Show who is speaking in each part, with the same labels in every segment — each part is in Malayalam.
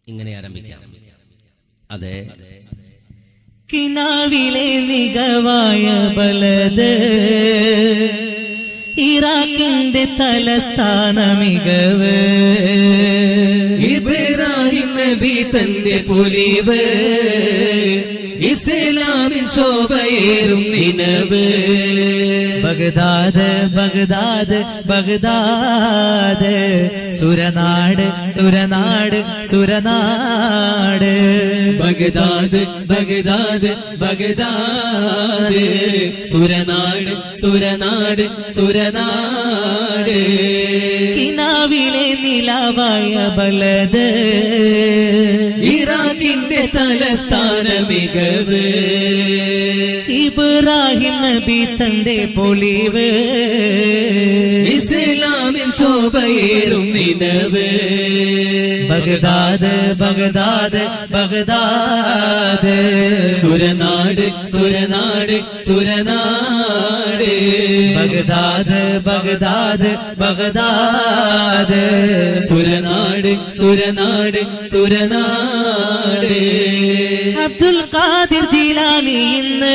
Speaker 1: ഇങ്ങനെ ആരംഭിക്കാം അതെ
Speaker 2: കിനാവിലെ മികവായ ബലത് ഇറാഖിന്റെ തലസ്ഥാന മികവ്
Speaker 3: ഇബ്രാഹിം നബി തന്റെ പൊലിവ് ഇസ്ലാമിൻ ശോഭയേറും നിനവ്
Speaker 2: ബഗ്ദാദ് ബഗ്ദാദ് ബഗ്ദാദ് സുരനാട് സുരനാട് സുരനാട്
Speaker 3: ബഗ്ദാദ് ബഗ്ദാദ് ബഗ്ദാദ് സുരനാട് സുരനാട് സുരനാട്
Speaker 2: കിനാവിലെ നിലവായ ബലത്
Speaker 3: ഇറാഖിന്റെ തലസ്ഥാന മികവ്
Speaker 2: ഇബ്രാഹിം നബി തന്റെ പൊലിവ്
Speaker 3: ഇസ്ലാമിൻ ശോഭയേറും നിനവ്
Speaker 2: ബഗ്ദാദ് ബഗ്ദാദ് ബഗ്ദാദ്
Speaker 3: സുരനാട് സുരനാട് സുരനാട്
Speaker 2: ബഗ്ദാദ് ബഗ്ദാദ് ബഗ്ദാദ്
Speaker 3: സുരനാട് സുരനാട് സുരനാട്
Speaker 2: അബ്ദുൽ ഖാദിർ ജീലാനി ഇന്ന്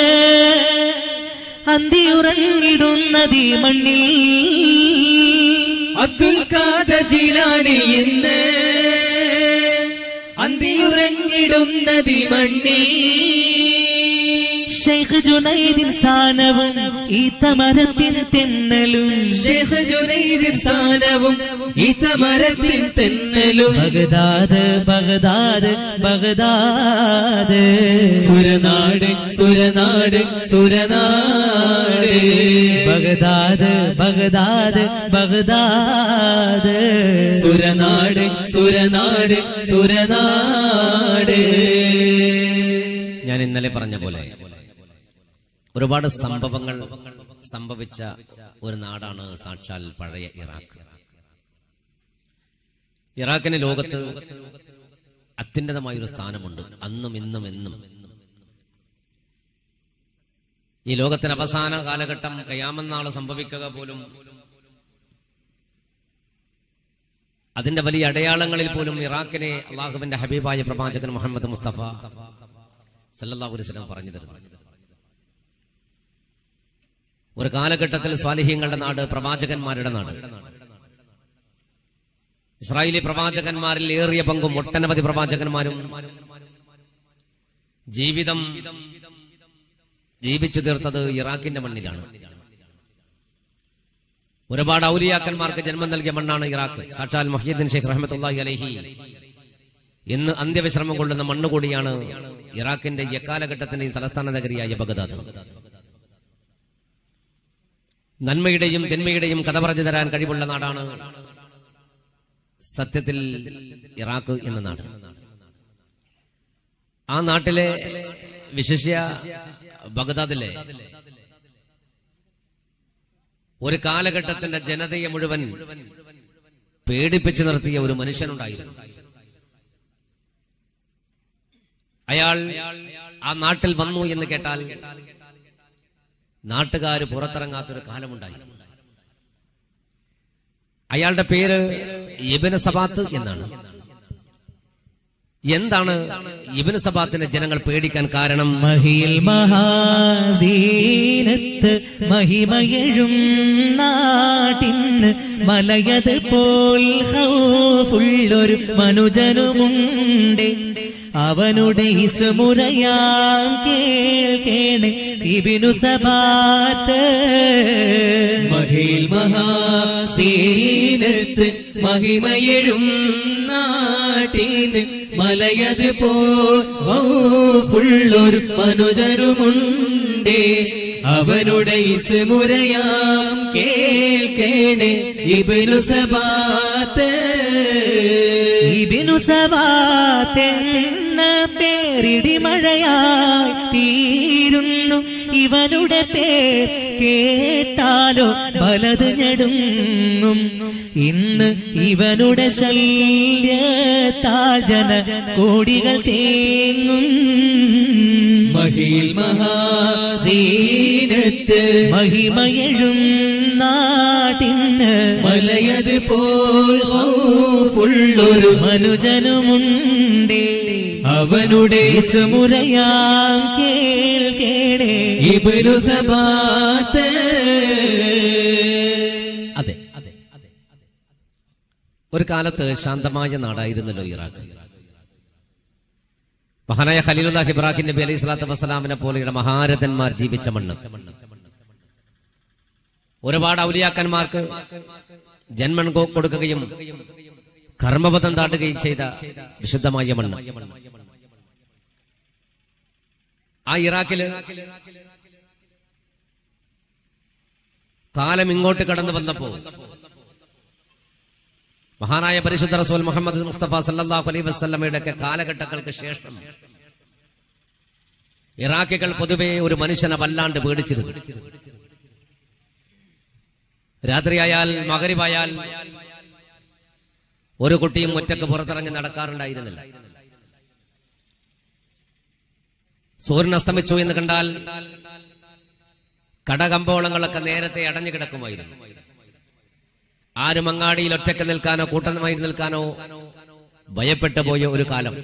Speaker 2: അന്തിയുറങ്ങിടുന്നതി മണ്ണിൽ
Speaker 3: അബ്ദുൽ ഖാദർ ജിലാനി ഇന്ന് അന്തിയുറങ്ങിടുന്നതി മണ്ണി
Speaker 2: ഷെയ്ഖ് ജുനൈദിൻ സ്ഥാനവും ഈ തമരത്തിൻ തെന്നലും
Speaker 3: ഷെയ്ഖ് ജുനൈദ് സ്ഥാനവും ഇതമരത്തിൻ തെന്നലും
Speaker 2: ബഗ്ദാദ് ബഗ്ദാദ് ബഗ്ദാദ്
Speaker 3: സുരനാട് സുരനാട് സുരനാട്
Speaker 2: ബഗ്ദാദ് ബഗ്ദാദ് ബഗ്ദാദ്
Speaker 3: സുരനാട് സുരനാട് സുരനാട്
Speaker 1: ഞാൻ ഇന്നലെ പറഞ്ഞ പോലെ ഒരുപാട് സംഭവങ്ങൾ സംഭവിച്ച ഒരു നാടാണ് സാക്ഷാൽ പഴയ ഇറാഖ് ഇറാഖിന് ലോകത്ത് അത്യുന്നതമായ ഒരു സ്ഥാനമുണ്ട് അന്നും ഇന്നും എന്നും ഈ ലോകത്തിന് അവസാന കാലഘട്ടം കയാമെന്നാള് സംഭവിക്കുക പോലും അതിന്റെ വലിയ അടയാളങ്ങളിൽ പോലും ഇറാഖിനെ അള്ളാഹുവിന്റെ ഹബീബായ പ്രവാചകൻ മുഹമ്മദ് മുസ്തഫ സല്ലല്ലാഹു അലൈഹി വസല്ലം പറഞ്ഞു തരുന്നു ഒരു കാലഘട്ടത്തിൽ സ്വാലിഹ്യങ്ങളുടെ നാട് പ്രവാചകന്മാരുടെ നാട് ഇസ്രായേലി പ്രവാചകന്മാരിൽ ഏറിയ പങ്കും ഒട്ടനവധി പ്രവാചകന്മാരും ജീവിതം ജീവിച്ചു തീർത്തത് ഇറാഖിന്റെ മണ്ണിലാണ് ഒരുപാട് ഔലിയാക്കന്മാർക്ക് ജന്മം നൽകിയ മണ്ണാണ് ഇറാഖ് സാക്ഷാൽ മൊഹീദ്ദീൻ ഷെയ്ഖ് റഹ്മത്തുള്ളാഹി അലൈഹി ഇന്ന് അന്ത്യവിശ്രമം കൊള്ളുന്ന മണ്ണ് കൂടിയാണ് ഇറാഖിന്റെ എക്കാലഘട്ടത്തിന്റെ തലസ്ഥാന നഗരിയായ ബഗ്ദാദ് നന്മയുടെയും തിന്മയുടെയും കഥ പറഞ്ഞു തരാൻ കഴിവുള്ള നാടാണ് സത്യത്തിൽ ഇറാഖ് എന്ന നാട് ആ നാട്ടിലെ വിശിഷ്യ ബഗ്ദാദിലെ ഒരു കാലഘട്ടത്തിന്റെ ജനതയെ മുഴുവൻ പേടിപ്പിച്ചു നിർത്തിയ ഒരു മനുഷ്യനുണ്ടായിരുന്നു അയാൾ ആ നാട്ടിൽ വന്നു എന്ന് കേട്ടാൽ നാട്ടുകാര് പുറത്തിറങ്ങാത്തൊരു കാലമുണ്ടായി അയാളുടെ പേര് ഇബിന് സബാത്ത് എന്നാണ് എന്താണ് ഇബിന് സബാത്തിനെ ജനങ്ങൾ പേടിക്കാൻ കാരണം
Speaker 2: മഹിയിൽ മഹാസീനത്ത് മഹിമയഴും നാട്ടിന് മലയത് പോൽ ഹൗഫുള്ളൊരു മനുജനുമുണ്ട് അവനുടെ ഇസുമുറയാം കേൾക്കേണേ ഇബിനു സബാത്ത്
Speaker 3: മഹിൽ മഹാസീനത്ത് മഹിമയെഴും നാട്ടിന് മലയത് പോള്ളൊരു മനുജരുമുണ്ട് അവനുടെ ഇസുമുറയാം കേൾക്കേണേ ഇബനു സബാത്ത്
Speaker 2: ഇബിനു സവാത്തെന്ന പേരിടി മഴയായി തീരുന്നു ഇവനുടെ പേർ കേട്ടാലോ പലത് ഞെടുങ്ങും ഇന്ന് ഇവനുടെ ശല്യത്താൽ ജന കോടികൾ തേങ്ങും
Speaker 3: മഹിൽ മഹാസീനത്ത്
Speaker 2: മഹിമയഴും നാട്ടിന്
Speaker 3: മലയത് പോൾ ഉള്ളൊരു
Speaker 2: മനുജനുമുണ്ടേ
Speaker 3: അവനുടെ
Speaker 2: ഇസുമുറയാം കേൾക്കേടേ
Speaker 3: ഇബ്നു സബാത്ത്
Speaker 1: അതെ ഒരു കാലത്ത് ശാന്തമായ നാടായിരുന്നല്ലോ ഇറാഖ് മഹാനായ ഖലീലുല്ലാഹ് ഇബ്രാഹിം നബി അലൈഹി സ്വലാത്തു വസ്സലാമിനെ പോലെയുള്ള മഹാരഥന്മാർ ജീവിച്ച മണ്ണ് ഒരുപാട് ഔലിയാക്കന്മാർക്ക് ജന്മം കൊ- കൊടുക്കുകയും കർമ്മപഥം താട്ടുകയും ചെയ്ത വിശുദ്ധമായ മണ്ണ് ആ ഇറാഖില് കാലം ഇങ്ങോട്ട് കടന്നു വന്നപ്പോ മഹാനായ പരിശുദ്ധ റസൂൽ മുഹമ്മദ് മുസ്തഫ സല്ലല്ലാഹു അലൈഹി വസല്ലമയുടെ ഒക്കെ കാലഘട്ടങ്ങൾക്ക് ശേഷം ഇറാഖികൾ പൊതുവെ ഒരു മനുഷ്യനെ വല്ലാണ്ട് പേടിച്ചിരുന്നു രാത്രിയായാൽ മകരിവായാൽ ഒരു കുട്ടിയും ഒറ്റക്ക് പുറത്തിറങ്ങി നടക്കാറുണ്ടായിരുന്നില്ല സൂര്യൻ അസ്തമിച്ചു എന്ന് കണ്ടാൽ കടകമ്പോളങ്ങളൊക്കെ നേരത്തെ അടഞ്ഞു കിടക്കുമായിരുന്നു ആരും അങ്ങാടിയിൽ ഒറ്റക്ക് നിൽക്കാനോ കൂട്ടമായി നിൽക്കാനോ ഭയപ്പെട്ടു പോയ ഒരു കാലം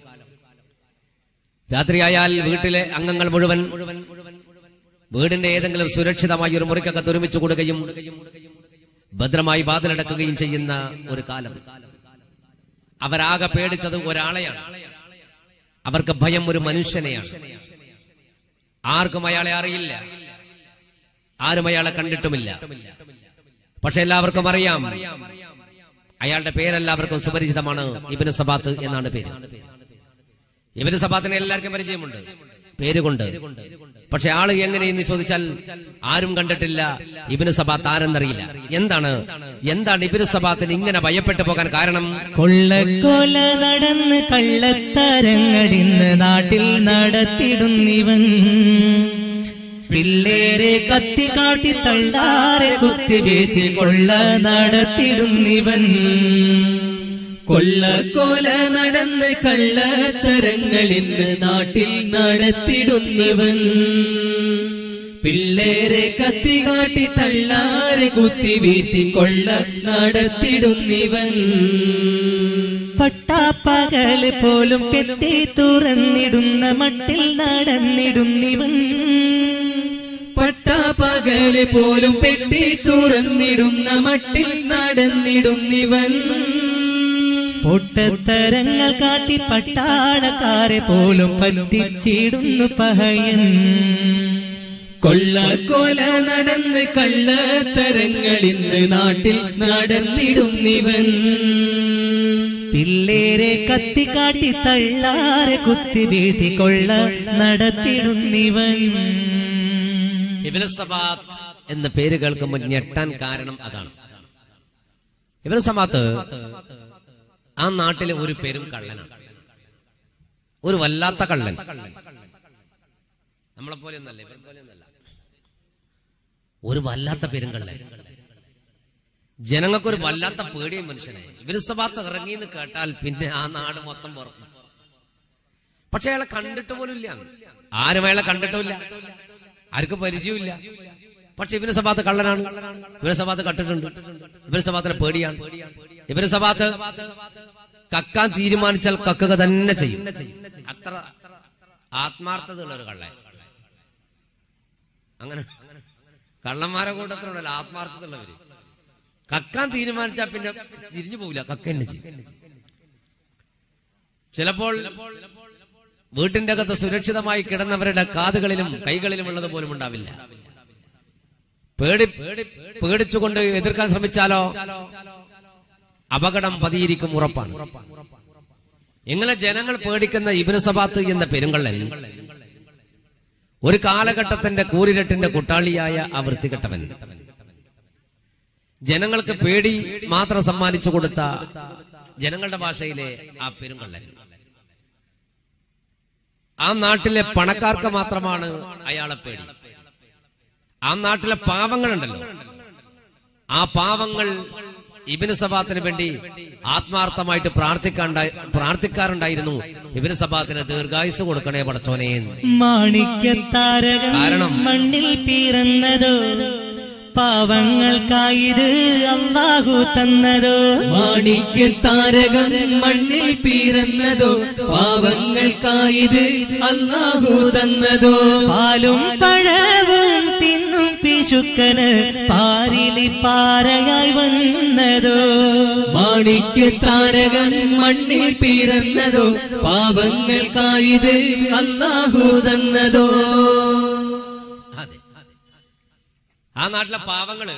Speaker 1: രാത്രിയായാൽ വീട്ടിലെ അംഗങ്ങൾ മുഴുവൻ വീടിന്റെ ഏതെങ്കിലും സുരക്ഷിതമായ ഒരു മുറിക്കകത്ത് ഒരുമിച്ച് കൂടുകയും ഭദ്രമായി വാതിലടക്കുകയും ചെയ്യുന്ന ഒരു കാലം അവരാകെ പേടിച്ചത് ഒരാളെയാണ് അവർക്ക് ഭയം ഒരു മനുഷ്യനെയാണ് ആർക്കും അയാളെ അറിയില്ല ആരും അയാളെ കണ്ടിട്ടുമില്ല പക്ഷെ എല്ലാവർക്കും അറിയാം അയാളുടെ പേരെല്ലാവർക്കും സുപരിചിതമാണ് ഇബിന് സബാത്ത് എന്നാണ് പേര് ഇബിന് സബാത്തിനെ എല്ലാവർക്കും പരിചയമുണ്ട് പേരുകൊണ്ട് പക്ഷെ ആള് എങ്ങനെയെന്ന് ചോദിച്ചാൽ ആരും കണ്ടിട്ടില്ല ഇബിന് സബാത്ത് ആരെന്നറിയില്ല എന്താണ് എന്താണ് ഇബിന് സബാത്തിന് ഇങ്ങനെ ഭയപ്പെട്ടു പോകാൻ കാരണം
Speaker 2: കൊള്ളക്കൊല നടന്ന് കള്ളത്തരങ്ങളിന്ന് നാട്ടിൽ നടത്തിടുന്നിവൻ പിള്ളേരെ കത്തി കാട്ടി തള്ളാരെ കുത്തി വീഴ്ത്തി കൊള്ള നടത്തിടുന്നിവൻ
Speaker 3: കൊള്ളക്കൊല നടന്ന് കള്ളത്തരങ്ങളിന്ന് നാട്ടിൽ നടത്തിടുന്നവൻ പിള്ളേരെ കത്തികാട്ടി തള്ളാരെ കുത്തി വീഴ്ത്തി കൊള്ള നടത്തിടുന്നിവൻ
Speaker 2: പട്ടാപ്പകല് പോലും കെട്ടി തുറന്നിടുന്ന മട്ടിൽ നടന്നിടുന്നിവൻ
Speaker 3: പട്ടാപ്പകല് പോലും പെട്ടി തുറന്നിടുന്ന മട്ടിൽ നടന്നിടുന്നിവൻ
Speaker 2: പൊട്ടത്തരങ്ങൾ കാട്ടി പട്ടാളക്കാരെ പോലും പറ്റിച്ചിടുന്നു പഹയൻ
Speaker 3: കൊള്ളക്കൊല നടന്ന് കള്ളത്തരങ്ങളിന്ന് നാട്ടിൽ നടന്നിടുന്നിവൻ
Speaker 2: പിള്ളേരെ കത്തിക്കാട്ടി തള്ളാരെ കുത്തി വീഴ്ത്തി കൊള്ള നടത്തിടുന്നിവൻ
Speaker 1: ഇബിന് സബാത്ത് എന്ന പേര് കേൾക്കുമ്പോൾ ഞെട്ടാൻ കാരണം അതാണ് ഇബിന് സബാത്ത് ആ നാട്ടിലെ ഒരു പേരും കള്ളനാണ് ഒരു വല്ലാത്ത കള്ളൻ നമ്മളെ പോലെ ഒന്നല്ല ഇവരെ പോലെ ഒന്നല്ല ഒരു വല്ലാത്ത പേരും കള്ളൻ ജനങ്ങൾക്കൊരു വല്ലാത്ത പേടിയും മനുഷ്യനെ ഇവര് സഭാത്ത് ഇറങ്ങി എന്ന് കേട്ടാൽ പിന്നെ ആ നാട് മൊത്തം പുറത്തു പക്ഷെ അയാളെ കണ്ടിട്ട് പോലും ഇല്ല ആരും അയാളെ കണ്ടിട്ടുമില്ല ആർക്കും പരിചയമില്ല പക്ഷെ ഇവന് സഭാത്ത് കള്ളനാണ് ഇവന് സഭാത്ത് കട്ടിട്ടുണ്ട് ഇവന് സഭാത്തിന് പേടിയാണ് ഇവന് സഭാത്ത് കക്കാൻ തീരുമാനിച്ചാൽ കക്കുക തന്നെ ചെയ്യും അത്ര ആത്മാർത്ഥതയുള്ള ഒരു കള്ളൻ അങ്ങനെ കള്ളന്മാരെ കൂട്ടത്തിലുണ്ടല്ലോ ആത്മാർത്ഥതയുള്ളവര് കക്കാൻ തീരുമാനിച്ചാൽ പിന്നെ തിരിഞ്ഞു പോവില്ല കക്ക തന്നെ ചെയ്യും ചിലപ്പോൾ വീട്ടിന്റെ അകത്ത് സുരക്ഷിതമായി കിടന്നവരുടെ കാതുകളിലും കൈകളിലും ഉള്ളത് പോലും ഉണ്ടാവില്ല പേടി പേടിച്ചുകൊണ്ട് എതിർക്കാൻ ശ്രമിച്ചാലോ അപകടം പതിയിരിക്കും ഉറപ്പാണ് ഇങ്ങനെ ജനങ്ങൾ പേടിക്കുന്ന ഇബിന് സബാത്ത് എന്ന പെരുങ്കള്ളൻ ഒരു കാലഘട്ടത്തിന്റെ കൂരിരട്ടിന്റെ കുട്ടാളിയായ ആ വൃത്തികെട്ടവൻ ജനങ്ങൾക്ക് പേടി മാത്രം സമ്മാനിച്ചു കൊടുത്ത ജനങ്ങളുടെ ഭാഷയിലെ ആ പെരുങ്കള്ളൻ ആ നാട്ടിലെ പണക്കാർക്ക് മാത്രമാണ് അയാളെ പേടി ആ നാട്ടിലെ പാവങ്ങളുണ്ടല്ലോ ആ പാവങ്ങൾ ഇബിന് സബാത്തിന് വേണ്ടി ആത്മാർത്ഥമായിട്ട് പ്രാർത്ഥിക്കാണ്ടായി പ്രാർത്ഥിക്കാറുണ്ടായിരുന്നു ഇബിന് സബാത്തിന് ദീർഘായുസ് കൊടുക്കണേ പടച്ചോനെ എന്ന്.
Speaker 2: മാണിക്യത്താരകം
Speaker 1: കാരണം?
Speaker 2: മണ്ണിൽ പിറന്നതോ പാവങ്ങൾക്കായത് അള്ളാഹു തന്നതോ
Speaker 3: മാണിക്യ താരകം മണ്ണിൽ പിറന്നതോ പാവങ്ങൾക്കായത് അല്ലാഹു തന്നതോ
Speaker 2: പാലും പഴവും തിന്നും പിശുക്കന് പാരിലി പാറയായി വന്നതോ
Speaker 3: മാണിക്യ താരകം മണ്ണിൽ പിറന്നതോ പാവങ്ങൾക്കായത് അല്ലാഹു തന്നതോ
Speaker 1: അതെ ആ നാട്ടിലെ പാവങ്ങള്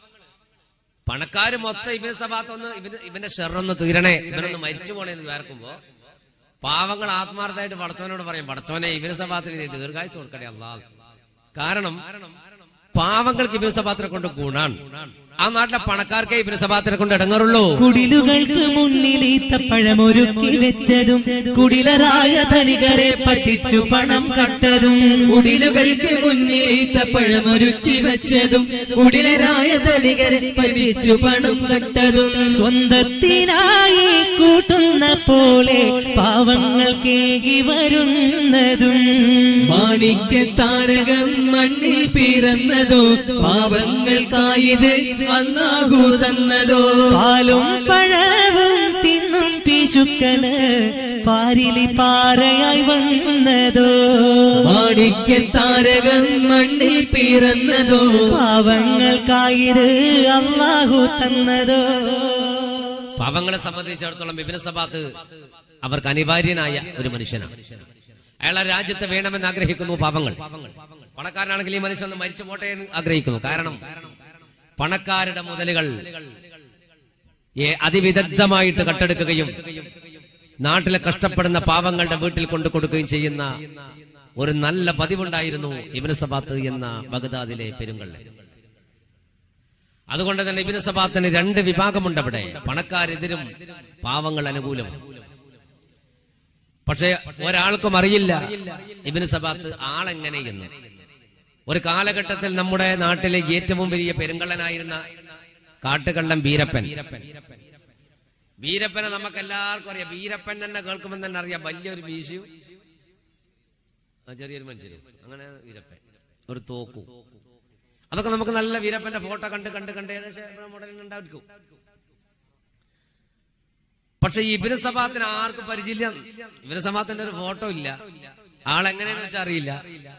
Speaker 1: പണക്കാര് മൊത്തം ഇവന് സഭാത്തൊന്ന് ഇവന് ഇവന്റെ ഷെറൊന്ന് തീരണേ ഇവനൊന്ന് മരിച്ചു പോണേന്ന് വേർക്കുമ്പോ പാവങ്ങൾ ആത്മാർത്ഥമായിട്ട് പടച്ചവനോട് പറയും പടച്ചവനെ ഇവന് സഭാത്തിന് നീ ദീർഘായുസ് കൊടുക്കണേ അല്ലാ കാരണം പാവങ്ങൾക്ക് ഇവന് സഭാത്തിനെ കൊണ്ട് ഗുണാണ് ആ നാട്ടിലെ പണക്കാർക്കേ ഇവന് സഭാത്തിനെ കൊണ്ട് ഇടങ്ങാറുള്ളൂ
Speaker 2: കുടിലുകൾക്ക് മുന്നിൽ ഈത്തപ്പഴമൊരുക്കി വെച്ചതും കുടിലരായ ധനികരെ പറ്റിച്ചു പണം കട്ടതും
Speaker 3: കുടിലുകൾക്ക് മുന്നിൽ ഈത്തപ്പഴമൊരുക്കി വെച്ചതും കുടിലരായ ധനികരെ പതിച്ചു പണം കട്ടതും
Speaker 2: സ്വന്തത്തിനായി കൂട്ടുന്ന പോലെ പാവങ്ങൾ കേകി വരുന്നതും
Speaker 3: മാണിക്യ താരകം മണ്ണിൽ പിറന്നതോ പാവങ്ങൾക്കായത് അന്നാഹു തന്നതോ
Speaker 2: പാലും പഴവും തിന്നും പിശുക്കന് പാരിലി പാറയായി വന്നതോ
Speaker 3: മാണിക്യ താരകം മണ്ണിൽ പിറന്നതോ
Speaker 2: പാവങ്ങൾക്കായത് അള്ളാഹു തന്നതോ
Speaker 1: പാവങ്ങളെ സംബന്ധിച്ചിടത്തോളം വിപിന സഭാത്ത് അവർക്ക് അനിവാര്യനായ ഒരു മനുഷ്യനാണ് അയാൾ ആ രാജ്യത്ത് വേണമെന്ന് ആഗ്രഹിക്കുന്നു പാവങ്ങൾ പണക്കാരനാണെങ്കിൽ ഈ മനുഷ്യൻ ഒന്ന് മരിച്ചു പോട്ടെ എന്ന് ആഗ്രഹിക്കുന്നു കാരണം പണക്കാരുടെ മുതലുകൾ ഏ, അതിവിദഗ്ധമായിട്ട് കട്ടെടുക്കുകയും നാട്ടിലെ കഷ്ടപ്പെടുന്ന പാവങ്ങളുടെ വീട്ടിൽ കൊണ്ടു കൊടുക്കുകയും ചെയ്യുന്ന ഒരു നല്ല പതിവുണ്ടായിരുന്നു ഇബിന് സബാത്ത് എന്ന ബഗ്ദാദിലെ പെരുങ്കള്ളൻ അതുകൊണ്ട് തന്നെ ഇബിന് സബാത്തിന് രണ്ട് വിഭാഗമുണ്ട് അവിടെ പണക്കാരെതിരും പാവങ്ങൾ അനുകൂലവും പക്ഷെ ഒരാൾക്കും അറിയില്ല ഇബിന് സബാത്ത് ആളെങ്ങനെയെന്ന് ഒരു കാലഘട്ടത്തിൽ നമ്മുടെ നാട്ടിലെ ഏറ്റവും വലിയ പെരുങ്കള്ളനായിരുന്ന കാട്ടുകള്ളൻ വീരപ്പൻ വീരപ്പനെ നമുക്ക് എല്ലാവർക്കും അറിയാം വീരപ്പൻ തന്നെ കേൾക്കുമ്പോൾ തന്നെ അറിയാം വലിയൊരു വീശിയും ആ ചെറിയൊരു മനുഷ്യനും അങ്ങനെ വീരപ്പൻ ഒരു തോക്കും അതൊക്കെ നമുക്ക് നല്ല വീരപ്പന്റെ ഫോട്ടോ കണ്ട് കണ്ട് കണ്ട് ഏകദേശം മോഡലിൽ ഉണ്ടായിരിക്കും പക്ഷെ ഈ ഇബിന് സഭാത്തിന് ആർക്കും പരിചയമില്ല ഇബിന് സഭാത്തിന്റെ ഒരു ഫോട്ടോ ഇല്ല ആളെങ്ങനെയെന്ന് വെച്ചാൽ അറിയില്ല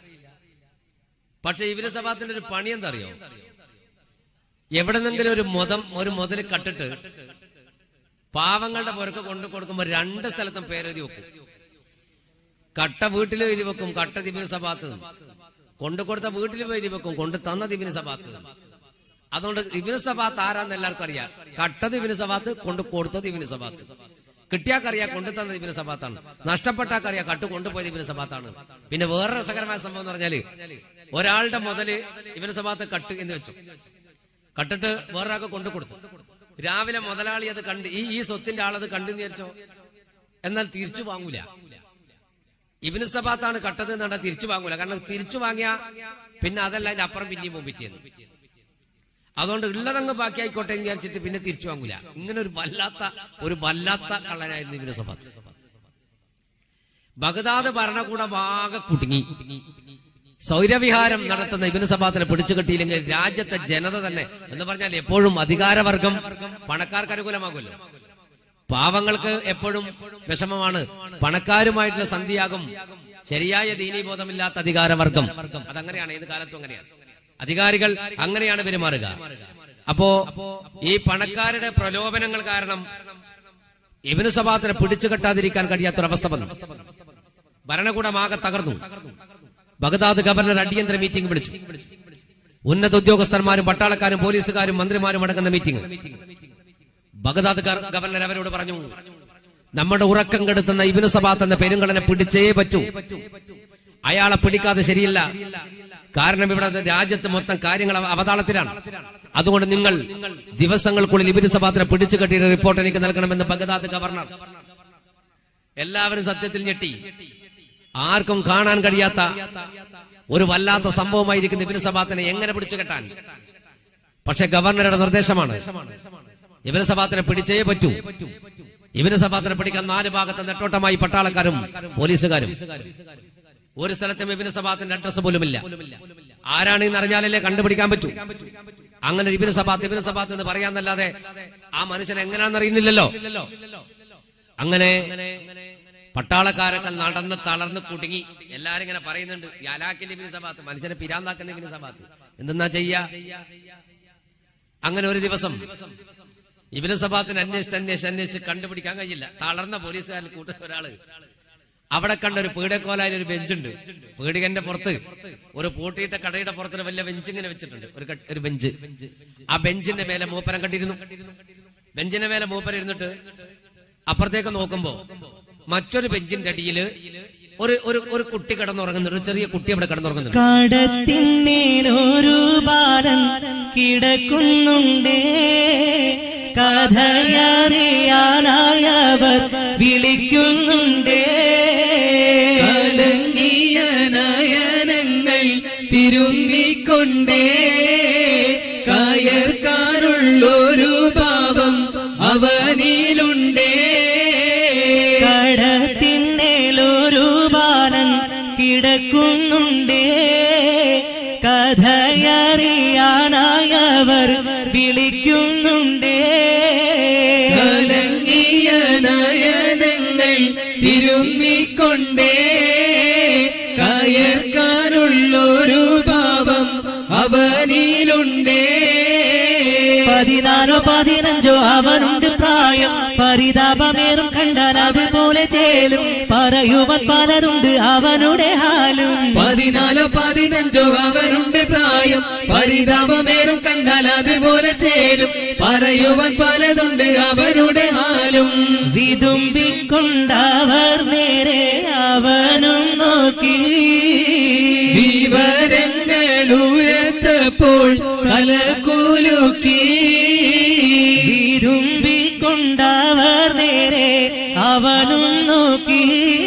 Speaker 1: പക്ഷെ ഇബിന് സഭാത്തിന്റെ ഒരു പണി എന്താ അറിയോ എവിടെന്നെങ്കിലും ഒരു മുതം ഒരു മുതൽ കട്ടിട്ട് പാവങ്ങളുടെ പുറക്ക് കൊണ്ടു കൊടുക്കുമ്പോ രണ്ട് സ്ഥലത്തും പേരെഴുതി വെക്കും കട്ട വീട്ടിലും എഴുതി വെക്കും കട്ട ദിബിന് സഭാത്ത് കൊണ്ടു കൊടുത്ത വീട്ടിലും എഴുതി വെക്കും കൊണ്ടു തന്ന ദിബിന് സഭാത്ത് അതുകൊണ്ട് ഇബിന് സഭാത്ത് ആരാന്ന് എല്ലാവർക്കും അറിയാം കട്ടത് ഇബിന് സഭാത്ത് കൊണ്ട് കൊടുത്തത് ഇബിന് സഭാത്ത് കിട്ടിയാക്കറിയാം കൊണ്ടു തന്നത് ഇബിന് സഭാത്താണ് നഷ്ടപ്പെട്ടാക്കറിയാം കട്ട് കൊണ്ടുപോയത് ഇബിന് സഭാത്താണ് പിന്നെ വേറെ രസകരമായ സംഭവം എന്ന് പറഞ്ഞാല് ഒരാളുടെ മുതല് ഇബിന് സഭാത്ത് കട്ട് എന്ന് വെച്ചു കട്ടിട്ട് വേറൊരാൾക്ക് കൊണ്ടു കൊടുത്തു രാവിലെ മുതലാളി അത് കണ്ട് ഈ ഈ സ്വത്തിന്റെ ആളത് കണ്ടു വിചാരിച്ചോ എന്നാൽ തിരിച്ചു വാങ്ങൂല ഇബിന് സബാത്താണ് കട്ടത് എന്നാണ് തിരിച്ചു വാങ്ങൂല കാരണം തിരിച്ചു വാങ്ങിയ പിന്നെ അതല്ല അതിന്റെ അപ്പുറം പിന്നെയും പോകും പിറ്റേന്ന് അതുകൊണ്ട് ഉള്ളതങ്ങ് ബാക്കി ആയിക്കോട്ടെ എന്ന് വിചാരിച്ചിട്ട് പിന്നെ തിരിച്ചു വാങ്ങൂല ഇങ്ങനെ ഒരു വല്ലാത്ത ഒരു വല്ലാത്ത കള്ളനായിരുന്നു ഇബിന് സബാത്ത് ബഗ്ദാദ് ഭരണകൂടം ആകെ കുടുങ്ങി സൗരവിഹാരം നടത്തുന്ന ഇബിന് സബാത്തിനെ പിടിച്ചു കെട്ടിയില്ലെങ്കിൽ രാജ്യത്തെ ജനത തന്നെ എന്ന് പറഞ്ഞാൽ എപ്പോഴും അധികാരവർഗം പണക്കാർക്ക് അനുകൂലമാകുമല്ലോ പാവങ്ങൾക്ക് എപ്പോഴും വിഷമമാണ് പണക്കാരുമായിട്ടുള്ള സന്ധിയാകും ശരിയായ ദീനീബോധമില്ലാത്ത അധികാരവർഗം അതങ്ങനെയാണ് ഏത് കാലത്തും അങ്ങനെയാണ് അധികാരികൾ അങ്ങനെയാണ് പെരുമാറുക അപ്പോ ഈ പണക്കാരുടെ പ്രലോഭനങ്ങൾ കാരണം ഇബിന് സഭാത്തിനെ പിടിച്ചു കെട്ടാതിരിക്കാൻ കഴിയാത്തൊരവസ്ഥ വന്നു ഭരണകൂടമാകെ തകർന്നു ബഗ്ദാദ് ഗവർണർ അടിയന്തര മീറ്റിംഗ് വിളിച്ചു ഉന്നത ഉദ്യോഗസ്ഥന്മാരും പട്ടാളക്കാരും പോലീസുകാരും മന്ത്രിമാരും അടങ്ങുന്ന മീറ്റിംഗ് ബഗ്ദാദ് ഗർ- ഗവർണർ അവരോട് പറഞ്ഞു നമ്മുടെ ഉറക്കം കെടുത്തുന്ന ഇബിനു സബാത്ത് എന്ന പെരുങ്കടനെ പിടിച്ചേ പറ്റൂ അയാളെ പിടിക്കാതെ ശരിയില്ല കാരണം ഇവിടെ രാജ്യത്ത് മൊത്തം കാര്യങ്ങൾ അവ- അവതാളത്തിലാണ് അതുകൊണ്ട് നിങ്ങൾ ദിവസങ്ങൾക്കുള്ളിൽ ഇബിനു സബാത്തിനെ പിടിച്ചു കെട്ടിയ റിപ്പോർട്ട് എനിക്ക് നൽകണമെന്ന് ബഗ്ദാദ് ഗവർണർ എല്ലാവരും സത്യത്തിൽ ഞെട്ടി ആർക്കും കാണാൻ കഴിയാത്ത ഒരു വല്ലാത്ത സംഭവമായിരിക്കുന്ന ഇബിന് സബാത്തിനെ എങ്ങനെ പിടിച്ചു കെട്ടാൻ പക്ഷെ ഗവർണറുടെ നിർദ്ദേശമാണ് ഇവന് സഭാത്തിനെ പിടിച്ചേ പറ്റൂ ഇവന് സഭാത്തിനെ പിടിക്കാൻ നാല് ഭാഗത്ത് നെട്ടോട്ടമായി പട്ടാളക്കാരും പോലീസുകാരും ഒരു സ്ഥലത്തും ഇബിന് സബാത്തിന്റെ അഡ്രസ് പോലുമില്ല ആരാണ് എന്ന് അറിഞ്ഞാലല്ലേ കണ്ടുപിടിക്കാൻ പറ്റൂ അങ്ങനെ ഇബിന് സബാത്ത് ഇബിന് സബാത്ത് എന്ന് പറയാന്നല്ലാതെ ആ മനുഷ്യൻ എങ്ങനെയാണെന്ന് അറിയുന്നില്ലല്ലോ അങ്ങനെ പട്ടാളക്കാരൊക്കെ നടന്ന് തളർന്ന് കുടുങ്ങി എല്ലാരും ഇങ്ങനെ പറയുന്നുണ്ട് ഈ അലാക്കിന്റെ ഇബിന് സബാത്ത് മനുഷ്യനെ പിരാന്താക്കുന്ന ഇബിന് സബാത്ത് എന്തെന്നാ ചെയ്യാ അങ്ങനെ ഒരു ദിവസം ഇബിന് സബാത്തിന് അന്വേഷിച്ച് അന്വേഷിച്ച് അന്വേഷിച്ച് കണ്ടുപിടിക്കാൻ കഴിയില്ല തളർന്ന പോലീസുകാരിൽ കൂട്ട ഒരാള് അവിടെ കണ്ട ഒരു പീഡക്കോലായ ഒരു ബെഞ്ചുണ്ട് പീഡികന്റെ പുറത്ത് ഒരു പൂട്ടിയിട്ട കടയുടെ പുറത്ത് ഒരു വലിയ ബെഞ്ച് ഇങ്ങനെ വെച്ചിട്ടുണ്ട് ഒരു കട്ട്- ഒരു ബെഞ്ച് ആ ബെഞ്ചിന്റെ മേലെ മൂപ്പരം കണ്ടിരുന്നു ബെഞ്ചിന്റെ മേലെ മൂപ്പരം ഇരുന്നിട്ട് അപ്പുറത്തേക്ക് നോക്കുമ്പോ മറ്റൊരു ബെഞ്ചിന്റെ അടിയില് ഒരു ഒരു ഒരു കുട്ടി കിടന്നുറങ്ങുന്നുണ്ട് ഒരു ചെറിയ കുട്ടി അവിടെ കിടന്നുറങ്ങുന്നുണ്ട്
Speaker 2: കടത്തിന്മേലൊരു ബാലൻ കിടക്കുന്നുണ്ടേ കഥയറിയാനായവർ വിളിക്കുന്നുണ്ടേ
Speaker 3: കലങ്ങിയ നയനങ്ങൾ തിരുമ്മിക്കൊണ്ടേ കയർക്കാനുള്ളൊരു പാപം അവനിലുണ്ടേ
Speaker 2: കടത്തിന്മേലൊരു ബാലൻ കിടക്കുന്നുണ്ടേ കഥയറിയാനായവർ വിളിക്കുന്നുണ്ടേ
Speaker 3: കലങ്ങിയ നയനങ്ങൾ തിരുമ്മിക്കൊണ്ടേ കയർക്കാനുള്ളൊരു പാപം അവനിലുണ്ടേ
Speaker 2: പതിനാലോ പതിനഞ്ചോ അവനുണ്ട് പ്രായം പരിതാപമേറും കണ്ടാൽ അതുപോലെ ചേലും പറയുവാൻ പലതുണ്ട് അവനുടെ ഹാലും
Speaker 3: പതിനാലോ പതിനഞ്ചോ അവരുണ്ട് പ്രായം പരിതാപമേറും കണ്ടാൽ അതുപോലെ ചേരും പറയുവാൻ പലതുണ്ട് അവരുടെ ഹാലും
Speaker 2: വിതുമ്പിക്കൊണ്ടവർ നേരെ അവനും നോക്കി
Speaker 3: വിവരങ്ങളുരത്തപ്പോൾ തലകുലുക്കി
Speaker 2: വിതുമ്പിക്കൊണ്ടവർ നേരെ അവനും നോക്കി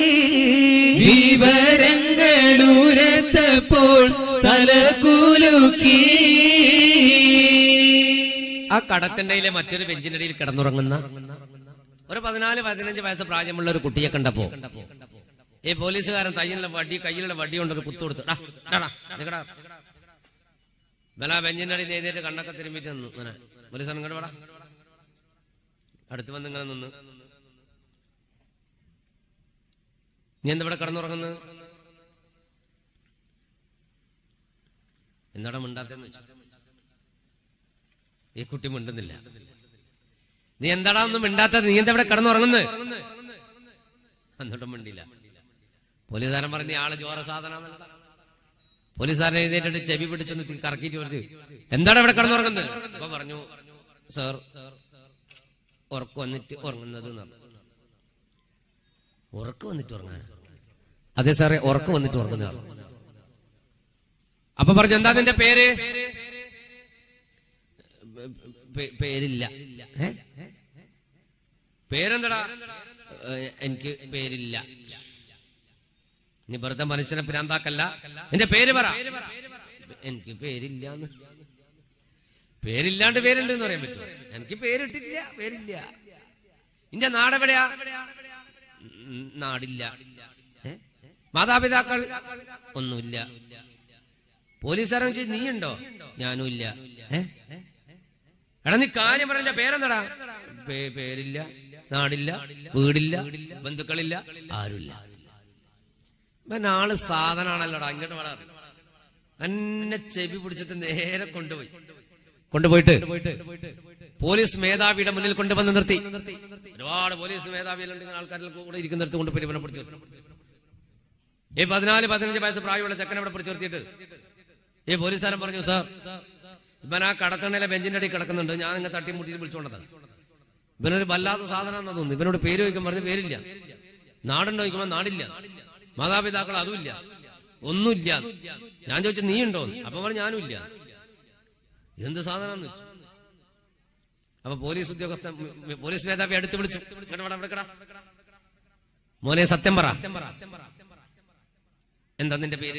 Speaker 3: വിവരങ്ങളുരത്തപ്പോൾ തലകുലുക്കി
Speaker 1: ആ കടത്തിണ്ടയിലെ മറ്റൊരു ബെഞ്ചിനടിയിൽ കിടന്നുറങ്ങുന്ന ഒരു പതിനാല് പതിനഞ്ച് വയസ്സ് പ്രായമുള്ള ഒരു കുട്ടിയെ കണ്ടപ്പോ ഈ പോലീസുകാരൻ തയ്യിലുള്ള വടി കയ്യിലുള്ള വടി കൊണ്ട് ഒരു കുത്തു കൊടുത്തു "ഡാ, ഡാ, ഡാ, നിക്കടാ." ബല ബെഞ്ചിന്റെ അടിയിൽ എഴുന്നേറ്റ് കണ്ണൊക്കെ തിരുമ്മിട്ട് നിന്നു ഇങ്ങനെ പോലീസ് ഇങ്ങോട്ട് വേടാ അടുത്ത് വന്ന് ഇങ്ങനെ നിന്ന് നീ എന്താ ഇവിടെ കിടന്നുറങ്ങുന്നത് എന്താടാ മിണ്ടാത്തെന്ന് വെച്ചു ഈ കുട്ടി മിണ്ടുന്നില്ല നീ എന്താടാ ഒന്നും മിണ്ടാത്തത് നീ എന്താ ഇവിടെ കിടന്നുറങ്ങുന്നത് എന്നിട്ടും മിണ്ടില്ല പോലീസുകാരൻ പറഞ്ഞ "ഈ ആള് ജോറ സാധനം പോലീസുകാരൻ എഴുന്നേറ്റിട്ട് ചെവി പിടിച്ചൊന്ന് തി- കറക്കിയിട്ട് പറഞ്ഞു എന്താണ് ഇവിടെ കിടന്നുറങ്ങുന്നത് അപ്പൊ പറഞ്ഞു സാർ ഉറക്കം വന്നിട്ട് ഉറങ്ങുന്നത് എന്ന് പറഞ്ഞു. ഉറക്കം വന്നിട്ട് ഉറങ്ങാൻ അതെ സാറേ ഉറക്കം വന്നിട്ട് ഉറങ്ങുന്നത് അപ്പൊ പറഞ്ഞു എന്താ നിന്റെ പേര് പേ- പേരില്ല ഏ? പേരെന്താടാ ഏ, എനിക്ക് പേരില്ല നീ വെറുതെ മനുഷ്യനെ പിരാന്താക്കല്ല നിന്റെ പേര് പറ എനിക്ക് പേരില്ല പേരില്ലാണ്ട് പേരുണ്ട് എന്ന് പറയാൻ പറ്റുമോ എനിക്ക് പേരിട്ടിട്ടില്ല പേരില്ല ഇന്റെ നാടെവിടെയാ ഉം, നാടില്ല ഏ? മാതാപിതാക്കൾ ഒന്നുമില്ല പോലീസുകാരൻ ചോദിച്ചു നീയുണ്ടോ ഞാനും ഇല്ല ഏ എടാ നീ കാര്യം പറഞ്ഞ പേരെന്താടാ പേ- പേരില്ല നാടില്ല വീടില്ല ബന്ധുക്കളില്ല ആരുമില്ല ഇവൻ ആള് സാധനാണല്ലോടാ ഇങ്ങോട്ട് വേടാ എന്നെ ചെവി പിടിച്ചിട്ട് നേരെ കൊണ്ടുപോയി കൊണ്ടുപോയിട്ട് പോലീസ് മേധാവിയുടെ മുന്നിൽ കൊണ്ടുവന്ന് നിർത്തി ഒരുപാട് പോലീസ് മേധാവികളുണ്ട് ആൾക്കാരിൽ കൂടെ ഇരിക്കുന്നിടത്ത് കൊണ്ടുപോയി ഇവനെ പിടിച്ചു ഈ പതിനാല് പതിനഞ്ച് വയസ്സ് പ്രായമുള്ള ചെക്കനെ ഇവിടെ പിടിച്ചു നിർത്തിയിട്ട് ഈ പോലീസുകാരൻ പറഞ്ഞു സാർ ഇവൻ ആ കടത്തണയിലെ ബെഞ്ചിന്റെ അടി കിടക്കുന്നുണ്ട് ഞാൻ ഇങ്ങനെ തട്ടിമുട്ടിയിട്ട് വിളിച്ചോണ്ടതാണ് ഇവനൊരു വല്ലാത്ത സാധനം എന്ന് തോന്നുന്നു ഇവനോട് പേര് ചോദിക്കാൻ പറഞ്ഞ പേരില്ല നാടുണ്ടോ ചോദിക്കുമ്പോൾ നാടില്ല മാതാപിതാക്കൾ അതുമില്ല ഒന്നുമില്ല ഞാൻ ചോദിച്ചു നീ ഉണ്ടോ അപ്പൊ പറഞ്ഞു ഞാനും ഇല്ല ഇതെന്ത് സാധനം അപ്പൊ പോലീസ് ഉദ്യോഗസ്ഥൻ പോലീസ് മേധാവി അടുത്ത് വിളിച്ചു ഇങ്ങോട്ട് വാടാ, ഇവിടെ കിടാ. മോനെ സത്യം പറ എന്താ നിന്റെ പേര്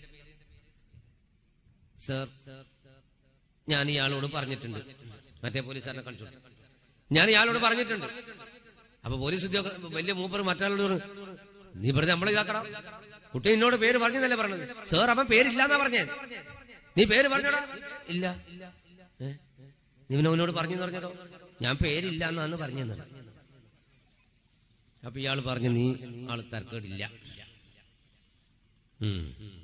Speaker 1: സർ ഞാൻ ഇയാളോട് പറഞ്ഞിട്ടുണ്ട് മറ്റേ പോലീസുകാരനെ കാണിച്ചു ഞാൻ ഇയാളോട് പറഞ്ഞിട്ടുണ്ട് അപ്പൊ പോലീസ് ഉദ്യോഗ വലിയ മൂപ്പർ മറ്റാളോട് പറഞ്ഞു, നീ വെറുതെ നമ്മളെ ഇതാക്കടാ കുട്ടി എന്നോട് പേര് പറഞ്ഞതല്ലേ പറഞ്ഞത് സാർ അവൻ പേരില്ലാന്നാ പറഞ്ഞേ നീ പേര് പറഞ്ഞോടാ ഇല്ല ഏ? നീ പിന്നെ അവനോട് പറഞ്ഞു പറഞ്ഞതോ ഞാൻ പേരില്ല എന്നാണ് പറഞ്ഞത് അപ്പൊ ഇയാൾ പറഞ്ഞു നീ ആള് തർക്കേടില്ല ഉം.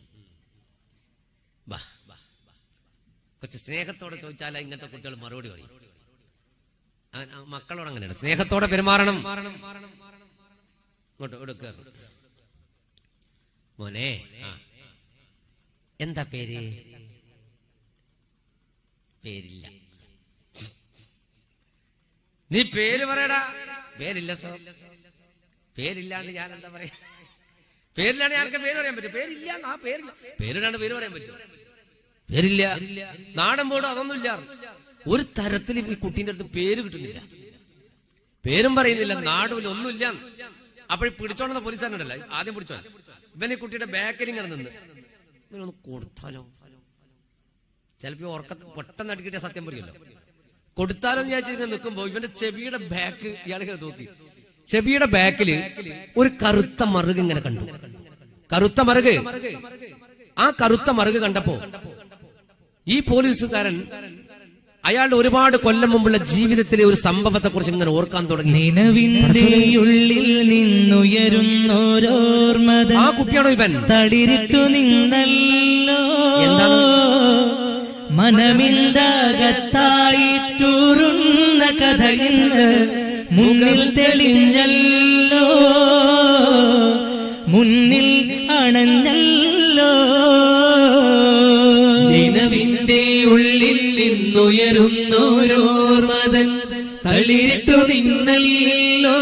Speaker 1: ബാ, ബാ, ബാ. കുറച്ച് സ്നേഹത്തോടെ ചോദിച്ചാലേ ഇങ്ങനത്തെ കുട്ടികൾ മറുപടി പറയും അങ്ങനെ ആ മക്കളോട് അങ്ങനെയാണ് സ്നേഹത്തോടെ പെരുമാറണം ഇങ്ങോട്ട് എടുക്ക മോനെ ആ. എന്താ പേര് പേരില്ല നീ പേര് പറയടാ പേരില്ല സോ പേരില്ലാണ്ട് ഞാൻ എന്താ പറയാ പേരിലാണ് ഞാനൊക്കെ പേര് പറയാൻ പറ്റും പേരില്ല ആ പേരില്ല പേരിലാണ് പേര് പറയാൻ പറ്റും പേരില്ല നാടൻ പോടും അതൊന്നുമില്ല ഒരു തരത്തിലും ഈ കുട്ടീന്റെ അടുത്ത് പേര് കിട്ടുന്നില്ല പേരും പറയുന്നില്ല നാടുമില്ല ഒന്നുമില്ല അപ്പോൾ പിടിച്ചോണ്ടുന്ന പോലീസുകാരനുണ്ടല്ലോ ആദ്യം പിടിച്ചോ ഇവൻ ഈ കുട്ടിയുടെ ബാക്കിൽ ഇങ്ങനെ നിന്ന് ഇവനൊന്ന് കൊടുത്താലോ ചിലപ്പോ ഉറക്കത്ത് പെട്ടെന്ന് അടിക്കിട്ടിയ സത്യം പറയുമല്ലോ കൊടുത്താലോ എന്ന് വിചാരിച്ചിങ്ങനെ നിൽക്കുമ്പോ ഇവന്റെ ചെവിയുടെ ബാക്ക് ഇയാളിങ്ങനെ നോക്കി ചെവിയുടെ ബാക്കില് ഒരു കറുത്ത മറുക് ഇങ്ങനെ കണ്ടു കറുത്ത മറുക് ആ കറുത്ത മറുക് കണ്ടപ്പോ ഈ പോലീസുകാരൻ അയാളുടെ ഒരുപാട് കൊല്ലം മുമ്പുള്ള ജീവിതത്തിലെ ഒരു സംഭവത്തെ കുറിച്ച് ഇങ്ങനെ ഓർക്കാൻ തുടങ്ങി
Speaker 2: നിലവിന്റെ ഉള്ളിൽ നിന്നുയരുന്നോരോർമത
Speaker 1: ആ കുട്ടിയാണോ ഇവൻ
Speaker 2: തളിരിട്ടു നിന്നല്ലോ
Speaker 1: എന്താണ്?
Speaker 2: മനമിന്തകത്തായിട്ടുറുന്ന കഥ ഇന്ന് മുന്നിൽ തെളിഞ്ഞല്ലോ മുന്നിൽ അണഞ്ഞല്ലോ
Speaker 3: നിലവിന്റെ ഉള്ളിൽ നിന്നുയരുന്നോരോർമതൻ തളിരിട്ടു നിന്നല്ലോ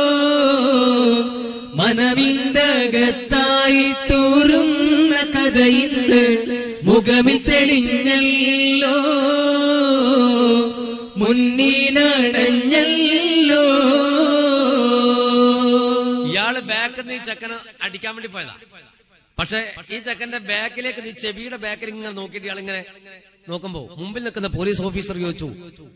Speaker 3: മനവിന്തകത്തായിട്ടൂറുന്ന കഥ ഇന്ന് മുഖമിൽ തെളിഞ്ഞല്ലോ മുന്നിലടഞ്ഞല്ലോ
Speaker 1: ഇയാള് ബാക്കിൽ നിന്ന് ഈ ചെക്കന് അടിക്കാൻ വേണ്ടി പോയതാ പക്ഷെ ഈ ചെക്കന്റെ ബാക്കിലേക്ക് നീ ചെവിയുടെ ബാക്കിൽ ഇങ്ങനെ നോക്കിയിട്ട് ഇയാൾ ഇങ്ങനെ നോക്കുമ്പോ മുമ്പിൽ നിൽക്കുന്ന പോലീസ് ഓഫീസർ ചോദിച്ചു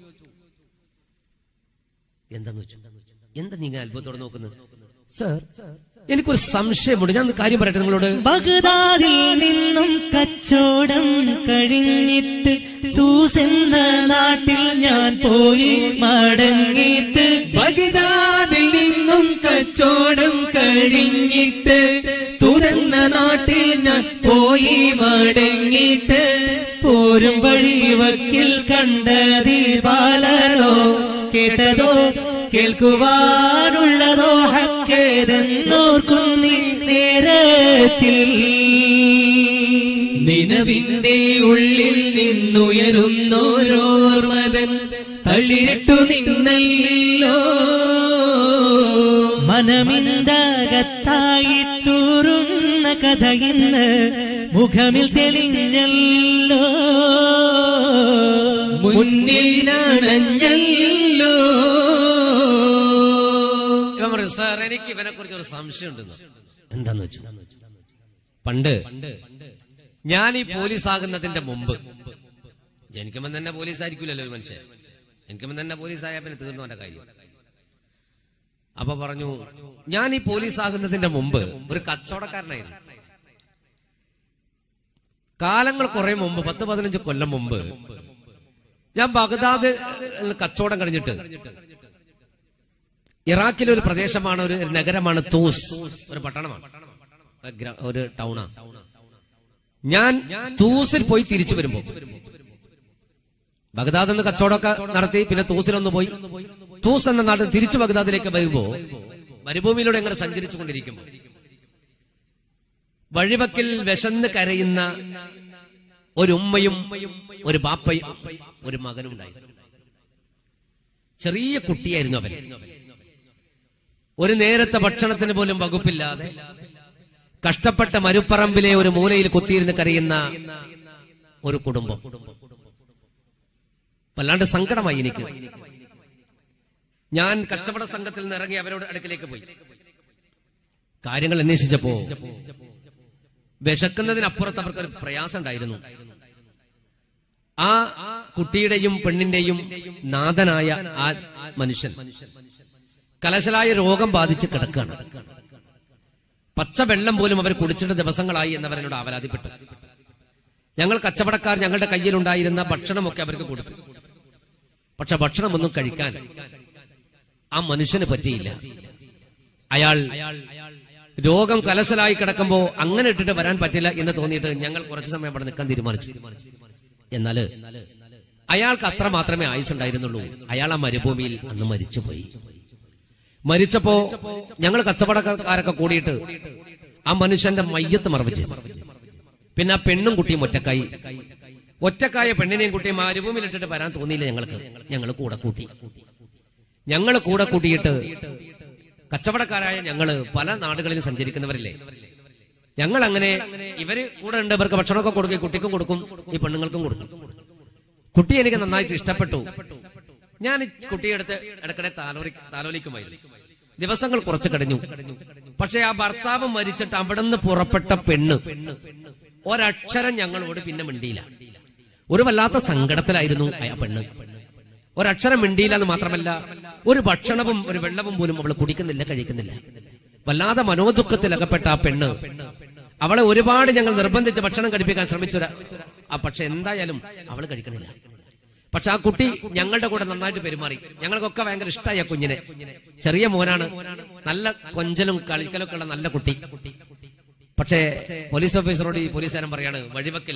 Speaker 1: എന്താന്ന് വെച്ചു എന്താ നീ ഇങ്ങനെ അത്ഭുതത്തോടെ നോക്കുന്നത് സർ എനിക്കൊരു സംശയമുണ്ട് ഞാൻ ഒരു കാര്യം പറയട്ടെ നിങ്ങളോട്
Speaker 2: ബഗ്ദാദിൽ നിന്നും കച്ചോടം കഴിഞ്ഞിട്ട് തൂസെന്ന നാട്ടിൽ ഞാൻ പോയി മടങ്ങിയിട്ട്
Speaker 3: ബഗ്ദാദിൽ നിന്നും കച്ചോടം കഴിഞ്ഞിട്ട് തുറന്ന നാട്ടിൽ ഞാൻ പോയി മടങ്ങിയിട്ട്
Speaker 2: പോരും വഴി വക്കിൽ കണ്ടതീ ബാലനോ കേട്ടതോ കേൾക്കുവാനുള്ളതോ ഹക്കേതെന്നോർക്കുന്നീ നേരത്തിൽ
Speaker 3: നിലവിന്റെ ഉള്ളിൽ നിന്നുയരുന്നോരോർമതൻ തള്ളിരിട്ടു നിന്നല്ലോ
Speaker 2: മനമിന്തകത്തായിട്ടുറുന്ന കഥ ഇന്ന് മുഖമിൽ തെളിഞ്ഞല്ലോ
Speaker 3: മുന്നിലണഞ്ഞല്ലോ
Speaker 1: ഇവൻ പറയും സാർ എനിക്ക് ഇവനെ കുറിച്ച് ഒരു സംശയം ഉണ്ടെന്ന് എന്താന്ന് വെച്ചു പണ്ട് ഞാൻ ഈ പോലീസ് ആകുന്നതിന്റെ മുമ്പ് ജനിക്കുമ്പോ തന്നെ പോലീസ് ആയിരിക്കില്ലല്ലോ ഒരു മനുഷ്യൻ ജനിക്കുമ്പോ തന്നെ പോലീസ് ആയാൽ പിന്നെ തീർന്നു എന്റെ കാര്യം അപ്പൊ പറഞ്ഞു ഞാൻ ഈ പോലീസ് ആകുന്നതിന്റെ മുമ്പ് ഒരു കച്ചവടക്കാരനായിരുന്നു കാലങ്ങൾ കുറെ മുമ്പ് പത്ത് പതിനഞ്ച് കൊല്ലം മുമ്പ് ഞാൻ ബഗ്ദാദ് കച്ചവടം കഴിഞ്ഞിട്ട് ഇറാഖിലെ ഒരു പ്രദേശമാണ് ഒരു നഗരമാണ് തൂസ് ഒരു പട്ടണമാണ് ഒരു ഗ്ര- ഒരു ടൗണാണ് ഞാൻ തൂസിൽ പോയി തിരിച്ചു വരുമ്പോ ബഗ്ദാദ് എന്ന് കച്ചവടമൊക്കെ നടത്തി പിന്നെ തൂസിലൊന്ന് പോയി തൂസ് എന്ന നാട്ടിൽ തിരിച്ചു ബഗ്ദാദിലേക്ക് വരുമ്പോ മരുഭൂമിയിലൂടെ എങ്ങനെ സഞ്ചരിച്ചു കൊണ്ടിരിക്കുമ്പോ വഴിവക്കിൽ വിശന്ന് കരയുന്ന ഒരു ഉമ്മയും ഒരു ബാപ്പയും ഒരു മകനും ഉണ്ടായിരുന്നു ചെറിയ കുട്ടിയായിരുന്നു അവൻ ഒരു നേരത്തെ ഭക്ഷണത്തിന് പോലും വകുപ്പില്ലാതെ കഷ്ടപ്പെട്ട മരുപ്പറമ്പിലെ ഒരു മൂലയിൽ കുത്തിയിരുന്ന് കരയുന്ന ഒരു കുടുംബം വല്ലാണ്ട് സങ്കടമായി എനിക്ക് ഞാൻ കച്ചവട സംഘത്തിൽ നിന്ന് ഇറങ്ങി അവരോട് അടുക്കിലേക്ക് പോയി കാര്യങ്ങൾ അന്വേഷിച്ചപ്പോ വിശക്കുന്നതിനപ്പുറത്ത് അവർക്കൊരു പ്രയാസം ഉണ്ടായിരുന്നു ആ കുട്ടിയുടെയും പെണ്ണിന്റെയും നാഥനായ ആ മനുഷ്യൻ കലശലായ രോഗം ബാധിച്ച് കിടക്കുകയാണ് പച്ച വെള്ളം പോലും അവർ കുടിച്ചിട്ട് ദിവസങ്ങളായി എന്നവരെന്നോട് ആവലാതിപ്പെട്ടു ഞങ്ങൾ കച്ചവടക്കാർ ഞങ്ങളുടെ കയ്യിലുണ്ടായിരുന്ന ഭക്ഷണമൊക്കെ അവർക്ക് കൊടുത്തു പക്ഷെ ഭക്ഷണമൊന്നും കഴിക്കാൻ ആ മനുഷ്യന് പറ്റിയില്ല അയാൾ രോഗം കലശലായി കിടക്കുമ്പോ അങ്ങനെ ഇട്ടിട്ട് വരാൻ പറ്റില്ല എന്ന് തോന്നിയിട്ട് ഞങ്ങൾ കുറച്ചു സമയം അവിടെ നിൽക്കാൻ തീരുമാനിച്ചു എന്നാല് അയാൾക്ക് അത്ര മാത്രമേ ആയുസ് ഉണ്ടായിരുന്നുള്ളൂ അയാൾ ആ മരുഭൂമിയിൽ അന്ന് മരിച്ചുപോയി മരിച്ചപ്പോ ഞങ്ങൾ കച്ചവടക്കാരൊക്കെ കൂടിയിട്ട് ആ മനുഷ്യന്റെ മയ്യത്ത് മറവിച്ച് പിന്നെ ആ പെണ്ണും കുട്ടിയും ഒറ്റക്കായി ഒറ്റക്കായ പെണ്ണിനെയും കുട്ടിയും മരുഭൂമിയിൽ ഇട്ടിട്ട് വരാൻ തോന്നിയില്ല ഞങ്ങൾക്ക് ഞങ്ങൾ കൂടെ കൂട്ടി ഞങ്ങൾ കൂടെ കൂട്ടിയിട്ട് കച്ചവടക്കാരായ ഞങ്ങള് പല നാടുകളിലും സഞ്ചരിക്കുന്നവരില്ലേ ഞങ്ങൾ അങ്ങനെ ഇവര് കൂടെ ഉണ്ട് ഇവർക്ക് ഭക്ഷണമൊക്കെ കൊടുക്കും കുട്ടിക്കും കൊടുക്കും ഈ പെണ്ണുങ്ങൾക്കും കൊടുക്കും കുട്ടി എനിക്ക് നന്നായിട്ട് ഇഷ്ടപ്പെട്ടു ഞാൻ ഈ കുട്ടിയെടുത്ത് ഇടയ്ക്കിടെ താലോലി താലോലിക്കുമായിരുന്നു ദിവസങ്ങൾ കുറച്ച് കഴിഞ്ഞു പക്ഷെ ആ ഭർത്താവ് മരിച്ചിട്ട് അവിടുന്ന് പുറപ്പെട്ട പെണ്ണ് ഒരക്ഷരം ഞങ്ങളോട് പിന്നെ മിണ്ടിയില്ല ഒരു വല്ലാത്ത സങ്കടത്തിലായിരുന്നു ആ പെണ്ണ് ഒരക്ഷരം മിണ്ടിയില്ല എന്ന് മാത്രമല്ല ഒരു ഭക്ഷണവും ഒരു വെള്ളവും പോലും അവൾ കുടിക്കുന്നില്ല കഴിക്കുന്നില്ല വല്ലാതെ മനോദുഃഖത്തിൽ അകപ്പെട്ട ആ പെണ്ണ് അവളെ ഒരുപാട് ഞങ്ങൾ നിർബന്ധിച്ച് ഭക്ഷണം കഴിപ്പിക്കാൻ ശ്രമിച്ചു ആ പക്ഷെ എന്തായാലും അവൾ കഴിക്കണില്ല പക്ഷെ ആ കുട്ടി ഞങ്ങളുടെ കൂടെ നന്നായിട്ട് പെരുമാറി ഞങ്ങൾക്കൊക്കെ ഭയങ്കര ഇഷ്ടമായി ആ കുഞ്ഞിനെ ചെറിയ മോനാണ് നല്ല കൊഞ്ചലും കളിക്കലൊക്കെ ഉള്ള നല്ല കുട്ടി പക്ഷേ പോലീസ് ഓഫീസറോട് ഈ പോലീസുകാരൻ പറയാണ് വഴിവക്കൽ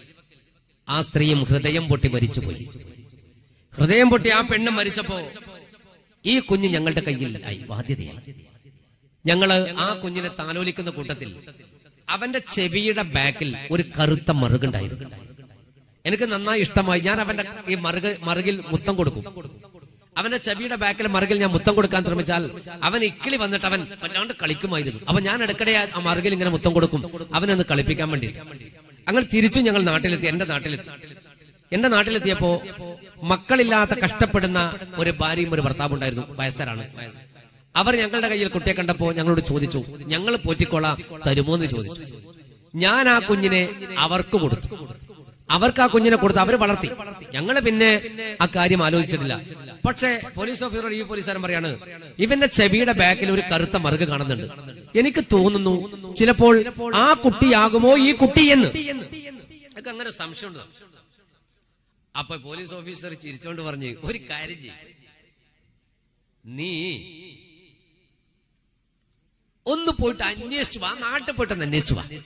Speaker 1: ആ സ്ത്രീയും ഹൃദയം പൊട്ടി മരിച്ചുപോയി ഹൃദയം പൊട്ടി ആ പെണ്ണ് മരിച്ചപ്പോ ഈ കുഞ്ഞ് ഞങ്ങളുടെ കയ്യിൽ ആയി ബാധ്യതയായി ഞങ്ങള് ആ കുഞ്ഞിനെ താലോലിക്കുന്ന കൂട്ടത്തിൽ അവന്റെ ചെവിയുടെ ബാക്കിൽ ഒരു കറുത്ത മറുകുണ്ടായിരുന്നു എനിക്ക് നന്നായി ഇഷ്ടമായി ഞാൻ അവന്റെ ഈ മറുക മറുകിൽ മുത്തം കൊടുക്കും അവന്റെ ചെവിയുടെ ബാക്കിൽ മറുകിൽ ഞാൻ മുത്തം കൊടുക്കാൻ ശ്രമിച്ചാൽ അവൻ ഇക്കിളി വന്നിട്ട് അവൻ വല്ലാണ്ട് കളിക്കുമായിരുന്നു അപ്പൊ ഞാൻ ഇടയ്ക്കിടെ ആ- ആ മറുകിൽ ഇങ്ങനെ മുത്തം കൊടുക്കും അവനൊന്ന് കളിപ്പിക്കാൻ വേണ്ടി അങ്ങനെ തിരിച്ചു ഞങ്ങൾ നാട്ടിലെത്തി എന്റെ നാട്ടിലെത്തി എന്റെ നാട്ടിലെത്തിയപ്പോ മക്കളില്ലാത്ത കഷ്ടപ്പെടുന്ന ഒരു ഭാര്യയും ഒരു ഭർത്താവും ഉണ്ടായിരുന്നു വയസ്സരാണ് അവർ ഞങ്ങളുടെ കയ്യിൽ കുട്ടിയെ കണ്ടപ്പോ ഞങ്ങളോട് ചോദിച്ചു ഞങ്ങൾ പോറ്റിക്കോളാം തരുമോ എന്ന് ചോദിച്ചു ഞാൻ ആ കുഞ്ഞിനെ അവർക്ക് കൊടുത്തു അവർക്ക് ആ കുഞ്ഞിനെ കൊടുത്ത് അവർ വളർത്തി ഞങ്ങൾ പിന്നെ ആ കാര്യം ആലോചിച്ചിട്ടില്ല പക്ഷേ പോലീസ് ഓഫീസർ ഈ പോലീസുകാരൻ പറയാണ് ഇവന്റെ ചെവിയുടെ ബാക്കിൽ ഒരു കറുത്ത മറുക കാണുന്നുണ്ട് എനിക്ക് തോന്നുന്നു ചിലപ്പോൾ ആ കുട്ടിയാകുമോ ഈ കുട്ടി എന്ന് എനിക്ക് അങ്ങനെ സംശയമുണ്ട് അപ്പൊ പോലീസ് ഓഫീസർ ചിരിച്ചോണ്ട് പറഞ്ഞു ഒരു കാര്യം ചെയ്യും നീ ഒന്ന് പോയിട്ട് അന്വേഷിച്ചു വാ നാട്ടിൽ പോയിട്ട് ഒന്ന് അന്വേഷിച്ചു വാ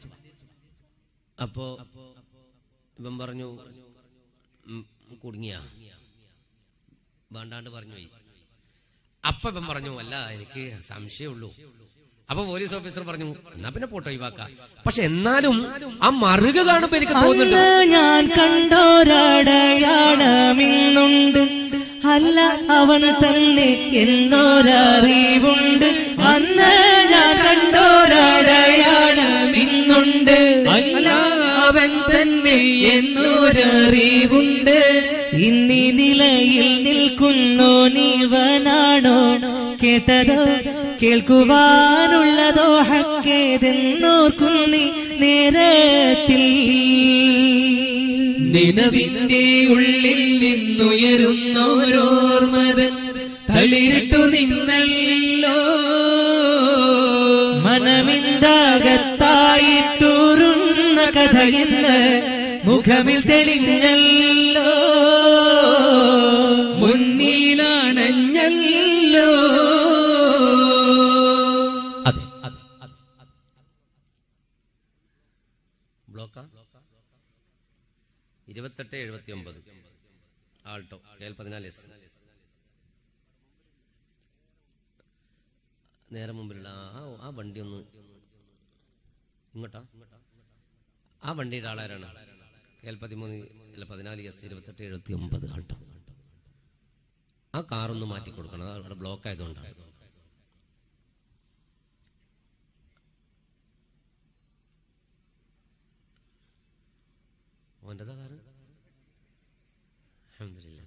Speaker 1: അപ്പോ ഇവൻ പറഞ്ഞു "ഉം, കുടുങ്ങിയ വേണ്ടാണ്ട് പറഞ്ഞു പോയി അപ്പൊ ഇവൻ പറഞ്ഞു അല്ല എനിക്ക് സംശയമുള്ളൂ അപ്പൊ പോലീസ് ഓഫീസർ പറഞ്ഞു എന്നാ പിന്നെ പോട്ടോ ഒഴിവാക്കാം പക്ഷെ എന്നാലും ആ മറുക കാണുമ്പോ എനിക്ക് തോന്നുന്നുണ്ട്
Speaker 2: അന്ന് ഞാൻ കണ്ടോരടയാളമിന്നുണ്ട് അല്ല അവൻ തന്നെ എന്നൊരറിവുണ്ട് അന്ന് ഞാൻ കണ്ടോരടയാളമിന്നുണ്ട്
Speaker 3: അല്ല അവൻ തന്നെ എന്നൊരറിവുണ്ട്
Speaker 2: ഇന്നീ നിലയിൽ നിൽക്കുന്നു നീവനാണോ കേട്ടതോ കേൾക്കുവാനുള്ളതോ ഹക്കേതെന്നോർക്കുന്നി നേരത്തിൽ
Speaker 3: നിലവിന്റെ ഉള്ളിൽ നിന്നുയരുന്നോരോർമത് തളിരിട്ടു നിന്നല്ലോ
Speaker 2: മനമിന്താകത്തായിട്ടുറുന്ന കഥയെന്ന് മുഖമിൽ തെളിഞ്ഞല്ലോ
Speaker 3: മുന്നിലാണഞ്ഞല്ലോ
Speaker 1: അതെ അതെ ബ്ലോക്കാ ഇരുപത്തെട്ട് എഴുപത്തി ഒമ്പത് ആൾട്ടോ കെ എൽ പതിനാല് എസ് നേരെ മുമ്പിലുള്ള ആ ആ വണ്ടി ഒന്ന് ഇങ്ങോട്ടാ ആ വണ്ടിയുടെ ആളാരാണ് കെ എൽ പതിമൂന്ന് അല്ല പതിനാല് എസ് ഇരുപത്തെട്ട് എഴുപത്തി ഒമ്പത് ആൾട്ടോ ആ കാറൊന്ന് മാറ്റി കൊടുക്കണം അത് അവിടെ ബ്ലോക്ക് ആയതുകൊണ്ടാണ് ഓൻ്റെതാ കാറ് അൽഹംദുലില്ലാ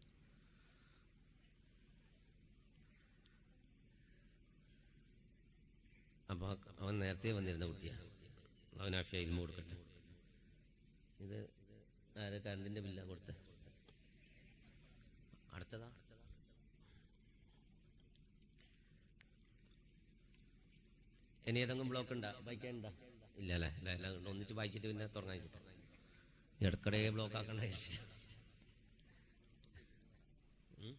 Speaker 1: അപ്പൊ ആ ക- അവൻ നേരത്തെ വന്നിരുന്ന കുട്ടിയാ അവൻ ആ ഫെയിൽമ കൊടുക്കട്ടെ ഇത് ആരെ കറണ്ടിന്റെ ബില്ലാ കൊടുത്ത അടുത്തതാ ഇനി ഏതെങ്കിലും ബ്ലോക്ക് ഉണ്ടാ വായിക്കാനുണ്ടാ ഇല്ല അല്ലേ ഇല്ല എല്ലാം ഒന്നിച്ച് വായിച്ചിട്ട് പിന്നെ തുടങ്ങാൻ വെച്ചിട്ട് ഇടക്കിടെ ബ്ലോക്ക് ആക്കണ്ട വിചാരിച്ചിട്ട്. ഉം.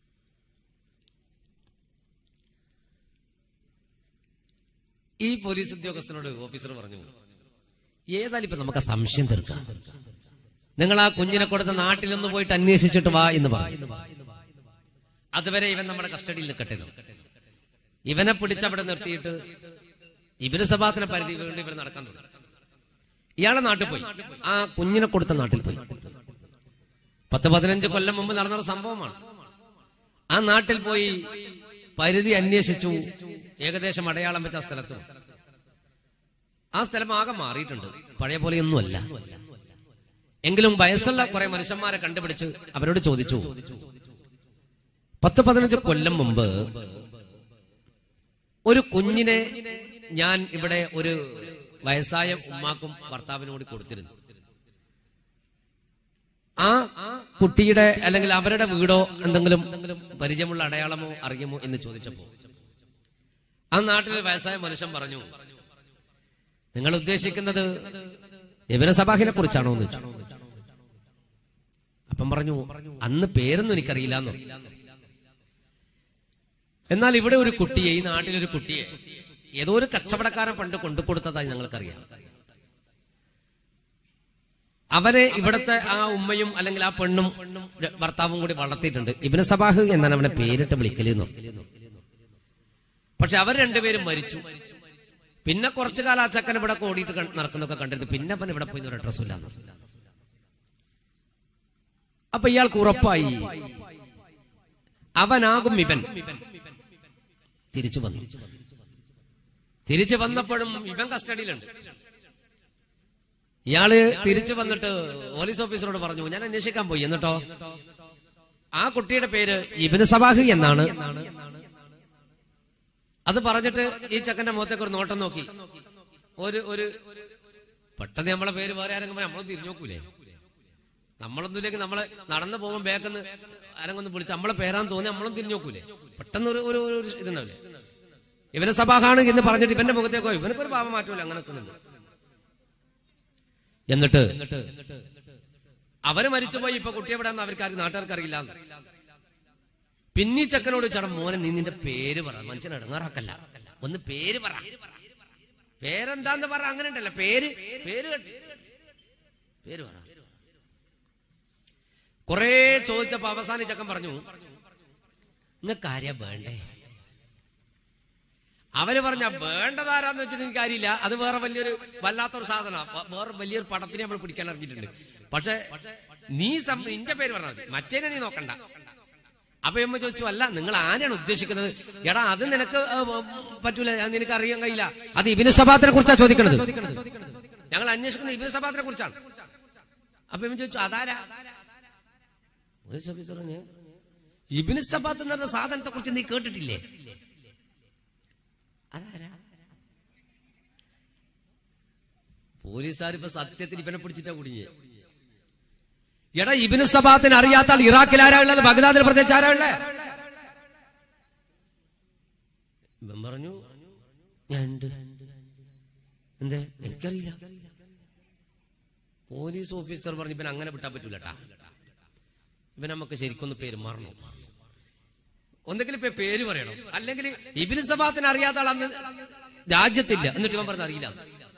Speaker 1: ഈ പോലീസ് ഉദ്യോഗസ്ഥനോട് ഓഫീസർ പറഞ്ഞു ഏതായാലും ഇപ്പൊ നമുക്ക് ആ സംശയം തീർക്കാം നിങ്ങൾ ആ കുഞ്ഞിനെ കൊടുത്ത നാട്ടിലൊന്ന് പോയിട്ട് അന്വേഷിച്ചിട്ട് വാ എന്ന് പറഞ്ഞു അതുവരെ ഇവൻ നമ്മുടെ കസ്റ്റഡിയിൽ നിൽക്കട്ടെ എന്ന്. ഇവനെ പിടിച്ചവിടെ നിർത്തിയിട്ട് ഇവര് സഭാത്തിന് പരിധി വേണ്ടി ഇവർ നടക്കാൻ തുടങ്ങി ഇയാളെ നാട്ടിൽ പോയി ആ കുഞ്ഞിനെ കൊടുത്ത നാട്ടിൽ പോയി പത്ത് പതിനഞ്ച് കൊല്ലം മുമ്പ് നടന്നൊരു സംഭവമാണ് ആ നാട്ടിൽ പോയി പരിധി അന്വേഷിച്ചു ഏകദേശം അടയാളം വെച്ച ആ സ്ഥലത്ത് ആ സ്ഥലം ആകെ മാറിയിട്ടുണ്ട് പഴയ പോലെയൊന്നുമല്ല എങ്കിലും വയസ്സുള്ള കുറെ മനുഷ്യന്മാരെ കണ്ടുപിടിച്ച് അവരോട് ചോദിച്ചു പത്ത് പതിനഞ്ച് കൊല്ലം മുമ്പ് ഒരു കുഞ്ഞിനെ ഞാൻ ഇവിടെ ഒരു വയസ്സായ ഉമ്മാക്കും ഭർത്താവിനും കൂടി കൊടുത്തിരുന്നു ആ കുട്ടിയുടെ അല്ലെങ്കിൽ അവരുടെ വീടോ എന്തെങ്കിലും പരിചയമുള്ള അടയാളമോ അറിയുമോ എന്ന് ചോദിച്ചപ്പോ ആ നാട്ടിലെ വയസ്സായ മനുഷ്യൻ പറഞ്ഞു നിങ്ങൾ ഉദ്ദേശിക്കുന്നത് ഇവന സബാഹിനെ കുറിച്ചാണോ എന്ന് ചോദിച്ചു അപ്പം പറഞ്ഞു അന്ന് പേരൊന്നും എനിക്കറിയില്ല എന്ന് എന്നാൽ ഇവിടെ ഒരു കുട്ടിയെ ഈ നാട്ടിലൊരു കുട്ടിയെ ഏതോ ഒരു കച്ചവടക്കാരൻ പണ്ട് കൊണ്ടു കൊടുത്തതായി ഞങ്ങൾക്കറിയാം അവരെ ഇവിടുത്തെ ആ ഉമ്മയും അല്ലെങ്കിൽ ആ പെണ്ണും ഭർത്താവും കൂടി വളർത്തിയിട്ടുണ്ട് ഇബിന് സബാഹ് എന്നാണ് അവനെ പേരിട്ട് വിളിക്കലെന്നു പക്ഷെ അവർ രണ്ടുപേരും മരിച്ചു പിന്നെ കുറച്ചു കാലം ആ ചക്കൻ ഇവിടെ ഓടിയിട്ട് കണ്ട് നടക്കുന്നൊക്കെ കണ്ടിരുന്നു പിന്നെ അവൻ ഇവിടെ പോയി ഒരു അഡ്രസ്സും ഇല്ല അപ്പൊ ഇയാൾക്ക് ഉറപ്പായി അവനാകും ഇവൻ തിരിച്ചു വന്നു തിരിച്ചു വന്നപ്പോഴും ഇവൻ കസ്റ്റഡിയിലുണ്ട് ഇയാള് തിരിച്ചു വന്നിട്ട് പോലീസ് ഓഫീസറോട് പറഞ്ഞു ഞാൻ അന്വേഷിക്കാൻ പോയി എന്നിട്ടോ ആ കുട്ടിയുടെ പേര് ഇബിന് സബാഹ് എന്നാണ് അത് പറഞ്ഞിട്ട് ഈ ചക്കന്റെ മുഖത്തേക്ക് ഒരു നോട്ടം നോക്കി ഒരു ഒരു പെട്ടെന്ന് നമ്മളെ പേര് വേറെ ആരെങ്കിലും പറഞ്ഞാൽ നമ്മളൊന്നും തിരിഞ്ഞു നോക്കൂലേ നമ്മളൊന്നുമില്ലെങ്കിൽ നമ്മള് നടന്നു പോകുമ്പോൾ ബാക്കെന്ന് ആരെങ്കിലും വിളിച്ച് നമ്മളെ പേരാന്ന് തോന്നി നമ്മളും തിരിഞ്ഞു നോക്കൂലേ പെട്ടെന്ന് ഒരു ഒരു ഒരു ഇതുണ്ടാവില്ലേ ഇവനെ സഭാഹാണ് എന്ന് പറഞ്ഞിട്ട് ഇവന്റെ മുഖത്തേക്കോ ഇവനക്കൊരു പാപം മാറ്റൂല അങ്ങനെ നിൽക്കുന്നുണ്ട് എന്നിട്ട് അവര് മരിച്ചുപോയി ഇപ്പൊ കുട്ടി എവിടെയാന്ന് അവർക്ക് ആർക്ക് നാട്ടുകാർക്ക് അറിയില്ല പിന്നെ ഈ ചക്കനോട് ചേട്ടൻ മോനെ നീ നിന്റെ പേര് പറ മനുഷ്യൻ ഇടങ്ങാറാക്കല്ല ഒന്ന് പേര് പറ പേരെന്താന്ന് പറ അങ്ങനെ ഉണ്ടല്ല പേര് പേര് കേട്ട്- പേര് പറ കൊറേ ചോദിച്ചപ്പോ അവസാനം ഈ ചക്കൻ പറഞ്ഞു നിങ്ങൾക്ക് ആര്യാ വേണ്ടേ അവര് പറഞ്ഞ വേണ്ടതാരാന്ന് വെച്ചിട്ട് എനിക്ക് കാര്യമില്ല അത് വേറെ വലിയൊരു വല്ലാത്തൊരു സാധന വേറെ വലിയൊരു പടത്തിനെ നമ്മൾ പിടിക്കാൻ ഇറങ്ങിയിട്ടുണ്ട് പക്ഷെ നീ സം- നിന്റെ പേര് പറഞ്ഞാൽ മതി മറ്റേനെ നീ നോക്കണ്ട അപ്പൊ അമ്മ ചോദിച്ചു അല്ല നിങ്ങൾ ആരെയാണ് ഉദ്ദേശിക്കുന്നത് എടാ അത് നിനക്ക് ഏ, ഉം, പറ്റൂല അത് നിനക്ക് അറിയാൻ കഴിയില്ല അത് ഇബിന് സഭാത്തിനെ കുറിച്ചാണ് ചോദിക്കണത് ഞങ്ങൾ അന്വേഷിക്കുന്നത് ഇബിന് സഭാത്തിനെ കുറിച്ചാണ് അപ്പൊ ഇവൻ ചോദിച്ചു അതാരാ പോലീസ് ഓഫീസർ പറഞ്ഞു, ഇബിന് സബാത്ത് എന്ന് പറഞ്ഞ സാധനത്തെ കുറിച്ച് നീ കേട്ടിട്ടില്ലേ അതാരാ പോലീസുകാർ ഇപ്പൊ സത്യത്തിൽ ഇവനെ പിടിച്ചിട്ടാ കുടുങ്ങിയെ എടാ ഇബിന് സബാത്തിന് അറിയാത്ത ആൾ ഇറാഖിൽ ആരാ ഉള്ളത് ബഗ്ദാദിൽ പ്രത്യേകിച്ച് ആരാ ഉള്ളത് ഇവൻ പറഞ്ഞു ഞാൻ ഉണ്ട് എന്തേ എനിക്കറിയില്ല പോലീസ് ഓഫീസർ പറഞ്ഞു ഇവൻ അങ്ങനെ വിട്ടാൻ പറ്റൂലട്ടാ ഇവൻ നമുക്ക് ശരിക്കൊന്ന് പെരുമാറണം ഒന്നെങ്കിലും ഇപ്പൊ പേര് പറയണം അല്ലെങ്കിൽ ഇബിന് സഭാത്തിന് അറിയാത്ത ആൾ അന്ന് രാജ്യത്തില്ല എന്നിട്ട് ഇവൻ പറഞ്ഞ അറിയില്ല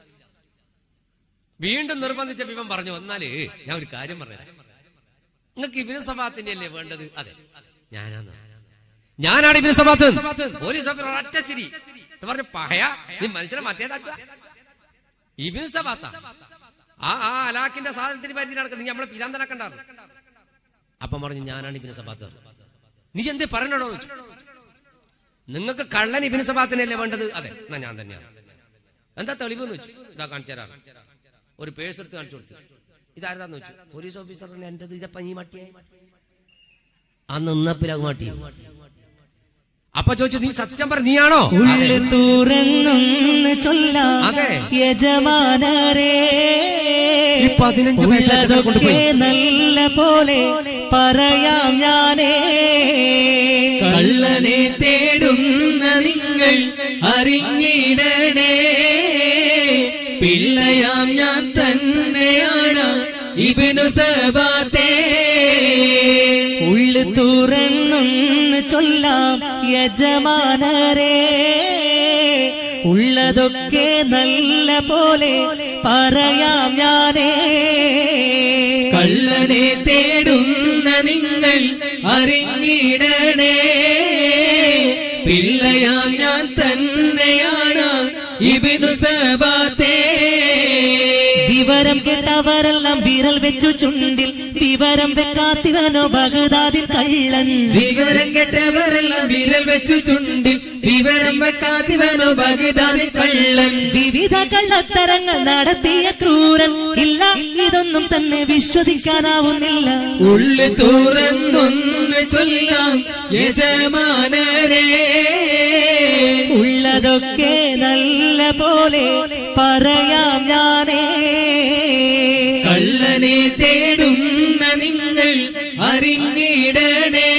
Speaker 1: വീണ്ടും നിർബന്ധിച്ച ഇവൻ പറഞ്ഞു എന്നാലേ ഞാൻ ഒരു കാര്യം പറഞ്ഞു നിങ്ങൾക്ക് ഇബിന് സഭാത്തിന്റെ അല്ലേ വേണ്ടത് അതെ ഞാനാണ് ഞാനാണ് ഇബിന് സഭാത്ത് പോലീസ് ഓഫീസർ ഒറ്റ ചിരി എന്ന് പറഞ്ഞു പഹയ നീ മനുഷ്യനെ മറ്റേതാക്കുക ഇബിന് സഭാത്ത ആ ആ അലാക്കിന്റെ സാധനത്തിന് പരിധി നടക്കുന്നത് നീ നമ്മളെ പിരാന്തനാക്കണ്ടായിരുന്നു അപ്പം പറഞ്ഞു ഞാനാണ് ഇബിന് സഭാത്ത് നീ എന്തേ പറഞ്ഞോ ചോദിച്ചു നിങ്ങൾക്ക് കള്ളൻ ഇബിന് സഭാത്തിനല്ലേ വേണ്ടത് അതെ എന്നാ ഞാൻ തന്നെയാണ് എന്താ തെളിവ് എന്ന് വെച്ചു ഇതാ കാണിച്ചു തരാറ് ഒരു പേഴ്സ് എടുത്ത് കാണിച്ചു കൊടുത്തു ഇതാരതാന്ന് വെച്ചു പോലീസ് ഓഫീസറിന് എന്റേത് ഇതപ്പ നീ മാറ്റിയേ ആ നിന്നപ്പിലത് മാറ്റി അപ്പൊ ചോദിച്ചു നീ സത്യം പറ നീയാണോ
Speaker 2: ഉള്ളു തുറന്നൊന്ന് ചൊല്ലാം
Speaker 1: അതെ.
Speaker 2: യജമാനരേ
Speaker 1: ഈ പതിനഞ്ച് പൈസ ചെക്കനെ കൊണ്ടുപോയി.
Speaker 2: ഉള്ളതൊക്കെ നല്ല പോലെ പറയാം ഞാനേ
Speaker 3: കള്ളനെ തേടുന്ന നിങ്ങൾ അറിഞ്ഞിടണേ പിള്ളയാം ഞാൻ തന്നെയാണ് ഇബിനു സബാത്തേ
Speaker 2: ഉള്ളു തുറന്നൊന്ന് ചൊല്ലാം യജമാനരെ ഉള്ളതൊക്കെ നല്ല പോലെ പറയാം ഞാനേ
Speaker 3: കള്ളനെ തേടുന്ന നിങ്ങൾ അറിഞ്ഞിടണേ പിള്ളയാം ഞാൻ തന്നെയാണ് ഇബിനു സബാത്തേ
Speaker 2: വിവരം കേട്ടവരെല്ലാം വിരൽ വെച്ചു ചുണ്ടിൽ വിവരം വെക്കാത്തിവനോ ബഗദാദിൽ കള്ളൻ
Speaker 3: വിവരം കെട്ടവരെല്ലാം വിരൽ വെച്ചു ചുണ്ടിൽ വിവരം വെക്കാത്തിവനോ ബഗ്ദാദിൽ കള്ളൻ
Speaker 2: വിവിധ കള്ളത്തരങ്ങൾ നടത്തിയ ക്രൂരൻ ഇല്ല ഇതൊന്നും തന്നെ വിശ്വസിക്കാനാവുന്നില്ല
Speaker 3: ഉള്ളു തുറന്നൊന്ന് ചൊല്ലാം യജമാനരേ
Speaker 2: ഉള്ളതൊക്കെ നല്ല പോലെ പറയാം ഞാനേ
Speaker 3: കള്ളനെ തേടുന്ന നിങ്ങൾ അറിഞ്ഞിടണേ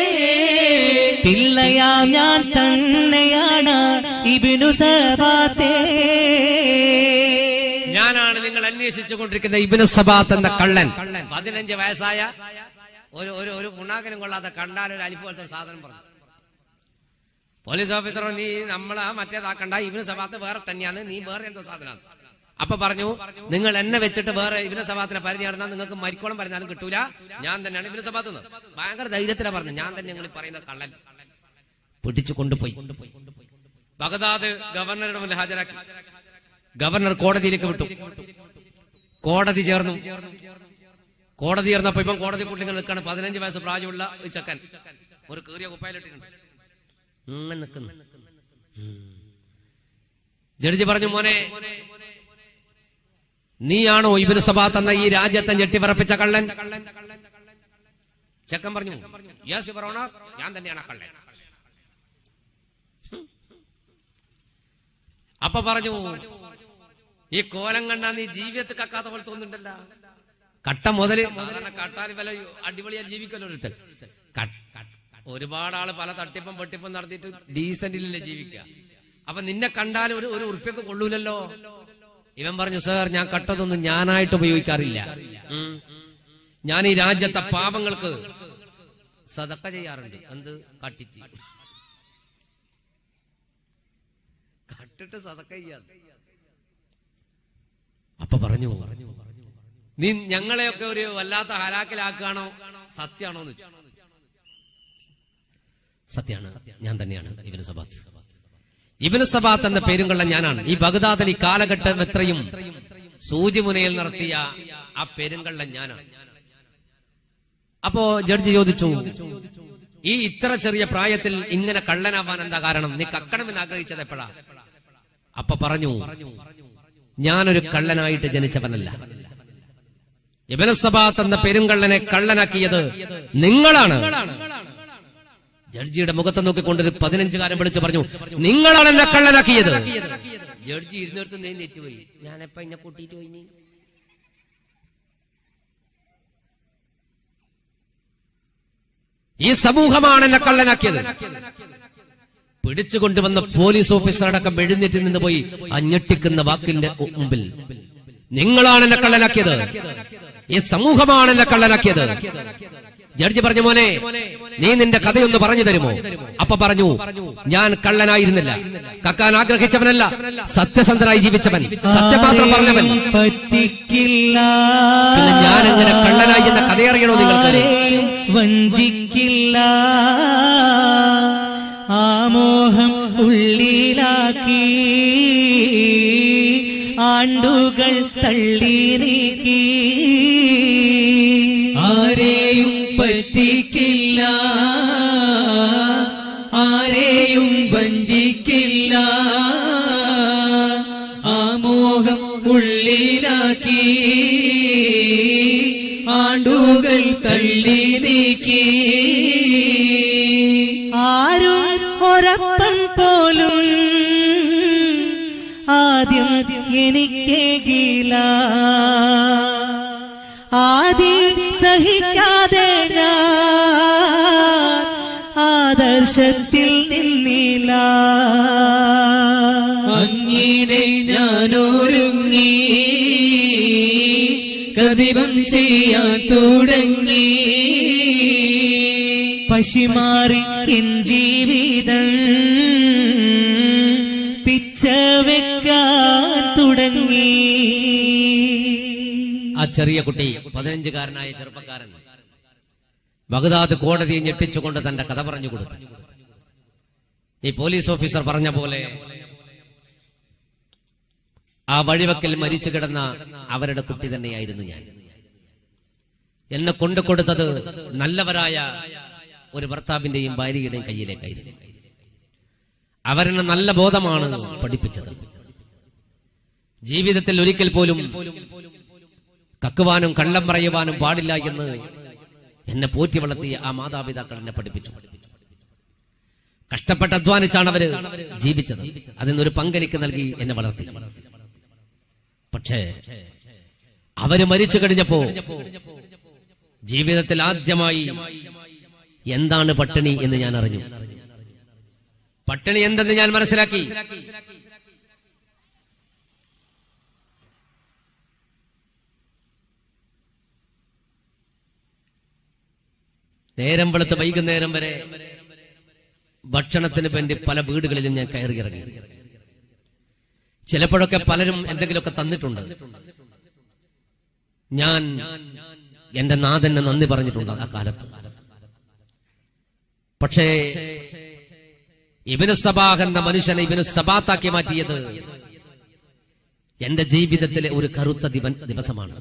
Speaker 2: പിള്ളയാം ഞാൻ തന്നെയാണ് ഇബിനു സബാത്തേ
Speaker 1: ഞാനാണ് നിങ്ങൾ അന്വേഷിച്ചു കൊണ്ടിരിക്കുന്ന ഇബിന് സബാത്ത് എന്ന കള്ളൻ പതിനഞ്ച് വയസ്സായ ഒരു ഒരു ഒരു ഉണ്ണാക്കനും കൊള്ളാത്ത കണ്ടാൽ ഒരു അലിഫ് പോലത്തെ ഒരു സാധനം പറഞ്ഞു പോലീസ് ഓഫീസർ നീ നമ്മളെ മറ്റേതാക്കണ്ട ഇബിന് സബാത്ത് വേറെ തന്നെയാണ് നീ വേറെ എന്തോ സാധനമാണ് അപ്പൊ പറഞ്ഞു നിങ്ങൾ എന്നെ വെച്ചിട്ട് വേറെ ഇബിന് സബാത്തിനെ പരിധി നടന്നാൽ നിങ്ങൾക്ക് മരിക്കോളം പറഞ്ഞാലും കിട്ടൂല ഞാൻ തന്നെയാണ് ഇബിന് സബാത്ത് എന്ന് ഭയങ്കര ധൈര്യത്തിലാണ് പറഞ്ഞു ഞാൻ തന്നെ നിങ്ങൾ ഈ പറയുന്ന കള്ളൻ പിടിച്ചു കൊണ്ടുപോയി ബഗദാദ് ഗവർണറുടെ മുന്നിൽ ഹാജരാക്കി ഗവർണർ കോടതിയിലേക്ക് വിട്ടു കോടതി ചേർന്നു കോടതി ചേർന്നപ്പോ ഇപ്പം കോടതി കുട്ടികൾ നിൽക്കാണ് പതിനഞ്ച് വയസ്സ് പ്രായമുള്ള ഈ ചക്കൻ ഒരു കീറിയ കുപ്പായിലിട്ടിട്ടുണ്ട് ഇങ്ങനെ നിൽക്കുന്നു ജഡ്ജി പറഞ്ഞു മോനെ നീയാണോ ഇബിന് സബാത്ത് എന്ന ഈ രാജ്യത്തെ ഞെട്ടിവിറപ്പിച്ച കള്ളൻ ചെക്കൻ പറഞ്ഞു യെസ് യുവർ ഓണർ ഞാൻ തന്നെയാണ് ആ കള്ളൻ അപ്പൊ പറഞ്ഞു ഈ കോലം കണ്ടാ നീ ജീവിതത്തിൽ കക്കാത്ത പോലെ തോന്നുന്നുണ്ടല്ലോ കട്ട മുതല് സാധാരണ കട്ടാൽ വില അടിപൊളിയായി ജീവിക്കല്ലോ ഒരുത്തൻ ക- ക- ഒരുപാട് ആള് പല തട്ടിപ്പും പൊട്ടിപ്പും നടത്തിയിട്ട് ഡീസന്റിലല്ലേ ജീവിക്കുക അപ്പൊ നിന്നെ കണ്ടാൽ ഒരു ഒരു ഉറുപ്പ്യൊക്കെ കൊള്ളൂലല്ലോ ഇവൻ പറഞ്ഞു സാർ ഞാൻ കട്ടതൊന്നും ഞാനായിട്ട് ഉപയോഗിക്കാറില്ല ഉം. ഞാൻ ഈ രാജ്യത്തെ പാപങ്ങൾക്ക് സതക്ക ചെയ്യാറുണ്ട് എന്ത് കട്ടിച്ച് കട്ടിട്ട് സതക്ക ചെയ്യാതെ അപ്പൊ പറഞ്ഞു നീ ഞങ്ങളെയൊക്കെ ഒരു വല്ലാത്ത ഹലാക്കിലാക്കുകയാണോ സത്യാണോ എന്ന് വെച്ചു സത്യാണ് ഞാൻ തന്നെയാണ് ഇവന് സബാത്ത് ഇബിന് സബാത്ത് എന്ന പേരും കൊള്ള ഞാനാണ് ഈ ബഗ്ദാദിൽ ഈ കാലഘട്ടം എത്രയും സൂചിമുനയിൽ നടത്തിയ ആ പെരുങ്കള്ള ഞാനാണ് അപ്പോ ജഡ്ജി ചോദിച്ചു ഈ ഇത്ര ചെറിയ പ്രായത്തിൽ ഇങ്ങനെ കള്ളനാവാൻ എന്താ കാരണം നീ കക്കണമെന്ന് ആഗ്രഹിച്ചത് എപ്പോഴാ അപ്പൊ പറഞ്ഞു ഞാനൊരു കള്ളനായിട്ട് ജനിച്ചവനല്ല ഇബനസബാത്ത് എന്ന പെരുങ്കള്ളനെ കള്ളനാക്കിയത് നിങ്ങളാണ് ജഡ്ജിയുടെ മുഖത്ത് നോക്കിക്കൊണ്ടൊരു പതിനഞ്ചുകാരൻ വിളിച്ചു പറഞ്ഞു നിങ്ങളാണ് എന്നെ കള്ളനാക്കിയത് ജഡ്ജി ഇരുന്നിടത്ത് നീ നെറ്റുപോയി ഞാനെപ്പ എന്നെ കൂട്ടിയിട്ട് പോയി നീ ഈ സമൂഹമാണ് എന്നെ കള്ളനാക്കിയത് പിടിച്ചുകൊണ്ടുവന്ന പോലീസ് ഓഫീസർ അടക്കം എഴുന്നേറ്റ് നിന്ന് പോയി ആ ഞെട്ടിക്കുന്ന വാക്കിന്റെ ഉ- മുമ്പിൽ നിങ്ങളാണ് എന്നെ കള്ളനാക്കിയത് ഈ സമൂഹമാണ് എന്നെ കള്ളനാക്കിയത് ജഡ്ജി പറഞ്ഞു മോനെ നീ നിന്റെ കഥയൊന്ന് പറഞ്ഞു തരുമോ അപ്പൊ പറഞ്ഞു ഞാൻ കള്ളനായിരുന്നില്ല കക്കാൻ ആഗ്രഹിച്ചവനല്ല സത്യസന്ധനായി ജീവിച്ചവൻ സത്യപാത്രം പറഞ്ഞവൻ
Speaker 2: പറ്റിക്കില്ല
Speaker 1: പിന്നെ ഞാൻ എങ്ങനെ കള്ളനായി എന്ന കഥയറിയണോ നിങ്ങൾക്ക്
Speaker 2: ആരെയും വഞ്ചിക്കില്ല ആമോഹം ഉള്ളിലാക്കി ആണ്ടുകൾ തള്ളി നീക്കി
Speaker 3: ആരെയും പറ്റിക്കില്ല ആരെയും വഞ്ചിക്കില്ല ആമോഹം ഉള്ളിലാക്കി ആണ്ടുകൾ തള്ളി നീക്കി
Speaker 2: ആരും ഒരപ്പം പോലും ആദ്യം എനിക്കേകില ആദ്യം സഹിക്കാതെ ഞാൻ ആദർശത്തിൽ നിന്നില്ല
Speaker 3: അങ്ങനെ ഞാനൊരുങ്ങി പതിവും ചെയ്യാൻ തുടങ്ങി
Speaker 2: പശിമാറി എൻ ജീവിതം പിച്ച വെക്കാൻ തുടങ്ങി
Speaker 1: ആ ചെറിയ കുട്ടി പതിനഞ്ചുകാരനായ ചെറുപ്പക്കാരൻ ബഗ്ദാദ് കോടതിയെ ഞെട്ടിച്ചുകൊണ്ട് തന്റെ കഥ പറഞ്ഞു കൊടുത്തു ഈ പോലീസ് ഓഫീസർ പറഞ്ഞ പോലെ ആ വഴിവക്കൽ മരിച്ചു കിടന്ന അവരുടെ കുട്ടി തന്നെയായിരുന്നു ഞാൻ എന്നെ കൊണ്ടു കൊടുത്തത് നല്ലവരായ ഒരു ഭർത്താവിന്റെയും ഭാര്യയുടെയും കയ്യിലേക്കായിരുന്നു അവരെന്നെ നല്ല ബോധമാണ് പഠിപ്പിച്ചത് ജീവിതത്തിൽ ഒരിക്കൽ പോലും കക്കുവാനും കള്ളം പറയുവാനും പാടില്ല എന്ന് എന്നെ പോറ്റി വളർത്തിയ ആ മാതാപിതാക്കൾ എന്നെ പഠിപ്പിച്ചു കഷ്ടപ്പെട്ട് അധ്വാനിച്ചാണ് അവര് ജീവിച്ചത് അതിനൊരു പങ്കെനിക്ക് നൽകി എന്നെ വളർത്തി പക്ഷേ അവര് മരിച്ചു കഴിഞ്ഞപ്പോ ജീവിതത്തിൽ ആദ്യമായി എന്താണ് പട്ടിണി എന്ന് ഞാൻ അറിഞ്ഞു പട്ടിണി എന്തെന്ന് ഞാൻ മനസ്സിലാക്കി നേരം വെളുത്ത് വൈകുന്നേരം വരെ ഭക്ഷണത്തിന് വേണ്ടി പല വീടുകളിലും ഞാൻ കയറി ഇറങ്ങി ചിലപ്പോഴൊക്കെ പലരും എന്തെങ്കിലുമൊക്കെ തന്നിട്ടുണ്ട് ഞാൻ എന്റെ നാഥന് നന്ദി പറഞ്ഞിട്ടുണ്ട് ആ കാലത്ത് പക്ഷേ ഇബിന് സബാഹ് എന്ന മനുഷ്യനെ ഇബിന് സബാത്താക്കി മാറ്റിയത് എന്റെ ജീവിതത്തിലെ ഒരു കറുത്ത ദിവ- ദിവസമാണ്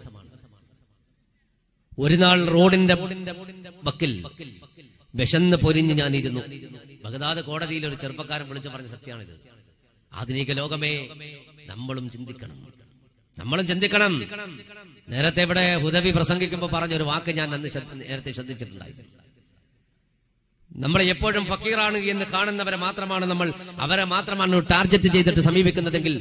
Speaker 1: ഒരു നാൾ റോഡിന്റെ വക്കിൽ വിശന്ന് പൊരിഞ്ഞ് ഞാനിരുന്നു ബഗദാദ് കോടതിയിൽ ഒരു ചെറുപ്പക്കാരൻ വിളിച്ചു പറഞ്ഞ സത്യമാണിത് ആധുനിക ലോകമേ നമ്മളും ചിന്തിക്കണം നമ്മളും ചിന്തിക്കണം നേരത്തെ ഇവിടെ ഹുദവി പ്രസംഗിക്കുമ്പോൾ പറഞ്ഞ ഒരു വാക്ക് ഞാൻ അന്ന് ശ്രദ്ധ- നേരത്തെ ശ്രദ്ധിച്ചിട്ടുണ്ടായി നമ്മളെ എപ്പോഴും ഫക്കീറാണ് എന്ന് കാണുന്നവരെ മാത്രമാണ് നമ്മൾ അവരെ മാത്രമാണ് ടാർഗറ്റ് ചെയ്തിട്ട് സമീപിക്കുന്നതെങ്കിൽ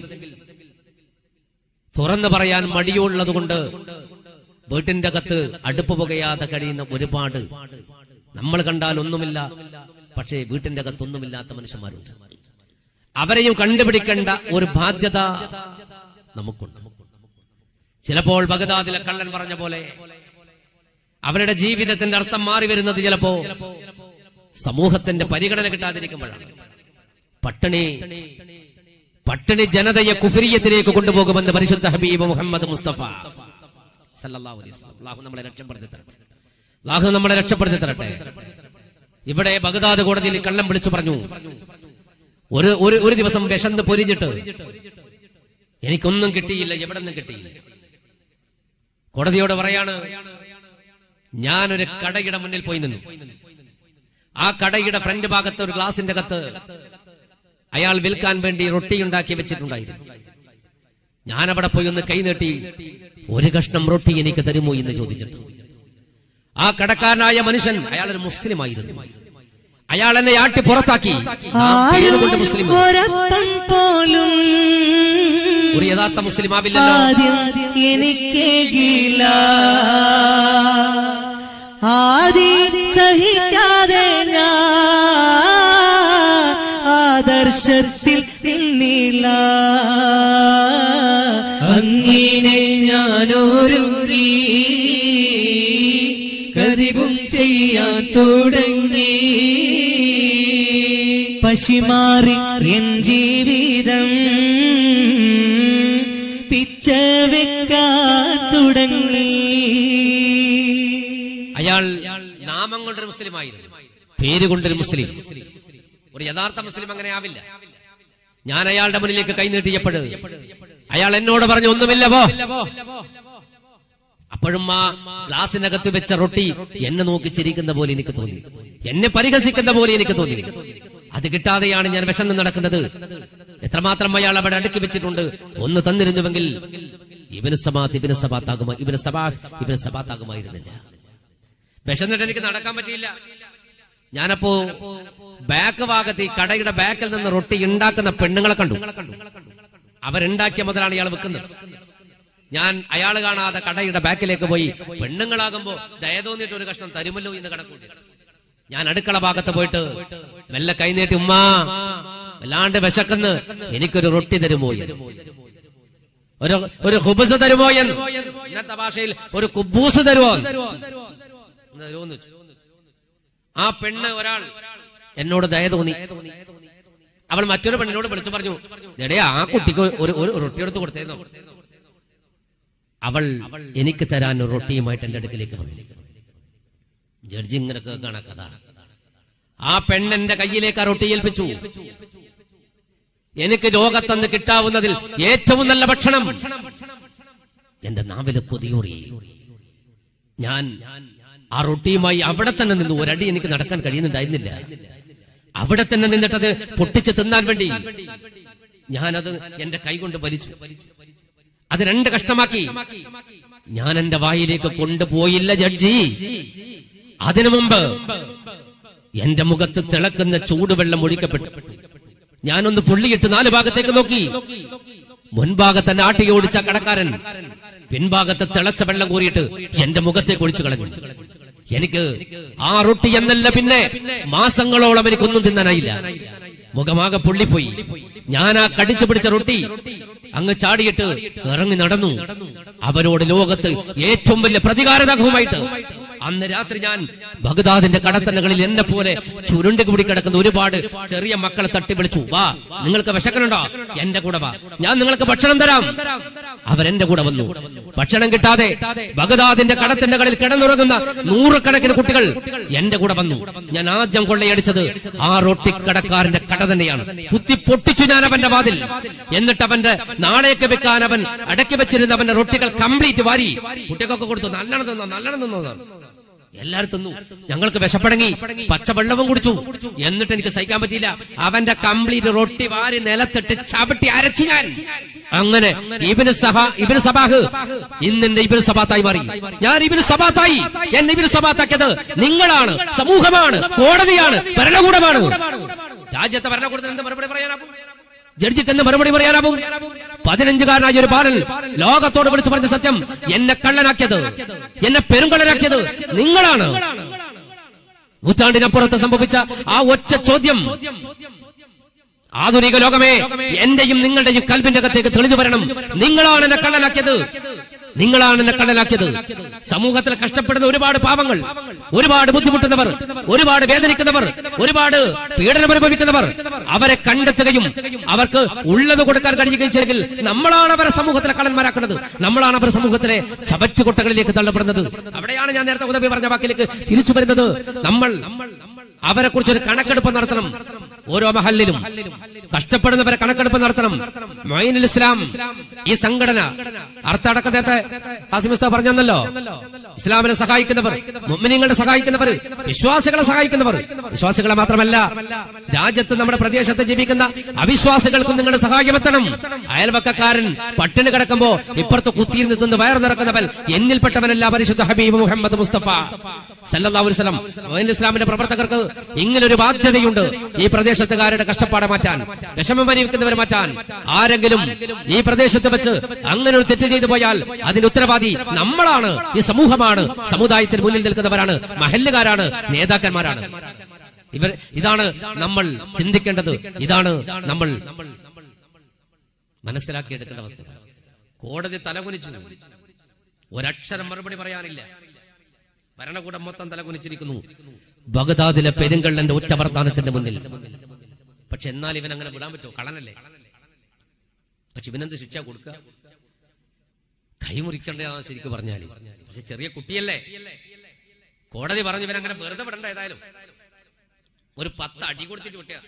Speaker 1: തുറന്നു പറയാൻ മടിയുള്ളത് കൊണ്ട് വീട്ടിന്റെ അകത്ത് അടുപ്പ് പുകയാതെ കഴിയുന്ന ഒരുപാട് നമ്മൾ കണ്ടാൽ ഒന്നുമില്ല പക്ഷേ വീട്ടിന്റെ അകത്ത് ഒന്നുമില്ലാത്ത മനുഷ്യന്മാരുണ്ട് അവരെയും കണ്ടുപിടിക്കേണ്ട ഒരു ബാധ്യത നമുക്കുണ്ട് ചിലപ്പോൾ ബഗദാദിലെ കള്ളൻ പറഞ്ഞ പോലെ അവരുടെ ജീവിതത്തിന്റെ അർത്ഥം മാറി വരുന്നത് ചിലപ്പോ സമൂഹത്തിന്റെ പരിഗണന കിട്ടാതിരിക്കുമ്പോഴാണ് പട്ടിണി പട്ടിണി ജനതയെ കുഫിരിയത്തിലേക്ക് കൊണ്ടുപോകുമെന്ന് പരിശുദ്ധ ഹബീബ് മുഹമ്മദ് മുസ്തഫ സല്ലല്ലാഹു അലൈഹി വസല്ലം. അള്ളാഹു നമ്മളെ രക്ഷപ്പെടുത്തി തരട്ടെ അള്ളാഹു നമ്മളെ രക്ഷപ്പെടുത്തി തരട്ടെ ഇവിടെ ബഗ്ദാദ് കോടതിയിൽ കള്ളം വിളിച്ചു പറഞ്ഞു ഒരു ഒരു ഒരു ദിവസം വിശന്ന് പൊരിഞ്ഞിട്ട് എനിക്കൊന്നും കിട്ടിയില്ല എവിടെ നിന്നും കിട്ടിയില്ല കോടതിയോട് പറയാണ് ഞാനൊരു കടയുടെ മുന്നിൽ പോയി നിന്നു ആ കടയുടെ ഫ്രണ്ട് ഭാഗത്ത് ഒരു ഗ്ലാസിന്റെ കത്ത് അയാൾ വിൽക്കാൻ വേണ്ടി റൊട്ടി ഉണ്ടാക്കി വെച്ചിട്ടുണ്ടായിരുന്നു ഞാൻ അവിടെ പോയി ഒന്ന് കൈനീട്ടി ഒരു കഷ്ണം റൊട്ടി എനിക്ക് തരുമോ എന്ന് ചോദിച്ചിട്ട് ആ കടക്കാരനായ മനുഷ്യൻ അയാൾ ഒരു മുസ്ലിം ആയിരുന്നു അയാൾ എന്നെ ആട്ടി പുറത്താക്കി നാം പേരുകൊണ്ട് മുസ്ലിം
Speaker 2: ഒരപ്പം പോലും
Speaker 1: ഒരു യഥാർത്ഥ മുസ്ലിം ആവില്ലല്ലോ
Speaker 2: ആദ്യം എനിക്കേകില്ല ആദി സഹിക്കാതെ ഞാൻ ആദർശത്തിൽ നിന്നില്ല
Speaker 3: അങ്ങനെ ഞാനൊരുങ്ങി കതിവും ചെയ്യാൻ തുടങ്ങി
Speaker 2: പശിമാറി എൻ ജീവിതം പിച്ച വെക്കാൻ തുടങ്ങി
Speaker 1: അയാൾ നാമം കൊണ്ടൊരു മുസ്ലിം ആയിരുന്നു പേര് കൊണ്ടൊരു മുസ്ലിം ഒരു യഥാർത്ഥ മുസ്ലിം അങ്ങനെ ആവില്ല ഞാൻ അയാളുടെ മുന്നിലേക്ക് കൈനീട്ടിയപ്പോൾ അയാൾ എന്നോട് പറഞ്ഞു ഒന്നുമില്ല പോ അപ്പോഴും ആ ഗ്ലാസിനകത്ത് വെച്ച റൊട്ടി എന്നെ നോക്കി ചിരിക്കുന്ന പോലെ എനിക്ക് തോന്നി എന്നെ പരിഹസിക്കുന്ന പോലെ എനിക്ക് തോന്നി അത് കിട്ടാതെയാണ് ഞാൻ വിശന്ന് നടക്കുന്നത് എത്രമാത്രം അയാൾ അവിടെ അടുക്കി വെച്ചിട്ടുണ്ട് ഒന്ന് തന്നിരുന്നുവെങ്കിൽ ഇവന് സബാത്ത് ഇവന് സബാത്താകുമോ ഇവന് സബാ ഇവന് സബാത്താകുമായിരുന്നില്ല വിശന്നിട്ട് എനിക്ക് നടക്കാൻ പറ്റിയില്ല ഞാനപ്പോ ബാക്ക് ഭാഗത്ത് ഈ കടയുടെ ബാക്കിൽ നിന്ന് റൊട്ടി ഉണ്ടാക്കുന്ന പെണ്ണുങ്ങളെ കണ്ടു അവരുണ്ടാക്കിയ മുതലാണ് ഇയാൾ വെക്കുന്നത് ഞാൻ അയാൾ കാണാതെ കടയുടെ ബാക്കിലേക്ക് പോയി പെണ്ണുങ്ങളാകുമ്പോ ദയ തോന്നിയിട്ട് ഒരു കഷ്ണം തരുമല്ലോ എന്ന് കണക്കൂട്ടി ഞാൻ അടുക്കള ഭാഗത്ത് പോയിട്ട് മെല്ലെ കൈനീട്ടി ഉമ്മാ വല്ലാണ്ട് വിശക്കുന്ന് എനിക്കൊരു റൊട്ടി തരുമോ എന്ന്. ഒരു ഒരു ഹുബസ് തരുമോ എന്ന് ഇന്നത്തെ ഭാഷയിൽ ഒരു കുബൂസ് തരുമോ എന്ന്. എന്ന് തരുമോന്ന് ചോദിച്ചു. ആ പെണ്ണ് ഒരാൾ എന്നോട് ദയ തോന്നി അവൾ മറ്റൊരു പെണ്ണിനോട് വിളിച്ചു പറഞ്ഞു എടേ ആ കുട്ടിക്ക് ഒരു ഒരു റൊട്ടി എടുത്ത് കൊടുത്തേന്നോ അവൾ എനിക്ക് തരാൻ ഒരു റൊട്ടിയുമായിട്ട് എന്റെ അടുക്കിലേക്ക് വന്നു ജഡ്ജി ഇങ്ങനെ കേൾക്കാണ് കഥ ആ പെണ്ണെന്റെ കയ്യിലേക്ക് ആ റൊട്ടി ഏൽപ്പിച്ചു എനിക്ക് ലോകത്തന്ന് കിട്ടാവുന്നതിൽ ഏറ്റവും നല്ല ഭക്ഷണം എന്റെ നാവില് കൊതിയൂറി ഞാൻ ആ റൊട്ടിയുമായി അവിടെ തന്നെ നിന്ന് ഒരടി എനിക്ക് നടക്കാൻ കഴിയുന്നുണ്ടായിരുന്നില്ല അവിടെ തന്നെ നിന്നിട്ടത് പൊട്ടിച്ച് തിന്നാൻ വേണ്ടി ഞാനത് എന്റെ കൈകൊണ്ട് വലിച്ചു അത് രണ്ട് കഷ്ടമാക്കി ഞാൻ എന്റെ വായിലേക്ക് കൊണ്ടുപോയില്ല ജഡ്ജി അതിനു മുമ്പ് എന്റെ മുഖത്ത് തിളക്കുന്ന ചൂടുവെള്ളം ഒഴിക്കപ്പെട്ടു ഞാനൊന്ന് പുള്ളിയിട്ട് നാല് ഭാഗത്തേക്ക് നോക്കി മുൻഭാഗത്തെ നാട്ടിക ഓടിച്ച കടക്കാരൻ പിൻഭാഗത്ത് തിളച്ച വെള്ളം കോരിയിട്ട് എന്റെ മുഖത്തേക്ക് ഒഴിച്ചു കളഞ്ഞു എനിക്ക് ആ റൊട്ടി എന്നല്ല പിന്നെ മാസങ്ങളോളം എനിക്കൊന്നും തിന്നാനായില്ല മുഖമാകെ പൊള്ളിപ്പോയി ഞാൻ ആ കടിച്ചു പിടിച്ച റൊട്ടി അങ്ങ് ചാടിയിട്ട് ഇറങ്ങി നടന്നു അവരോട് ലോകത്ത് ഏറ്റവും വലിയ പ്രതികാരദാഹവുമായിട്ട് അന്ന് രാത്രി ഞാൻ ബഗ്ദാദിന്റെ കടത്തണ്ണകളിൽ എന്നെ പോലെ ചുരുണ്ട് കൂടി കിടക്കുന്ന ഒരുപാട് ചെറിയ മക്കളെ തട്ടി വിളിച്ചു വാ നിങ്ങൾക്ക് വിശക്കനുണ്ടോ എന്റെ കൂടെ വാ ഞാൻ നിങ്ങൾക്ക് ഭക്ഷണം തരാം അവരെന്റെ കൂടെ വന്നു ഭക്ഷണം കിട്ടാതെ ബഗ്ദാദിന്റെ കടത്തണ്ണകളിൽ കിടന്നുറങ്ങുന്ന നൂറുകണക്കിന് കുട്ടികൾ എന്റെ കൂടെ വന്നു ഞാൻ ആദ്യം കൊള്ളയടിച്ചത് ആ റൊട്ടിക്കടക്കാരന്റെ കട തന്നെയാണ് കുത്തി പൊട്ടിച്ചു ഞാൻ അവന്റെ വാതിൽ എന്നിട്ട് അവന്റെ നാളേക്ക് വെക്കാൻ അവൻ അടക്കി വെച്ചിരുന്ന അവന്റെ റൊട്ടികൾ കംപ്ലീറ്റ് വാരി കുട്ടികൾക്കൊക്കെ കൊടുത്തു നല്ലോണം തിന്നോ നല്ലോണം തിന്നോ എല്ലാരും തിന്നു ഞങ്ങൾക്ക് വിശപ്പടങ്ങി പച്ചവെള്ളവും കുടിച്ചു എന്നിട്ട് എനിക്ക് സഹിക്കാൻ പറ്റിയില്ല അവന്റെ കംപ്ലീറ്റ് റൊട്ടി വാരി നിലത്തിട്ട് ചവിട്ടി അരച്ചു ഞാൻ അങ്ങനെ ഇബിന് സഭ ഇബിന് സബാഹ് ഇന്നെന്റെ ഇബിന് സബാത്തായി മാറി ഞാൻ ഇബിന് സബാത്തായി എന്നെ ഇബിന് സബാത്താക്കിയത് നിങ്ങളാണ് സമൂഹമാണ് കോടതിയാണ് ഭരണകൂടമാണ് രാജ്യത്തെ ഭരണകൂടത്തിന് എന്ത് മറുപടി പറയാനാവും ജഡ്ജിക്ക് എന്ത് മറുപടി പറയാനാവും പതിനഞ്ചുകാരനായ ഒരു ബാലൻ ലോകത്തോട് വിളിച്ചു പറഞ്ഞ സത്യം എന്നെ കള്ളനാക്കിയത് എന്നെ പെരുങ്കള്ളനാക്കിയത് നിങ്ങളാണ് നൂറ്റാണ്ടിനപ്പുറത്ത് സംഭവിച്ച ആ ഒറ്റ ചോദ്യം ആധുനിക ലോകമേ എന്റെയും നിങ്ങളുടെയും കൽബിന്റെ അകത്തേക്ക് തെളിഞ്ഞു വരണം നിങ്ങളാണ് എന്നെ കള്ളനാക്കിയത് നിങ്ങളാണ് എന്നെ കള്ളനാക്കിയത് സമൂഹത്തിൽ കഷ്ടപ്പെടുന്ന ഒരുപാട് പാവങ്ങൾ ഒരുപാട് ബുദ്ധിമുട്ടുന്നവർ ഒരുപാട് വേദനിക്കുന്നവർ ഒരുപാട് പീഡനം അനുഭവിക്കുന്നവർ അവരെ കണ്ടെത്തുകയും അവർക്ക് ഉള്ളത് കൊടുക്കാൻ കഴിയുകയും ചെയ്തെങ്കിൽ നമ്മളാണ് അവരെ സമൂഹത്തിലെ കള്ളന്മാരാക്കുന്നത് നമ്മളാണ് അവർ സമൂഹത്തിലെ ചവറ്റുകൊട്ടകളിലേക്ക് തള്ളപ്പെടുന്നത് അവിടെയാണ് ഞാൻ നേരത്തെ ഉദവി പറഞ്ഞ വാക്കിലേക്ക് തിരിച്ചു വരുന്നത് നമ്മൾ അവരെ കുറിച്ച് ഒരു കണക്കെടുപ്പ് നടത്തണം ഓരോ മഹലിലും കഷ്ടപ്പെടുന്നവരെ കണക്കെടുപ്പ് നടത്തണം മൊയിനുൽ ഇസ്ലാം ഈ സംഘടന അർത്ഥടക്കം നേരത്തെ ഹാസിം ഉസ്താദ് പറഞ്ഞല്ലോ ഇസ്ലാമിനെ സഹായിക്കുന്നവർ മുമ്മിനിങ്ങളെ സഹായിക്കുന്നവർ വിശ്വാസികളെ സഹായിക്കുന്നവർ വിശ്വാസികളെ മാത്രമല്ല രാജ്യത്ത് നമ്മുടെ പ്രദേശത്ത് ജീവിക്കുന്ന അവിശ്വാസികൾക്കും നിങ്ങളുടെ സഹായം എത്തണം അയൽവക്കക്കാരൻ പട്ടിണി കിടക്കുമ്പോ ഇപ്പുറത്ത് കുത്തിയിരുന്ന് തിന്ന് വയർ നിറക്കുന്നവൻ എന്നിൽപ്പെട്ടവനല്ല പരിശുദ്ധ ഹബീബ് മുഹമ്മദ് മുസ്തഫ സല്ലല്ലാഹു അലൈഹി വസല്ലം മൊയ്നുൽ ഇസ്ലാമിന്റെ പ്രവർത്തകർക്ക് ഇങ്ങനൊരു ബാധ്യതയുണ്ട് ഈ പ്രദേശത്തുകാരുടെ കഷ്ടപ്പാട് മാറ്റാൻ വിഷമം അനുഭവിക്കുന്നവരെ മാറ്റാൻ ആരെങ്കിലും ഈ പ്രദേശത്ത് വെച്ച് അങ്ങനെ ഒരു തെറ്റ് ചെയ്തു പോയാൽ അതിന്റെ ഉത്തരവാദി നമ്മളാണ് ഈ സമൂഹമാണ് സമുദായത്തിന് മുന്നിൽ നിൽക്കുന്നവരാണ് മഹല്ലുകാരാണ് നേതാക്കന്മാരാണ് ഇവർ ഇതാണ് നമ്മൾ ചിന്തിക്കേണ്ടത് ഇതാണ് നമ്മൾ മനസ്സിലാക്കിയെടുക്കേണ്ട അവസ്ഥ കോടതി തലകുനിച്ചു ഒരക്ഷരം മറുപടി പറയാനില്ല ഭരണകൂടം മൊത്തം തലകുനിച്ചിരിക്കുന്നു ബഗദാദിലെ പെരുങ്കള്ളന്റെ ഒറ്റ വർത്താനത്തിന്റെ മുന്നിൽ പക്ഷെ എന്നാൽ ഇവൻ അങ്ങനെ വിടാൻ പറ്റുമോ കള്ളനല്ലേ പക്ഷെ ഇവനെന്ത് ശിക്ഷ കൊടുക്കുക കൈമുറിക്കണ്ടേ ശരിക്കും പറഞ്ഞാല് പക്ഷെ ചെറിയ കുട്ടിയല്ലേ കോടതി പറഞ്ഞു ഇവനങ്ങനെ വെറുതെ വിടണ്ട ഏതായാലും ഒരു പത്ത് അടി കൊടുത്തിട്ട് വിട്ടിയ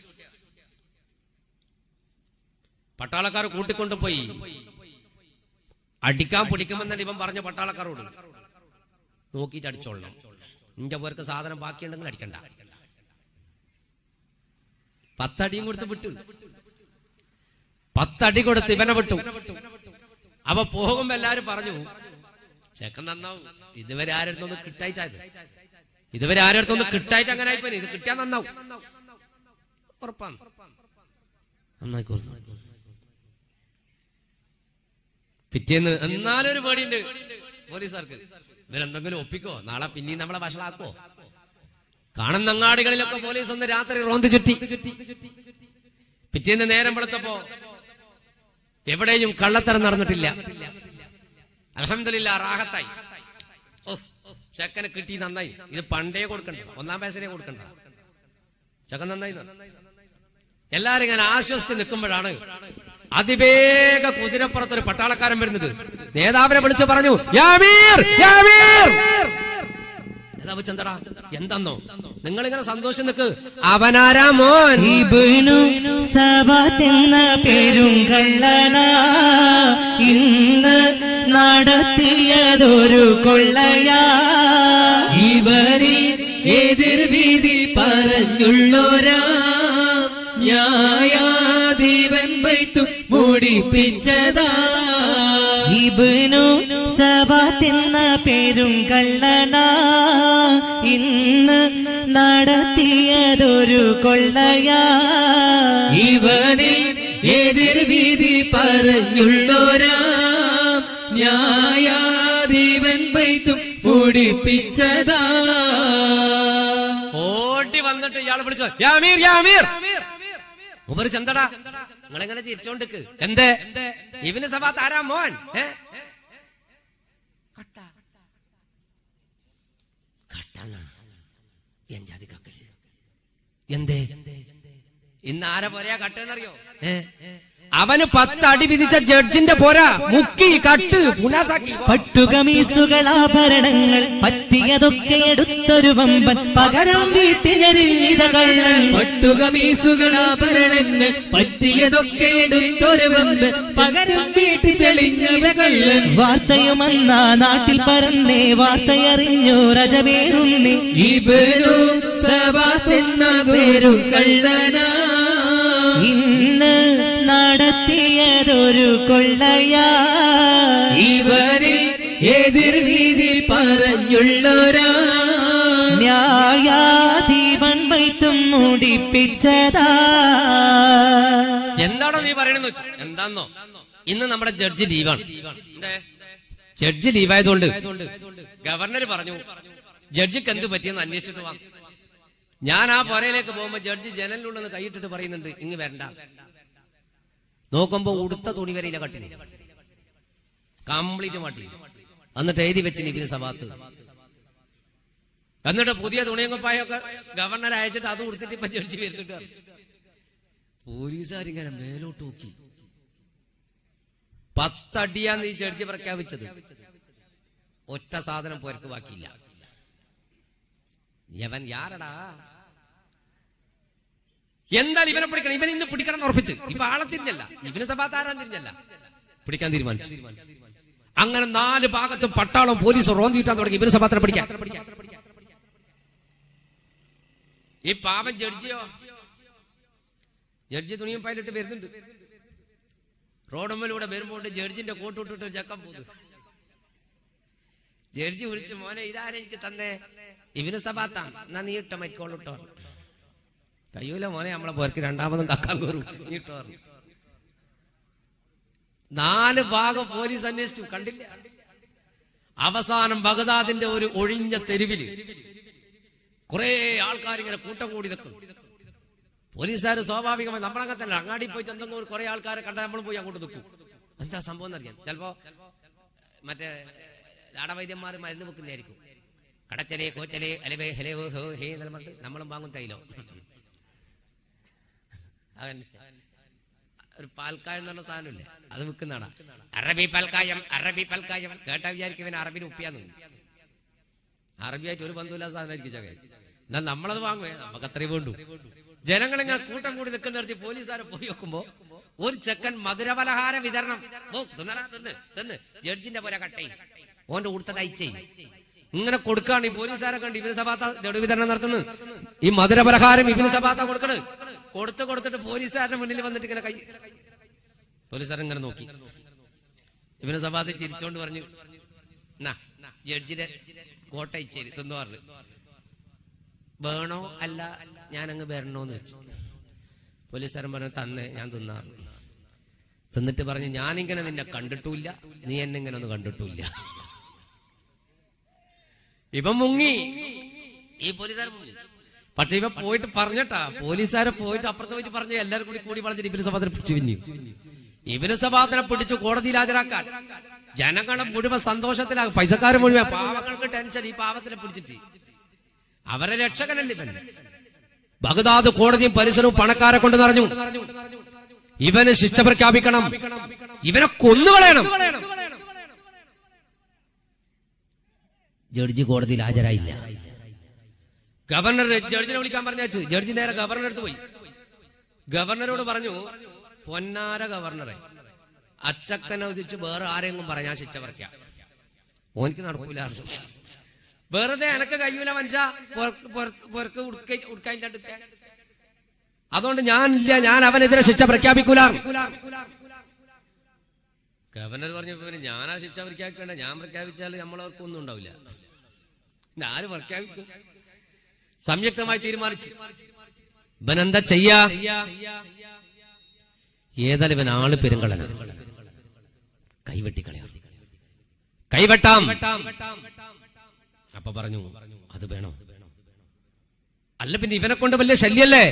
Speaker 1: പട്ടാളക്കാർ കൂട്ടിക്കൊണ്ടുപോയി അടിക്കാൻ പിടിക്കുമെന്നാണ് ഇവൻ പറഞ്ഞ പട്ടാളക്കാരോട് നോക്കിയിട്ട് അടിച്ചോളണം നിന്റെ പേർക്ക് സാധനം ബാക്കിയുണ്ടെങ്കിൽ അടിക്കണ്ട പത്തടിയും കൊടുത്ത് വിട്ടു പത്തടി കൊടുത്ത് ഇവനെ വിട്ടു അവ പോകുമ്പോ എല്ലാരും പറഞ്ഞു ചെക്കൻ നന്നാവും ഇതുവരെ ആരടുത്തൊന്ന് കിട്ടായിട്ടായത് ഇതുവരെ ആരടുത്തൊന്ന് കിട്ടായിട്ട് അങ്ങനെ ആയിപ്പോ ഇത് കിട്ടിയാ നന്നാവും ഉറപ്പാണ് നന്നായി കൊടുത്തു. പിറ്റേന്ന് എന്നാലൊരു പേടിയുണ്ട് പോലീസുകാർക്ക് ഇവരെന്തെങ്കിലും ഒപ്പിക്കോ നാളെ പിന്നെയും നമ്മളെ വഷളാക്കോ കാണുന്നങ്ങാടികളിലൊക്കെ പോലീസ് ഒന്ന് രാത്രി റോന്ത് ചുറ്റി പിറ്റേന്ന് നേരം വെളുത്തപ്പോ എവിടെയും കള്ളത്തരം നടന്നിട്ടില്ല അലഹമില്ല റാഹത്തായി ഓഹ്, ചെക്കന് കിട്ടി നന്നായി ഇത് പണ്ടേ കൊടുക്കണ്ട ഒന്നാം പൈസയെ കൊടുക്കണ്ട ചെക്കൻ നന്നായി എല്ലാരും ഇങ്ങനെ ആശ്വസിച്ച് നിൽക്കുമ്പോഴാണ് അതിവേഗ കുതിരപ്പുറത്തൊരു പട്ടാളക്കാരൻ വരുന്നത് നേതാവിനെ വിളിച്ചു പറഞ്ഞു "യാമീർ! യാമീർ!" നേതാവ് ചന്തടാ എന്തെന്നോ നിങ്ങൾ ഇങ്ങനെ സന്തോഷം നിൽക്ക് അവനാരാ മോൻ
Speaker 2: ഇബ്നു സബാത്ത് എന്ന പേരും കള്ളന ഇന്ന് നടത്തിയതൊരു കൊള്ളയാ
Speaker 3: ഇവരിൽ എതിർവിധി പറഞ്ഞുള്ളോരാ ന്യായാധിപൻ വൈത്തു മുടിപ്പിച്ചതാ
Speaker 2: ഇബ്നു സബാത്ത് എന്ന പേരും കള്ളന ഇന്ന് നടത്തിയതൊരു കൊള്ളയാ
Speaker 3: ഇവരിൽ എതിർവിധി പറഞ്ഞുള്ളോരാ ന്യായാധിപൻ വൈത്തു മുടിപ്പിച്ചതാ
Speaker 1: ഓടി വന്നിട്ട് ഇയാൾ വിളിച്ചു യാമീർ യാമീർ ഉപരി ചന്തടാ നിങ്ങളെങ്ങനെ ചിരിച്ചോണ്ടിക്ക് എന്തേ ഇവന് സഭാ താരാ മോൻ ഏ? കട്ട. കട്ടന്നാ. എൻ ജാതി കക്കല്. എന്തേ ഇന്ന് ആരെ പോരാ കട്ടെന്നറിയോ ഏ? അവന് പത്തടി വിധിച്ച ജഡ്ജിന്റെ പോരാ മുക്കി കട്ട് പുനാസാക്കി
Speaker 2: പട്ടുകമീസുകളാഭരണങ്ങൾ പറ്റിയതൊക്കെ എടുത്തൊരു വമ്പൻ പകരം വീട്ടിലെറിഞ്ഞിത കള്ളൻ
Speaker 3: പട്ടുകമീസുകളാഭരണങ്ങൾ പറ്റിയതൊക്കെ എടുത്തൊരു വന്ന് പകരം വീട്ടി തെളിഞ്ഞവ കള്ളൻ
Speaker 2: വാർത്തയുമന്ന നാട്ടിൽ പരന്നേ വാർത്തയറിഞ്ഞു രജവേറുന്നി
Speaker 3: ഇബനു സബാത്ത് എന്ന പേരും കള്ളനാ
Speaker 2: ഇന്ന് നടത്തിയതൊരു കൊള്ളയാ
Speaker 3: ഇവരിൽ എതിർവീതി പറഞ്ഞുള്ളൊരാ
Speaker 2: ന്യായാധീപൻ വൈത്തും മുടിപ്പിച്ചതാ
Speaker 1: എന്താണോ നീ പറയണെന്ന് വെച്ചു എന്താന്നോ ഇന്ന് നമ്മുടെ ജഡ്ജി ലീവാണ് ജഡ്ജി ലീവായതുകൊണ്ട് ഗവർണർ പറഞ്ഞു ജഡ്ജിക്ക് എന്ത് പറ്റിയെന്ന് അന്വേഷിച്ചിട്ട് വാ ഞാൻ ആ പുറയിലേക്ക് പോകുമ്പോ ജഡ്ജി ജനലിലുള്ളെന്ന് കൈയിട്ടിട്ട് പറയുന്നുണ്ട് ഇങ്ങ് വരണ്ട നോക്കുമ്പോ ഉടുത്ത തുണി വരെയില്ല കട്ടിന് കംപ്ലീറ്റ് മാട്ടി എന്നിട്ട് എഴുതി വെച്ചിന് ഇതിന് സഭാത്ത് എന്നിട്ട് പുതിയ തുണിയും കുപ്പായൊക്കെ ഗവർണർ അയച്ചിട്ട് അത് കൊടുത്തിട്ട് ഇപ്പൊ ജഡ്ജി വരുന്നുണ്ട് പോലീസുകാരിങ്ങനെ മേലോട്ട് നോക്കി പത്തടിയാന്ന് ഈ ജഡ്ജി പ്രഖ്യാപിച്ചത് ഒറ്റ സാധനം പോർക്ക് ബാക്കിയില്ല യവൻ യാരടാ എന്തായാലും ഇവനെ പിടിക്കണം ഇവൻ ഇന്ന് പിടിക്കണം എന്ന് ഉറപ്പിച്ച് ഇപ്പൊ ആളെ തിരിഞ്ഞല്ല ഇവന് സഭാതാരാൻ തിരിഞ്ഞല്ല പിടിക്കാൻ തീരുമാനിച്ചു അങ്ങനെ നാല് ഭാഗത്തും പട്ടാളം പോലീസ് റോന്തിട്ടാൻ തുടങ്ങി ഇവന് സഭാത്തിനെ പിടിക്കാൻ ഈ പാപം ജഡ്ജിയോ ജഡ്ജി തുണിയും പൈലിട്ട് വരുന്നുണ്ട് റോഡമ്മലൂടെ വരുമ്പോൾ ജഡ്ജിന്റെ കോട്ടിട്ടിട്ട് ഒരു ചക്കം പോകുന്നു ജഡ്ജി വിളിച്ചു മോനെ ഇതാരെ എനിക്ക് തന്നേ ഇവന് സഭാത്താൻ എന്നാ നീ ഇട്ടോ മരിക്കോളിട്ടോ കയ്യൂല മോനെ നമ്മളെ പോർക്ക് രണ്ടാമതും കക്കാൻ കയറും നീ ഇട്ടോ പറഞ്ഞു. നാല് ഭാഗം പോലീസ് അന്വേഷിച്ചു കണ്ടില്ല അവസാനം ബഗദാദിന്റെ ഒരു ഒഴിഞ്ഞ തെരുവില് കുറെ ആൾക്കാർ ഇങ്ങനെ കൂട്ടം കൂടി നിൽക്കും പോലീസുകാർ സ്വാഭാവികമായി നമ്മളങ്ങനെ തന്നെ അങ്ങാടി പോയിട്ട് എന്തെങ്കിലും ഒരു കുറെ ആൾക്കാരെ കണ്ടാൽ നമ്മൾ പോയി അങ്ങോട്ട് നിൽക്കും എന്താ സംഭവം എന്നറിയാം ചിലപ്പോ മറ്റേ ലാടവൈദ്യന്മാർ മരുന്ന് വെക്കുന്നതായിരിക്കും കടച്ചലേ കോച്ചലേ അലവേ ഹലേ ഹോ ഹോ ഹേ എന്നെല്ലാം പറഞ്ഞിട്ട് നമ്മളും വാങ്ങും തൈലോ അവൻ ഒരു പാൽക്കായം എന്ന് പറഞ്ഞ സാധനമില്ലേ അത് വിൽക്കുന്നതാണ് അറബി പാൽക്കായം അറബി പാൽക്കായം കേട്ടാ വിചാരിക്കും ഇവൻ അറബിന് ഉപ്പിയാന്ന് അറബിയായിട്ട് ഒരു ബന്ധുവില്ലാത്ത സാധനമായിരിക്കും ചകൻ എന്നാൽ നമ്മളത് വാങ്ങുവേ നമുക്ക് അത്രയും വേണ്ടു ജനങ്ങളിങ്ങനെ കൂട്ടം കൂടി നിൽക്കുന്നിടത്ത് പോലീസുകാരെ പോയി നോക്കുമ്പോ ഒരു ചെക്കൻ മധുരപലഹാര വിതരണം ഓ തിന്നടാ തിന്ന് തിന്ന് ജഡ്ജിന്റെ പോലെ കട്ടേ ഓന്റെ കൊടുത്ത തയ്ച്ചേ ഇങ്ങനെ കൊടുക്കാണ് ഈ പോലീസുകാരെ കണ്ട് ഇവന് സഭാത്ത ലഡു വിതരണം നടത്തുന്നത് ഈ മധുരപലഹാരം ഇവന് സഭാത്ത കൊടുക്കണ് കൊടുത്ത് കൊടുത്തിട്ട് പോലീസുകാരുടെ മുന്നിൽ വന്നിട്ട് ഇങ്ങനെ കൈ പോലീസുകാരൻ ഇങ്ങനെ നോക്കി ഇവന് സഭാത്ത ചിരിച്ചോണ്ട് പറഞ്ഞു "നാ, ജഡ്ജിന്റെ കോട്ടയിച്ചേരി തിന്നു പറഞ്ഞു വേണോ അല്ല ഞാൻ അങ്ങ് വരണോന്ന് വെച്ചു പോലീസുകാരൻ പറഞ്ഞു തന്നെ ഞാൻ തിന്നാറ് തിന്നിട്ട് പറഞ്ഞു ഞാനിങ്ങനെ നിന്നെ കണ്ടിട്ടില്ല നീ എന്നെ ഇങ്ങനെ ഒന്ന് കണ്ടിട്ടില്ല ഇവൻ മുങ്ങി ഈ പോലീസുകാരൻ മുങ്ങി പക്ഷെ ഇവ പോയിട്ട് പറഞ്ഞട്ടാ പോലീസുകാരെ പോയിട്ട് അപ്പുറത്ത് പോയിട്ട് പറഞ്ഞു എല്ലാവരും കൂടി കൂടി പറഞ്ഞിട്ട് ഇവര് സമാധാനം പിടിച്ചു പിന്നി ഇവന് സഭാത്തിനെ പിടിച്ചു കോടതിയിൽ ഹാജരാക്കാൻ ജനങ്ങളെ മുഴുവൻ സന്തോഷത്തിലാകും പൈസക്കാർ മുഴുവൻ പാവങ്ങൾക്ക് ടെൻഷൻ ഈ പാവത്തിനെ പിടിച്ചിട്ട് അവരെ രക്ഷകനല്ലേ ഇവൻ ബഗ്ദാദ് കോടതിയും പരിസരവും പണക്കാരെ കൊണ്ട് നിറഞ്ഞു ഇവന് ശിക്ഷ പ്രഖ്യാപിക്കണം ഇവനെ കൊന്നുകളയണം ജഡ്ജി കോടതിയിൽ ഹാജരായില്ല ഗവർണർ ജഡ്ജിനെ വിളിക്കാൻ പറഞ്ഞു ജഡ്ജി നേരെ ഗവർണർ അടുത്ത് പോയി ഗവർണറോട് പറഞ്ഞു പൊന്നാര ഗവർണറെ അച്ചക്കനെ ഉദിച്ച് വേറെ ആരെങ്കിലും പറഞ്ഞാൽ ശിക്ഷ പറിക്കാം ഓനിക്ക് നടക്കൂല വെറുതെ എനക്ക് കഴിയൂല മനുഷ്യ പുറക്ക് ഉടുക്കാനില്ലാണ്ടിട്ട് അതുകൊണ്ട് ഞാനില്ല ഞാൻ അവനെതിരെ ശിക്ഷ പ്രഖ്യാപിക്കൂല ഗവർണർ പറഞ്ഞു "ഇവന് ഞാനാ ശിക്ഷ പ്രഖ്യാപിക്കേണ്ട ഞാൻ പ്രഖ്യാപിച്ചാൽ നമ്മളവർക്ക് ഒന്നും ഉണ്ടാവില്ല പിന്നെ ആര് പ്രഖ്യാപിക്കും സംയുക്തമായി തീരുമാനിച്ചു ഇവനെന്താ ചെയ്യാ ഏതായാലും ഇവൻ ആള് പെരുങ്കളന കൈവെട്ടിക്കളയാം കൈവെട്ടാം അപ്പൊ പറഞ്ഞു അത് വേണോ അല്ല പിന്നെ ഇവനെ കൊണ്ട് വലിയ ശല്യല്ലേ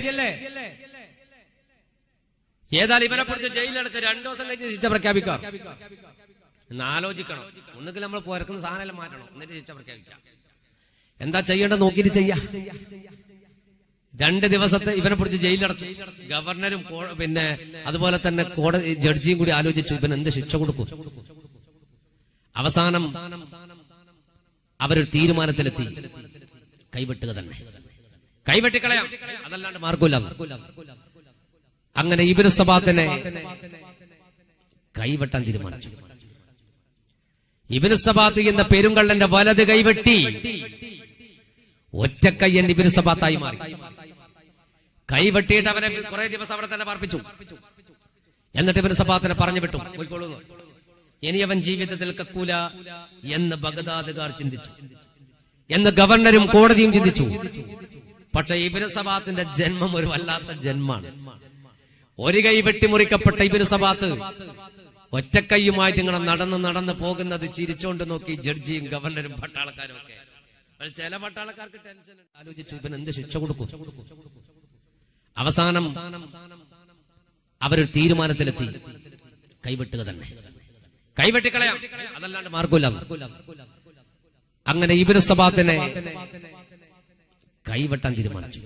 Speaker 1: ഏതായാലും ഇവനെ കുറിച്ച് ജയിലിലടക്ക് രണ്ടു ദിവസം കഴിഞ്ഞ് ശിക്ഷ പ്രഖ്യാപിക്കാം എന്ന് ആലോചിക്കണം ഒന്നുകിൽ നമ്മൾ പുരക്കുന്ന സാധനം മാറ്റണം എന്നിട്ട് ശിക്ഷ പ്രഖ്യാപിക്കാം എന്താ ചെയ്യേണ്ടത് നോക്കിയിട്ട് ചെയ്യാം രണ്ട് ദിവസത്തെ ഇവനെ പിടിച്ച് ജയിലിലടച്ചു ഗവർണറും കോ- പിന്നെ അതുപോലെ തന്നെ കോടതി ജഡ്ജിയും കൂടി ആലോചിച്ചു ഇവൻ എന്ത് ശിക്ഷ കൊടുക്കും അവസാനം അവരൊരു തീരുമാനത്തിലെത്തി കൈവെട്ടുക തന്നെ കൈവെട്ടിക്കളയാം അതല്ലാണ്ട് മാർഗമില്ല അങ്ങനെ ഇവര് സഭാത്തിനെ കൈവെട്ടാൻ തീരുമാനിച്ചു ഇബിന് സബാത്ത് എന്ന പെരുങ്കള്ളന്റെ വലത് കൈവെട്ടി ഒറ്റക്കയ്യൻ ഇബിന് സബാത്തായി മാറി കൈവെട്ടിയിട്ട് അവനെ കുറെ ദിവസം അവിടെ തന്നെ പാർപ്പിച്ചു എന്നിട്ട് ഇബിന് സബാത്തിനെ പറഞ്ഞു വിട്ടു പോയിക്കോളൂ എന്ന്. ഇനി അവൻ ജീവിതത്തിൽ കക്കൂല എന്ന് ബഗദാദുകാർ ചിന്തിച്ചു എന്ന് ഗവർണറും കോടതിയും ചിന്തിച്ചു പക്ഷെ ഇബിന് സബാത്തിന്റെ ജന്മം ഒരു വല്ലാത്ത ജന്മാണ് ഒരു കൈ വെട്ടിമുറിക്കപ്പെട്ട ഇബിന് സബാത്ത് ഒറ്റക്കൈയുമായിട്ട് ഇങ്ങനെ നടന്ന് നടന്ന് പോകുന്നത് ചിരിച്ചോണ്ട് നോക്കി ജഡ്ജിയും ഗവർണറും പട്ടാളക്കാരും ഒക്കെ പക്ഷെ ചില പട്ടാളക്കാർക്ക് ടെൻഷൻ ഉണ്ട്. ആലോചിച്ചു ഇവൻ എന്ത് ശിക്ഷ കൊടുക്കും അവസാനം അവരൊരു തീരുമാനത്തിലെത്തി കൈവെട്ടുക തന്നെ കൈവെട്ടിക്കളയാം അതല്ലാണ്ട് മാർഗമില്ല അങ്ങനെ ഇബിന് സബാത്തിനെ കൈവെട്ടാൻ തീരുമാനിച്ചു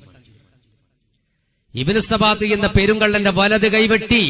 Speaker 1: ഇബിന് സബാത്ത് എന്ന പെരുങ്കള്ളന്റെ വലത് കൈവെട്ടി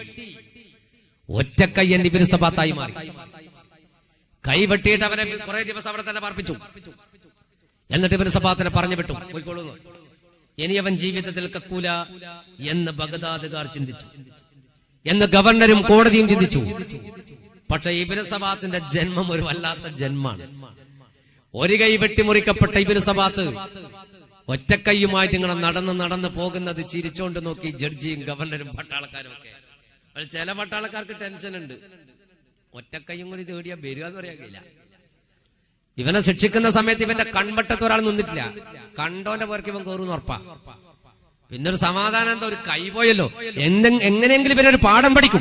Speaker 1: ഒറ്റക്കയ്യൻ ഇബിന് സബാത്തായി മാറി കൈവെട്ടിയിട്ട് അവനെ കുറെ ദിവസം അവിടെ തന്നെ പാർപ്പിച്ചു എന്നിട്ട് ഇവന് സബാത്തിനെ പറഞ്ഞു വിട്ടു പോയിക്കോളൂ എന്ന്. ഇനി അവൻ ജീവിതത്തിൽ കക്കൂല എന്ന് ബഗദാദുകാർ ചിന്തിച്ചു എന്ന് ഗവർണറും കോടതിയും ചിന്തിച്ചു പക്ഷെ ഇബിന് സബാത്തിന്റെ ജന്മം ഒരു വല്ലാത്ത ജന്മാണ് ഒരു കൈ വെട്ടിമുറിക്കപ്പെട്ട ഇബിന് സബാത്ത് ഒറ്റക്കൈയുമായിട്ട് ഇങ്ങനെ നടന്ന് നടന്ന് പോകുന്നത് ചിരിച്ചോണ്ട് നോക്കി ജഡ്ജിയും ഗവർണറും പട്ടാളക്കാരും ഒക്കെ പക്ഷെ ചില പട്ടാളക്കാർക്ക് ടെൻഷൻ ഉണ്ട് ഒറ്റക്കൈയും കൂടി തേടിയാ വരിക എന്ന് പറയാൻ കഴിയില്ല ഇവനെ ശിക്ഷിക്കുന്ന സമയത്ത് ഇവന്റെ കൺവട്ടത്ത് ഒരാൾ നിന്നിട്ടില്ല കണ്ടോന്റെ പേർക്ക് ഇവൻ കയറുന്ന ഉറപ്പാ പിന്നെ ഒരു സമാധാനം എന്താ ഒരു കൈ പോയല്ലോ എന്തെ- എങ്ങനെയെങ്കിലും ഇവനൊരു പാഠം പഠിക്കും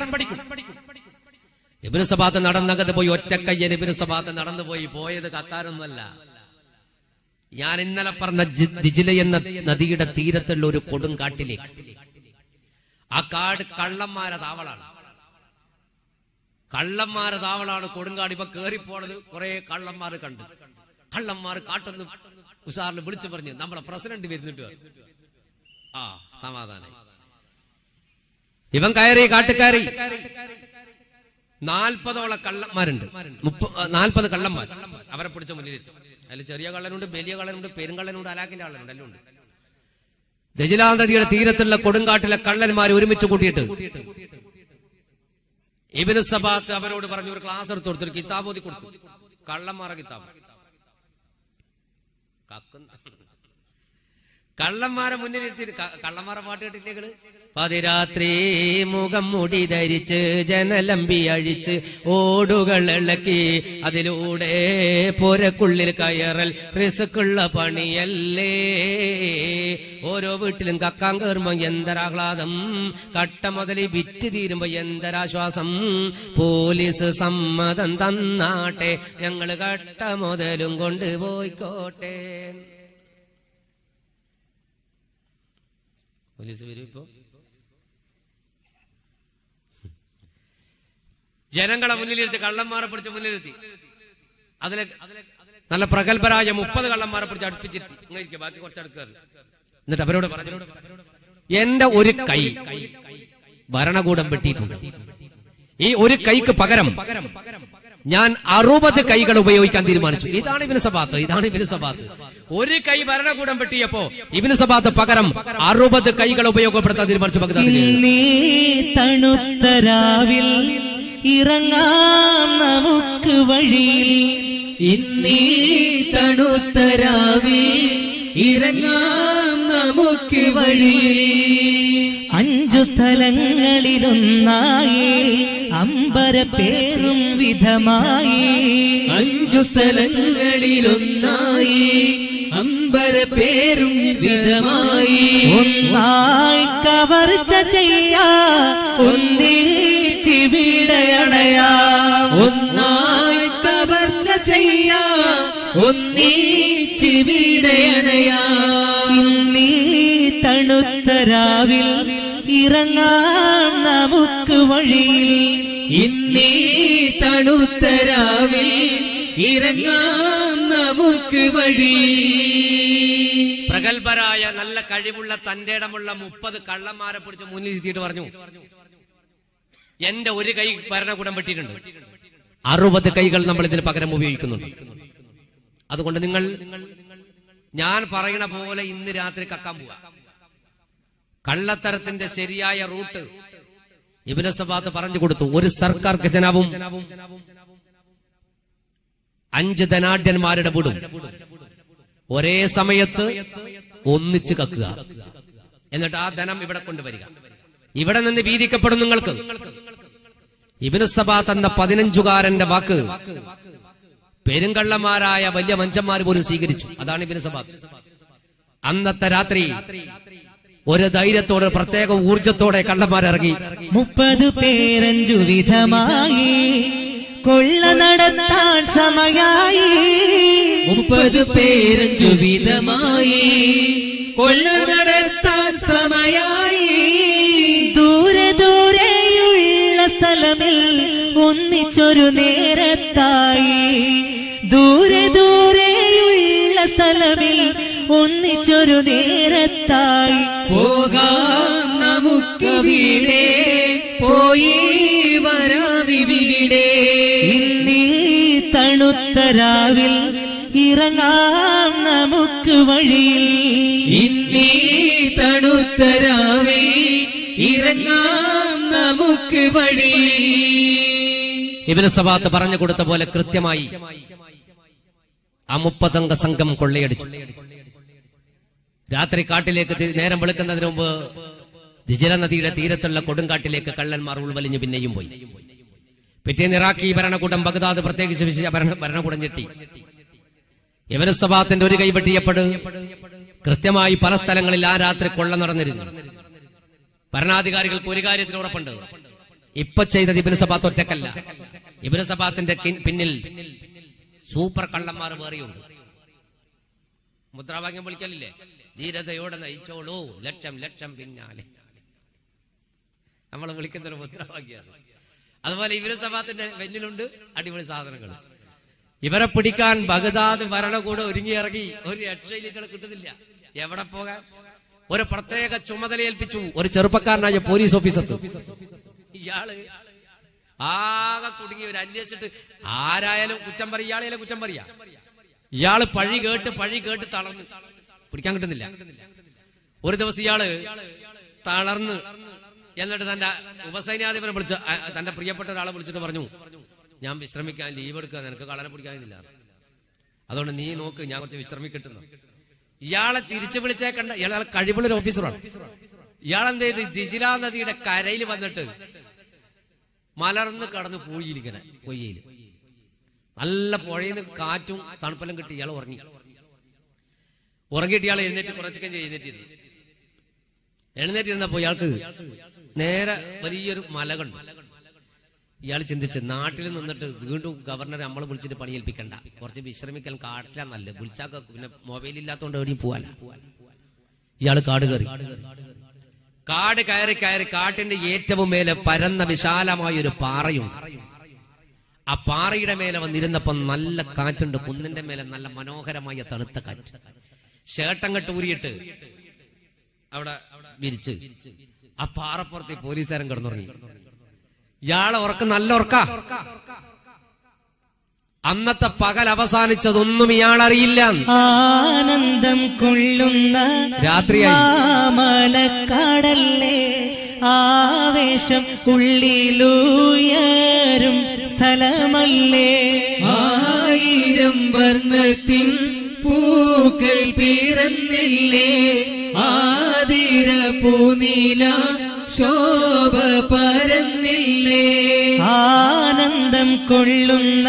Speaker 1: ഇബിന് സഭാത്ത് നടന്നകത്ത് പോയി ഒറ്റക്കയ്യൻ ഇബിന് സഭാത്ത് നടന്നു പോയി പോയത് കത്താരൊന്നുമല്ല ഞാൻ ഇന്നലെ പറഞ്ഞ ജി- ദിജില എന്ന നദിയുടെ തീരത്തുള്ള ഒരു കൊടുങ്കാട്ടിലേക്ക് ആ കാട് കള്ളന്മാരെ താവളാണ് കള്ളന്മാരെ താവളാണ് കൊടുങ്കാട് ഇപ്പൊ കേറിപ്പോണത് കുറെ കള്ളന്മാർ കണ്ടു കള്ളന്മാർ കാട്ടൊന്ന് ഉഷാറിന് വിളിച്ചു പറഞ്ഞു നമ്മളെ പ്രസിഡന്റ് വരുന്നുണ്ട് ആ സമാധാനം ഇവൻ കയറി കാട്ടുകയറി നാൽപ്പതോളം കള്ളന്മാരുണ്ട് മുപ്പ നാൽപ്പത് കള്ളന്മാർ അവരെ പിടിച്ച മുന്നിലെത്തി അതിൽ ചെറിയ കള്ളനുണ്ട് വലിയ കള്ളനുണ്ട് പെരുങ്കള്ളനുണ്ട് അലാക്കിന്റെ കള്ളനുണ്ട് എല്ലാം ഉണ്ട് ദജിലാ നദിയുടെ തീരത്തുള്ള കൊടുങ്കാട്ടിലെ കള്ളന്മാർ ഒരുമിച്ച് കൂട്ടിയിട്ട് ഇബിന് സബാത്ത് അവരോട് പറഞ്ഞു ഒരു ക്ലാസ് എടുത്തു കൊടുത്തു ഒരു കിതാബ് ഓതി കൊടുത്തു കള്ളന്മാരെ കിതാബ് കക്കുന്ന കള്ളന്മാരെ മുന്നിൽ എത്തി കള്ളന്മാരെ പാട്ട് കേട്ടിട്ടേകള് പതിരാത്രി മുഖം മുടി ധരിച്ച് ജനലമ്പി അഴിച്ച് ഓടുകൾ ഇളക്കി അതിലൂടെ പുരക്കുള്ളിൽ കയറൽ റിസുക്കുള്ള പണിയല്ലേ ഓരോ വീട്ടിലും കക്കാൻ കയറുമ്പോ എന്തൊരാഹ്ലാദം കട്ട മുതൽ വിറ്റ് തീരുമ്പോ എന്തൊരാശ്വാസം പോലീസ് സമ്മതം തന്നാട്ടെ ഞങ്ങള് കട്ട മുതലും കൊണ്ടുപോയിക്കോട്ടെ പോലീസ് വരും ഇപ്പോ ജനങ്ങളെ മുന്നിലിരുത്തി കള്ളന്മാരെ പിടിച്ച് മുന്നിലിരുത്തി അതിലെ നല്ല പ്രഗത്ഭരായ മുപ്പത് കള്ളന്മാരെ പിടിച്ച് അടുപ്പിച്ചിരുത്തി ഇങ്ങനെ ഇരിക്കുക, ബാക്കി കുറച്ച് അടുക്കാറ് എന്നിട്ട് അവരോട് പറഞ്ഞു എന്റെ ഒരു കൈ ഭരണകൂടം വെട്ടിയിട്ടുണ്ട് ഈ ഒരു കൈക്ക് പകരം ഞാൻ അറുപത് കൈകൾ ഉപയോഗിക്കാൻ തീരുമാനിച്ചു ഇതാണ് ഇബിന് സബാത്ത് ഇതാണ് ഇബിന് സബാത്ത് ഒരു കൈ ഭരണകൂടം വെട്ടിയപ്പോ ഇബിന് സബാത്ത് പകരം അറുപത് കൈകൾ ഉപയോഗപ്പെടുത്താൻ തീരുമാനിച്ചു ബഗ്ദാദിൽ
Speaker 2: ഇന്നീ തണുത്തരാവിൽ ഇറങ്ങാം നമുക്ക് വഴിയിൽ
Speaker 3: ഇന്നീ തണുത്തരാവിൽ ഇറങ്ങാം നമുക്ക് വഴിയിൽ
Speaker 2: അഞ്ചു സ്ഥലങ്ങളിലൊന്നായി അമ്പര പേരും വിധമായി
Speaker 3: അഞ്ചു സ്ഥലങ്ങളിലൊന്നായി അമ്പര പേരും വിധമായി
Speaker 2: ഒന്നായി കവർച്ച ചെയ്യാ ഒന്നിച്ചിവിടയണയാ
Speaker 3: ഒന്നായി കവർച്ച ചെയ്യാ ഒന്നീച്ചിവിടയണയാ
Speaker 2: ഇന്നീ തണുത്തരാവിൽ ഇറങ്ങാം നമുക്ക് വഴിയിൽ
Speaker 3: ഇന്നീ തണുത്തരാവിൽ ഇറങ്ങാം നമുക്ക് വഴി
Speaker 1: പ്രഗത്ഭരായ നല്ല കഴിവുള്ള തന്റെ ഇടമുള്ള മുപ്പത് കള്ളന്മാരെ പിടിച്ച് മുന്നിൽ ഇരുത്തിയിട്ട് പറഞ്ഞു എന്റെ ഒരു കൈ ഭരണകൂടം വെട്ടിയിട്ടുണ്ട് അറുപത് കൈകൾ നമ്മൾ ഇതിന് പകരം ഉപയോഗിക്കുന്നുണ്ട് അതുകൊണ്ട് നിങ്ങൾ ഞാൻ പറയണ പോലെ ഇന്ന് രാത്രി കക്കാൻ പോവാ കള്ളത്തരത്തിന്റെ ശരിയായ റൂട്ട് ഇബിനസബാത്ത് പറഞ്ഞു കൊടുത്തു ഒരു സർക്കാർ ഖജനാവും അഞ്ച് ധനാഢ്യന്മാരുടെ വിടും ഒരേ സമയത്ത് ഒന്നിച്ച് കക്കുക എന്നിട്ട് ആ ധനം ഇവിടെ കൊണ്ടുവരിക ഇവിടെ നിന്ന് വീതിക്കപ്പെടും നിങ്ങൾക്ക് ഇബിനു സബാത്ത് എന്ന പതിനഞ്ചുകാരന്റെ വാക്ക് പെരുങ്കള്ളന്മാരായ വലിയ മഞ്ചന്മാർ പോലും സ്വീകരിച്ചു അതാണ് ഇബിനു സബാത്ത് അന്നത്തെ രാത്രി ഒരു ധൈര്യത്തോടെ പ്രത്യേക ഊർജത്തോടെ കള്ളന്മാരിറങ്ങി
Speaker 2: മുപ്പത് പേരഞ്ചു വിധമായി കൊള്ള നടത്താൻ സമയായി
Speaker 3: മുപ്പത് പേരഞ്ചു വിധമായി കൊള്ള നടത്താൻ സമയായി
Speaker 2: ദൂരെ ദൂരെയുള്ള സ്ഥലമിൽ ഒന്നിച്ചൊരു നേരത്തായി ദൂരെ ദൂരെയുള്ള സ്ഥലമിൽ ഒന്നിച്ചൊരു നേരത്തായി
Speaker 3: പോകാം നമുക്ക് വീടേ പോയി വരാമിവിടെ
Speaker 2: ഇന്നീ തണുത്തരാവിൽ ഇറങ്ങാം നമുക്ക് വഴിയിൽ
Speaker 3: ഇന്നീ തണുത്തരാവിൽ ഇറങ്ങാം നമുക്ക് വഴി
Speaker 1: ഇബിന് സബാത്ത് പറഞ്ഞു കൊടുത്ത പോലെ കൃത്യമായി ആ മുപ്പതംഗ സംഘം കൊള്ളയടിച്ചു രാത്രി കാട്ടിലേക്ക് തി- നേരം വെളുക്കുന്നതിന് മുമ്പ് ദിജല നദിയുടെ തീരത്തുള്ള കൊടുങ്കാട്ടിലേക്ക് കള്ളന്മാർ ഉൾവലിഞ്ഞു പിന്നെയും പോയി പിറ്റേന്ന് ഇറാഖി ഭരണകൂടം ബഗ്ദാദ് പ്രത്യേകിച്ച് വിശേഷ ഭരണ- ഭരണകൂടം ഞെട്ടി ഇവന് സഭാത്തിന്റെ ഒരു കൈ വെട്ടിയപ്പോൾ കൃത്യമായി പല സ്ഥലങ്ങളിൽ ആ രാത്രി കൊള്ള നടന്നിരുന്നു ഭരണാധികാരികൾക്ക് ഒരു കാര്യത്തിൽ ഉറപ്പുണ്ട് ഇപ്പൊ ചെയ്തത് ഇബിന് സബാത്ത് ഒറ്റക്കല്ല ഇബിന് സബാത്തിന്റെ കി- പിന്നിൽ സൂപ്പർ കള്ളന്മാർ വേറെയുണ്ട് മുദ്രാവാക്യം വിളിക്കലില്ലേ ധീരതയോടെ നയിച്ചോളൂ ലക്ഷം ലക്ഷം പിന്നാലെ നമ്മൾ വിളിക്കുന്ന ഒരു മുദ്രാവാക്യമാണ് അതുപോലെ ഇവര് സഭാത്തിന്റെ വെന്നിലുണ്ട് അടിപൊളി സാധനങ്ങൾ ഇവരെ പിടിക്കാൻ ബഗ്ദാദ് ഭരണകൂടം ഒരുങ്ങിയിറങ്ങി ഒരു രക്ഷയിലിട്ട് കിട്ടുന്നില്ല എവിടെ പോകാൻ ഒരു പ്രത്യേക ചുമതല ഏൽപ്പിച്ചു ഒരു ചെറുപ്പക്കാരനായ പോലീസ് ഓഫീസർ ഇയാള് ആകെ കുടുങ്ങി ഒരു അന്വേഷിച്ചിട്ട് ആരായാലും കുറ്റം പറയും ഇയാളെയാലും കുറ്റം പറയാ ഇയാള് പഴി കേട്ട് പഴി കേട്ട് തളർന്ന് പിടിക്കാൻ കിട്ടുന്നില്ല ഒരു ദിവസം ഇയാള് തളർന്ന് എന്നിട്ട് തന്റെ ഉപസൈന്യാധിപനെ വിളിച്ച് അ- തന്റെ പ്രിയപ്പെട്ട ഒരാളെ വിളിച്ചിട്ട് പറഞ്ഞു ഞാൻ വിശ്രമിക്കാൻ ലീവ് എടുക്കുക നിനക്ക് കളനെ പിടിക്കാനില്ല അതുകൊണ്ട് നീ നോക്ക് ഞാൻ കുറച്ച് വിശ്രമിക്കിട്ടുന്നു ഇയാളെ തിരിച്ചു വിളിച്ചേക്കണ്ട ഇയാളെ കഴിവുള്ള ഒരു ഓഫീസറാണ് ഇയാളെന്ത് ചെയ്ത് ദിജില നദിയുടെ കരയിൽ വന്നിട്ട് മലർന്ന് കടന്ന് പൂഴിയിലിങ്ങനെ പൊയ്യയിൽ നല്ല പുഴയിൽ നിന്ന് കാറ്റും തണുപ്പെല്ലാം കിട്ടി ഇയാൾ ഉറങ്ങി ഉറങ്ങിയിട്ട് ഇയാൾ എഴുന്നേറ്റ് കുറച്ചൊക്കെ എഴുന്നേറ്റിരുന്നു എഴുന്നേറ്റിരുന്നപ്പോ ഇയാൾക്ക് നേരെ വലിയൊരു മല കണ്ടു ഇയാൾ ചിന്തിച്ച് നാട്ടിൽ നിന്നിട്ട് വീണ്ടും ഗവർണറെ നമ്മളെ വിളിച്ചിട്ട് പണിയേൽപ്പിക്കണ്ട കുറച്ച് വിശ്രമിക്കാൻ കാട്ടില്ല നല്ല വിളിച്ചാൽ പിന്നെ മൊബൈൽ ഇല്ലാത്തതുകൊണ്ട് എവിടെയും പോവാല ഇയാൾ കാട് കയറി കാട് കയറി കയറി കാട്ടിന്റെ ഏറ്റവും മേലെ പരന്ന വിശാലമായ ഒരു പാറയുണ്ട് ആ പാറയുടെ മേലെ വന്നിരുന്നപ്പം നല്ല കാറ്റുണ്ട് കുന്നിന്റെ മേലെ നല്ല മനോഹരമായ തണുത്ത കാറ്റ് ഷേട്ടങ്ങട്ട് ഊരിയിട്ട് അവിടെ വിരിച്ച് ആ പാറപ്പുറത്ത് ഈ പോലീസുകാരൻ കിടന്നുറങ്ങി ഇയാളെ ഉറക്കം നല്ല ഉറക്ക അന്നത്തെ പകൽ അവസാനിച്ചതൊന്നും ഇയാൾ അറിയില്ല
Speaker 2: ആനന്ദം കൊള്ളുന്ന
Speaker 1: രാത്രിയായി.
Speaker 2: മാമലക്കാടല്ലേ ആവേശം ഉള്ളിലുയരും സ്ഥലമല്ലേ
Speaker 3: ആയിരം വർണ്ണത്തിൻ പൂക്കൾ പിറന്നില്ലേ ആതിര പൂനീല ശോഭ പരന്നില്ലേ
Speaker 2: ആനന്ദം കൊള്ളുന്ന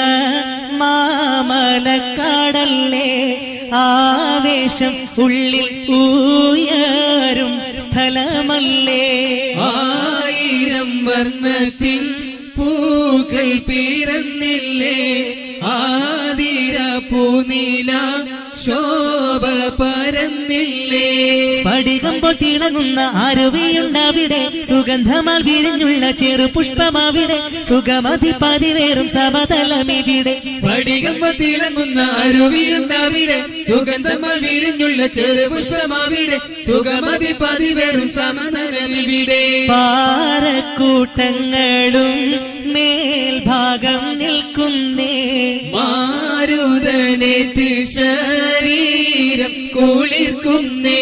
Speaker 2: മാമലക്കാടല്ലേ ആവേശം ഉള്ളിൽ ഉയരും സ്ഥലമല്ലേ
Speaker 3: ആയിരം വർണ്ണത്തിൻ പൂക്കൾ പിറന്നില്ലേ ആതിര പൂനീല ശോഭ പരന്നില്ലേ
Speaker 2: സ്ഫടികമ്പോൾ തിളങ്ങുന്ന അരുവിയുണ്ടവിടെ സുഗന്ധമാൽ വിരിഞ്ഞുള്ള ചെറു പുഷ്പമവിടെ സുഗമതി പതിവേറും സമതലമിവിടെ
Speaker 3: സ്ഫടികമ്പ തിളങ്ങുന്ന അരുവിയുണ്ടവിടെ സുഗന്ധമാൽ വിരിഞ്ഞുള്ള ചെറുപുഷ്പമാവിടെ സുഗമതി പതിവേറും സമതലമിവിടെ
Speaker 2: പാറക്കൂട്ടങ്ങളും മേൽഭാഗം നിൽക്കുന്നേ
Speaker 3: മാരുതനേറ്റ് ശരീരം കുളിർക്കുന്നേ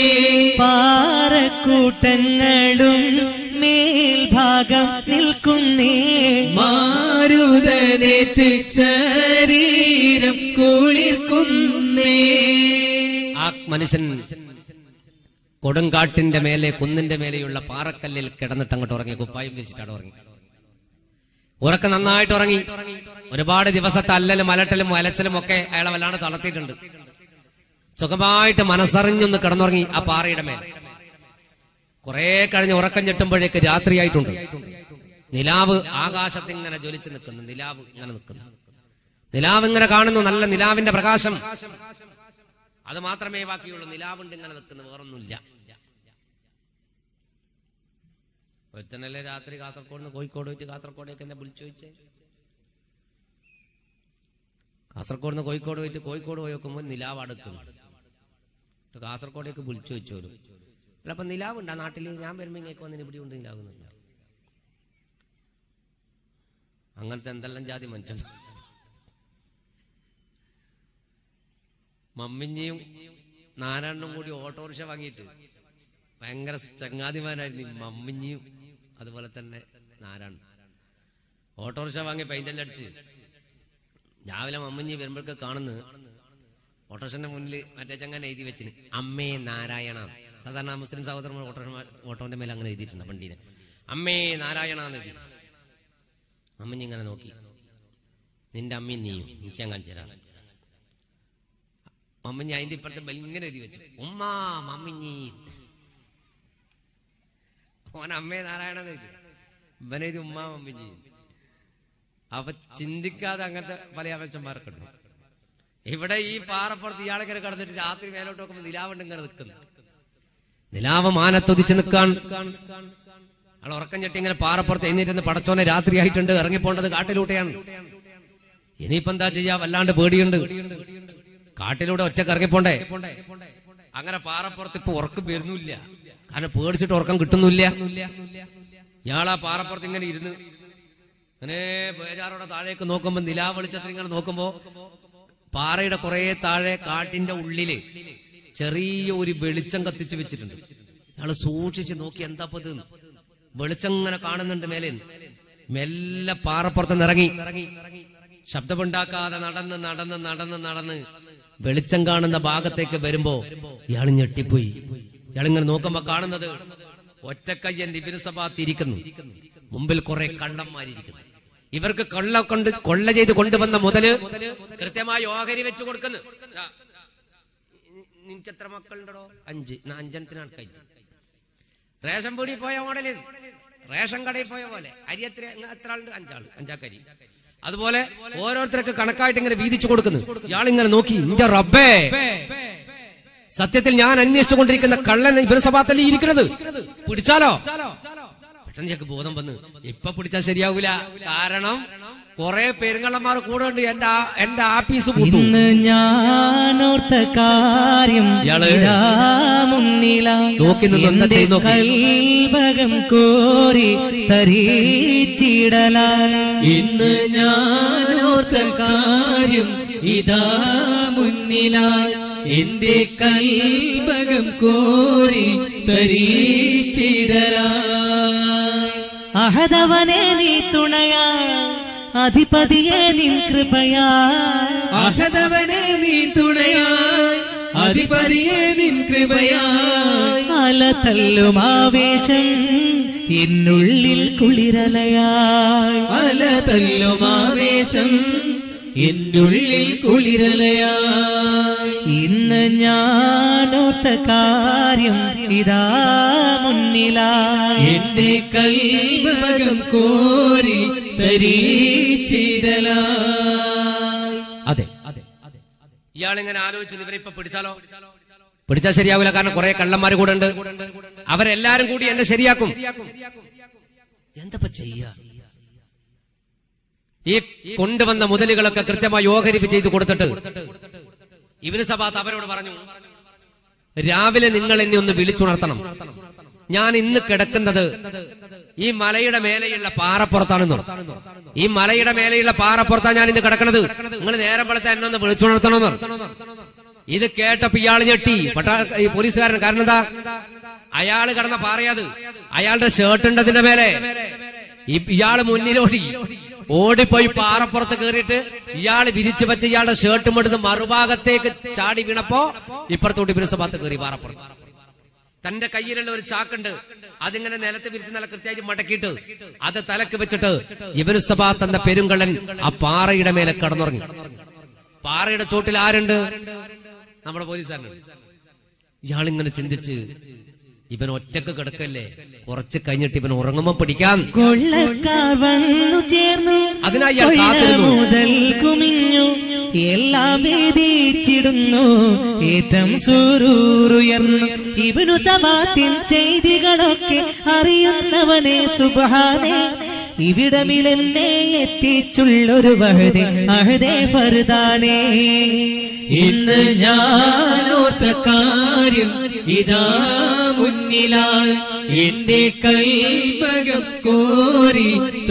Speaker 2: പാറക്കൂട്ടങ്ങളും മേൽഭാഗം നിൽക്കുന്നേ
Speaker 3: മാരുതനേറ്റ് ശരീരം കുളിർക്കുന്നേ
Speaker 1: ആ മനുഷ്യൻ കൊടുങ്കാട്ടിന്റെ മേലെ കുന്നിന്റെ മേലെയുള്ള പാറക്കല്ലിൽ കിടന്നിട്ട് അങ്ങോട്ട് ഉറങ്ങി കുപ്പായം വിരിച്ചിട്ടാണ് ഉറങ്ങി ഉറക്കം നന്നായിട്ട് ഉറങ്ങി ഒരുപാട് ദിവസത്തെ അല്ലലും അലട്ടലും അലച്ചലും ഒക്കെ അയാളെ വല്ലാണ്ട് തളർത്തിയിട്ടുണ്ട് സുഖമായിട്ട് മനസ്സറിഞ്ഞൊന്ന് കിടന്നുറങ്ങി ആ പാറയുടെ മേലെ കുറെ കഴിഞ്ഞ് ഉറക്കം ചെട്ടുമ്പോഴേക്ക് രാത്രിയായിട്ടുണ്ട് നിലാവ് ആകാശത്ത് ഇങ്ങനെ ജ്വലിച്ച് നിൽക്കുന്നു നിലാവ് ഇങ്ങനെ നിൽക്കുന്നു നിലാവ് ഇങ്ങനെ കാണുന്നു നല്ല നിലാവിന്റെ പ്രകാശം അത് മാത്രമേ ബാക്കിയുള്ളൂ നിലാവുണ്ട് ഇങ്ങനെ നിൽക്കുന്നു വേറൊന്നുമില്ല ഒരുത്തനല്ലേ രാത്രി കാസർഗോഡ് നിന്ന് കോഴിക്കോട് പോയിട്ട് കാസർഗോഡേക്ക് എന്നെ വിളിച്ചു ചോദിച്ചേ കാസർഗോഡ് നിന്ന് കോഴിക്കോട് പോയിട്ട് കോഴിക്കോട് പോയി നോക്കുമ്പോൾ നിലാവ് അടുക്കും എന്നിട്ട് കാസർഗോഡേക്ക് വിളിച്ചു ചോദിച്ചോരു അല്ല അപ്പൊ നിലാവുണ്ട് ആ നാട്ടിൽ ഞാൻ വരുമ്പോ ഇങ്ങേക്ക് വന്നിന് ഇവിടെ ഉണ്ട് നിലാവുന്നില്ല അങ്ങനത്തെ എന്തെല്ലാം ജാതി മനുഷ്യൻ മമ്മിഞ്ഞിയും നാരായണനും കൂടി ഓട്ടോറിക്ഷ വാങ്ങിയിട്ട് ഭയങ്കര ചങ്ങാതിമാരായിരുന്നു ഈ മമ്മിഞ്ഞിയും അതുപോലെ തന്നെ നാരായണൻ ഓട്ടോറിക്ഷ വാങ്ങി പെയിന്റെല്ലാം അടിച്ച് രാവിലെ മമ്മിഞ്ഞി വരുമ്പോഴൊക്കെ കാണുന്നു ഓട്ടോറിക്ഷന്റെ മുന്നിൽ മറ്റേ ചങ്ങാൻ എഴുതി വെച്ചിന് അമ്മേ നാരായണ സാധാരണ മുസ്ലിം സഹോദരന്മാർ ഓട്ടോറിക്ഷ ഓട്ടോന്റെ മേലെ അങ്ങനെ എഴുതിയിട്ടുണ്ട് വണ്ടീനെ അമ്മേ നാരായണ എന്ന് എഴുതി മമ്മിഞ്ഞി ഇങ്ങനെ നോക്കി നിന്റെ അമ്മയും നീയും എനിക്ക് ഞാൻ കാണിച്ചു തരാം മമ്മിഞ്ഞി അതിന്റെ ഇപ്പുറത്തെ ബലിങ്ങനെ എഴുതി വെച്ചു ഉമ്മ മമ്മിഞ്ഞി ഓൻ അമ്മേ നാരായണ എന്ന് എഴുതി ഇവനെഴുതി ഉമ്മ മമ്മിഞ്ഞി അപ്പൊ ചിന്തിക്കാതെ അങ്ങനത്തെ പല അപേക്ഷന്മാരൊക്കെ ഉണ്ട് ഇവിടെ ഈ പാറപ്പുറത്ത് ഇയാളിങ്ങനെ കിടന്നിട്ട് രാത്രി മേലോട്ട് നോക്കുമ്പോ നിലാവുണ്ട് ഇങ്ങനെ നിൽക്കുന്നു നിലാവ് മാനത്തൊതിച്ച് നിൽക്കാൻ ആൾ ഉറക്കം ചെട്ടി ഇങ്ങനെ പാറപ്പുറത്ത് എഴുന്നേറ്റ് പടച്ചോനെ രാത്രി ആയിട്ടുണ്ട് ഇറങ്ങിപ്പോണ്ടത് കാട്ടിലൂടെയാണ് ഇനിയിപ്പോ എന്താ ചെയ്യാ വല്ലാണ്ട് പേടിയുണ്ട് കാട്ടിലൂടെ ഒറ്റക്ക് ഇറങ്ങിപ്പോണ്ടേ അങ്ങനെ പാറപ്പുറത്ത് ഇപ്പൊ ഉറക്കം വരുന്നില്ല കാരണം പേടിച്ചിട്ട് ഉറക്കം കിട്ടുന്നില്ല ഇയാളാ പാറപ്പുറത്ത് ഇങ്ങനെ ഇരുന്ന് അങ്ങനെ ബേജാറോടെ താഴേക്ക് നോക്കുമ്പോ നിലാ വെളിച്ചത്തിൽ ഇങ്ങനെ നോക്കുമ്പോ പാറയുടെ കുറെ താഴെ കാട്ടിന്റെ ഉള്ളില് ചെറിയ ഒരു വെളിച്ചം കത്തിച്ചു വെച്ചിട്ടുണ്ട് ഇയാള് സൂക്ഷിച്ച് നോക്കി എന്താ ഇപ്പൊ ഇത് വെളിച്ചം ഇങ്ങനെ കാണുന്നുണ്ട് മേലെ മെല്ലെ പാറപ്പുറത്ത് നിറങ്ങി ശബ്ദമുണ്ടാക്കാതെ നടന്ന് നടന്ന് നടന്ന് നടന്ന് വെളിച്ചം കാണുന്ന ഭാഗത്തേക്ക് വരുമ്പോ ഇയാൾ ഞെട്ടിപ്പോയി ഇയാൾ ഇങ്ങനെ നോക്കുമ്പോ കാണുന്നത് ഒറ്റക്കയ്യൻ ഇരിക്കുന്നു മുമ്പിൽ കുറെ കള്ളന്മാരിയ്ക്കുന്നു ഇവർക്ക് കൊള്ള കൊണ്ട് കൊള്ള ചെയ്ത് കൊണ്ടുവന്ന മുതല് കൃത്യമായി ഓഹരി വെച്ച് കൊടുക്കുന്നു ദാ, നിനക്ക് എത്ര മക്കളുണ്ടോ അഞ്ച് എന്നാ അഞ്ചെണ്ണത്തിനാണ് കഴിച്ചു റേഷൻ പൊടി പോയ മോഡലിൽ റേഷൻ കടയിൽ പോയ പോലെ അരി എത്ര എത്ര ആളുണ്ട് അഞ്ചാള് അഞ്ചാക്കരി അതുപോലെ ഓരോരുത്തർക്ക് കണക്കായിട്ട് ഇങ്ങനെ വീതിച്ചു കൊടുക്കുന്നു ഇയാൾ ഇങ്ങനെ നോക്കി ഇന്റെ റബ്ബേ സത്യത്തിൽ ഞാൻ അന്വേഷിച്ചു കൊണ്ടിരിക്കുന്ന കള്ളൻ ഇവരസഭാത്തല്ലേ ഇരിക്കുന്നത് പിടിച്ചാലോ പെട്ടെന്ന് ഞങ്ങൾക്ക് ബോധം വന്ന് ഇപ്പൊ പിടിച്ചാൽ ശരിയാവൂല കാരണം കൊറേ പെരുങ്കള്ളന്മാർ കൂടെ ഉണ്ട് എന്റെ ആ- എന്റെ ആഫീസ് കൂട്ടും
Speaker 2: ഇന്ന് ഞാനോർത്ത കാര്യം
Speaker 1: ഇയാള്
Speaker 2: ഇതാ മുന്നിലായി
Speaker 1: നോക്കി നിന്ന് എന്താ
Speaker 2: എന്റെ
Speaker 1: ചെയ്യുന്നോക്ക്?
Speaker 2: കൽഭകം കോരി തരീച്ചിടലായി
Speaker 3: ഇന്ന് ഞാനോർത്ത കാര്യം ഇതാ മുന്നിലായി എന്റെ കൽഭകം കോരി തരീച്ചിടലായി
Speaker 2: അഹദവനെ നീ തുണയാ അധിപതിയെ നിൻ കൃപയാ
Speaker 3: അഹതവനെ നീ തുണയായി അധിപതിയെ നിൻ കൃപയായി
Speaker 2: അല തല്ലും ആവേശം എന്നുള്ളിൽ കുളിരലയായി
Speaker 3: അല തല്ലും ആവേശം എന്നുള്ളിൽ കുളിരലയായി
Speaker 2: ഇന്ന് ഞാനോർത്ത കാര്യം ഇതാ മുന്നിലായി
Speaker 3: എന്റെ കൽഭകം കോരി തരീച്ചിടലായി
Speaker 1: അതെ അതെ ഇയാളിങ്ങനെ ആലോചിച്ച് ഇവരെ ഇപ്പൊ പിടിച്ചാലോ പിടിച്ചാൽ ശരിയാവില്ല കാരണം കുറെ കള്ളന്മാര് കൂടെ ഉണ്ട് അവരെല്ലാരും കൂടി എന്നെ ശരിയാക്കും എന്തപ്പ ചെയ്യ ഈ കൊണ്ടുവന്ന മുതലുകളൊക്കെ കൃത്യമായി ഓഹരിപ്പ് ചെയ്ത് കൊടുത്തിട്ട് ഇവന് സഭാത്ത് അവരോട് പറഞ്ഞു രാവിലെ നിങ്ങൾ എന്നെ ഒന്ന് വിളിച്ചുണർത്തണം ഞാൻ ഇന്ന് കിടക്കുന്നത് ഈ മലയുടെ മേലെയുള്ള പാറപ്പുറത്താണെന്ന് ഈ മലയുടെ മേലെയുള്ള പാറപ്പുറത്താണ് ഞാൻ ഇന്ന് കിടക്കുന്നത് നിങ്ങൾ നേരം വെളുത്ത എന്നെ ഒന്ന് വിളിച്ചുണർത്തണമെന്ന് ഇത് കേട്ടപ്പോ ഇയാൾ ഞെട്ടി പട്ടാ ഈ പോലീസുകാരൻ കാരണം എന്താ അയാള് കിടന്ന പാറയത് അയാളുടെ ഷർട്ട് ഉണ്ടതിന്റെ മേലെ ഈ- ഇയാള് മുന്നിലോടി ഓടിപ്പോയി പാറപ്പുറത്ത് കയറിയിട്ട് ഇയാള് വിരിച്ചു വെച്ച് ഇയാളുടെ ഷർട്ടും എടുത്ത് മറുഭാഗത്തേക്ക് ചാടി വീണപ്പോ ഇപ്പുറത്തോട്ട് ഇവര് സഭാത്ത് കയറി പാറപ്പുറത്ത് തന്റെ കയ്യിലുള്ള ഒരു ചാക്കുണ്ട് അതിങ്ങനെ നിലത്ത് വിരിച്ച് നല്ല കൃത്യമായിട്ട് മടക്കിയിട്ട് അത് തലക്ക് വെച്ചിട്ട് ഇവന് സഭാത്ത് എന്ന പെരുങ്കള്ളൻ ആ പാറയുടെ മേലെ കടന്നുറങ്ങി പാറയുടെ ചോട്ടിൽ ആരുണ്ട് നമ്മുടെ പോലീസുകാരനുണ്ട് ഇയാളിങ്ങനെ ചിന്തിച്ച് ഇവൻ ഒറ്റക്ക് കിടക്കല്ലേ കുറച്ച് കഴിഞ്ഞിട്ട് ഇവൻ ഉറങ്ങുമ്പോ പിടിക്കാൻ
Speaker 2: കൊള്ളക്കാർ വന്നു ചേർന്നു
Speaker 1: അതിനായി ഇയാൾ
Speaker 2: കൊയ്യ
Speaker 1: കാത്തിരുന്നു.
Speaker 2: മുതൽ കുമിഞ്ഞു എല്ലാം വേദിച്ചിടുന്നു ഏറ്റം സൂരൂറുയർന്നു ഇവനു തമാത്തിൻ ചെയ്തികളൊക്കെ അറിയുന്നവനെ സുബാനെ ഇവിടമിലെന്നെ എത്തിച്ചുള്ളൊരു വഹദേ അഹദേ ഫർദാനേ
Speaker 3: ഇന്ന് ഞാനോർത്ത കാര്യം ഇതാ മുന്നിലായി എന്റെ കൽഭകം കോരി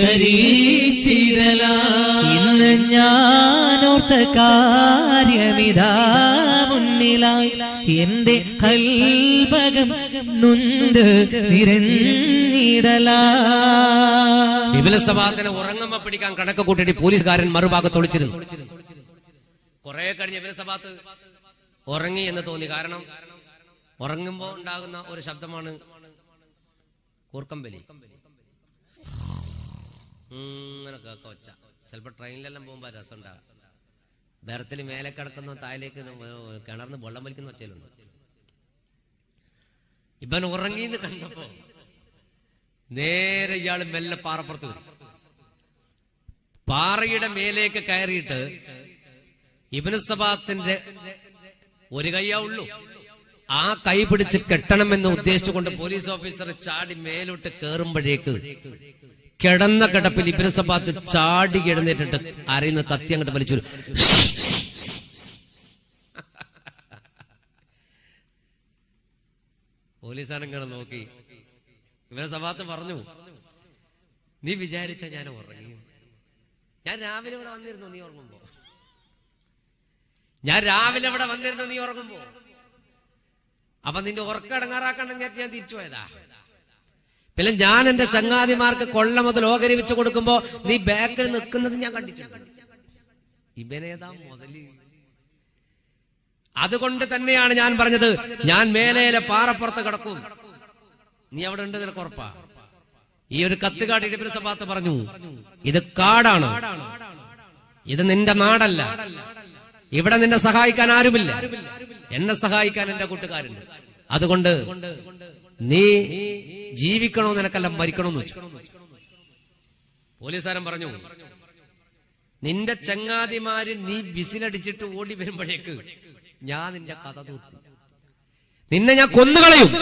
Speaker 3: തരീച്ചിടലായി
Speaker 2: ഇന്ന് ഞാനോർത്ത കാര്യമിതാ മുന്നിലായി എന്റെ കൽഭകം നൊന്ത് നിരഞ്ഞിടലാ
Speaker 1: ഇവന് സഭാത്തിനെ ഉറങ്ങുമ്പോ പിടിക്കാൻ കണക്ക് കൂട്ടിയിട്ട് പോലീസുകാരൻ മറുഭാഗത്ത് ഒളിച്ചിരുന്നു കുറെ കഴിഞ്ഞ് ഇവന് സഭാത്ത് ഉറങ്ങി എന്ന് തോന്നി കാരണം ഉറങ്ങുമ്പോ ഉണ്ടാകുന്ന ഒരു ശബ്ദമാണ് കൂർക്കമ്പലി ഇങ്ങനെ കേക്ക ഒച്ച ചിലപ്പോ ട്രെയിനിലെല്ലാം പോകുമ്പോ രസം ഉണ്ടാകാം ബെർത്തിൽ മേലെ കിടക്കുന്ന താഴേക്ക് കിണർന്ന് വെള്ളം വലിക്കുന്ന ഒച്ചയിലുണ്ട് ഇവൻ ഉറങ്ങിന്ന് കണ്ടപ്പോ നേരെ ഇയാൾ മെല്ലെ പാറപ്പുറത്ത് വരും പാറയുടെ മേലേക്ക് കയറിയിട്ട് ഇബിന് സബാത്തിന്റെ ഒരു കയ്യാ ഉള്ളൂ ആ കൈ പിടിച്ച് കെട്ടണമെന്ന് ഉദ്ദേശിച്ചുകൊണ്ട് പോലീസ് ഓഫീസർ ചാടി മേലോട്ട് കയറുമ്പോഴേക്ക് കിടന്ന കിടപ്പിൽ ഇബിന് സബാത്ത് ചാടി എഴുന്നേറ്റിട്ട് അരയുന്ന കത്തി അങ്ങോട്ട് വലിച്ചു പോലീസാണിങ്ങനെ നോക്കി ഇവരെ സഭാത്ത് പറഞ്ഞു നീ വിചാരിച്ച ഞാൻ ഉറങ്ങി ഞാൻ രാവിലെ ഇവിടെ വന്നിരുന്നു നീ ഉറങ്ങുമ്പോ ഞാൻ രാവിലെ ഇവിടെ വന്നിരുന്നു നീ ഉറങ്ങുമ്പോ അപ്പൊ നിന്റെ ഉറക്കടങ്ങാറാക്കണം വിചാരിച്ച് ഞാൻ തിരിച്ചു പോയതാ പിന്നെ ഞാൻ എന്റെ ചങ്ങാതിമാർക്ക് കൊള്ള മുതൽ ഓഹരി വെച്ച് കൊടുക്കുമ്പോ നീ ബാക്കിൽ നിൽക്കുന്നത് ഞാൻ കണ്ടിട്ടുണ്ട് ഇവനേതാ മുതല് അതുകൊണ്ട് തന്നെയാണ് ഞാൻ പറഞ്ഞത് ഞാൻ മേലേലെ പാറപ്പുറത്ത് കിടക്കും നീ അവിടെ ഉണ്ട് നിനക്ക് ഉറപ്പാ ഈ ഒരു കത്ത് കാട്ടിയിട്ട് ഇവര് സഭാത്ത് പറഞ്ഞു ഇത് കാടാണ് ഇത് നിന്റെ നാടല്ല ഇവിടെ നിന്നെ സഹായിക്കാൻ ആരുമില്ല എന്നെ സഹായിക്കാൻ എന്റെ കൂട്ടുകാരുണ്ട് അതുകൊണ്ട് നീ ജീവിക്കണോ നിനക്കല്ല മരിക്കണോന്ന് വെച്ചു പോലീസുകാരൻ പറഞ്ഞു നിന്റെ ചങ്ങാതിമാര് നീ വിസിലടിച്ചിട്ട് ഓടി വരുമ്പോഴേക്ക് ഞാൻ നിന്റെ കഥ തൂത്തു നിന്നെ ഞാൻ കൊന്നുകളയും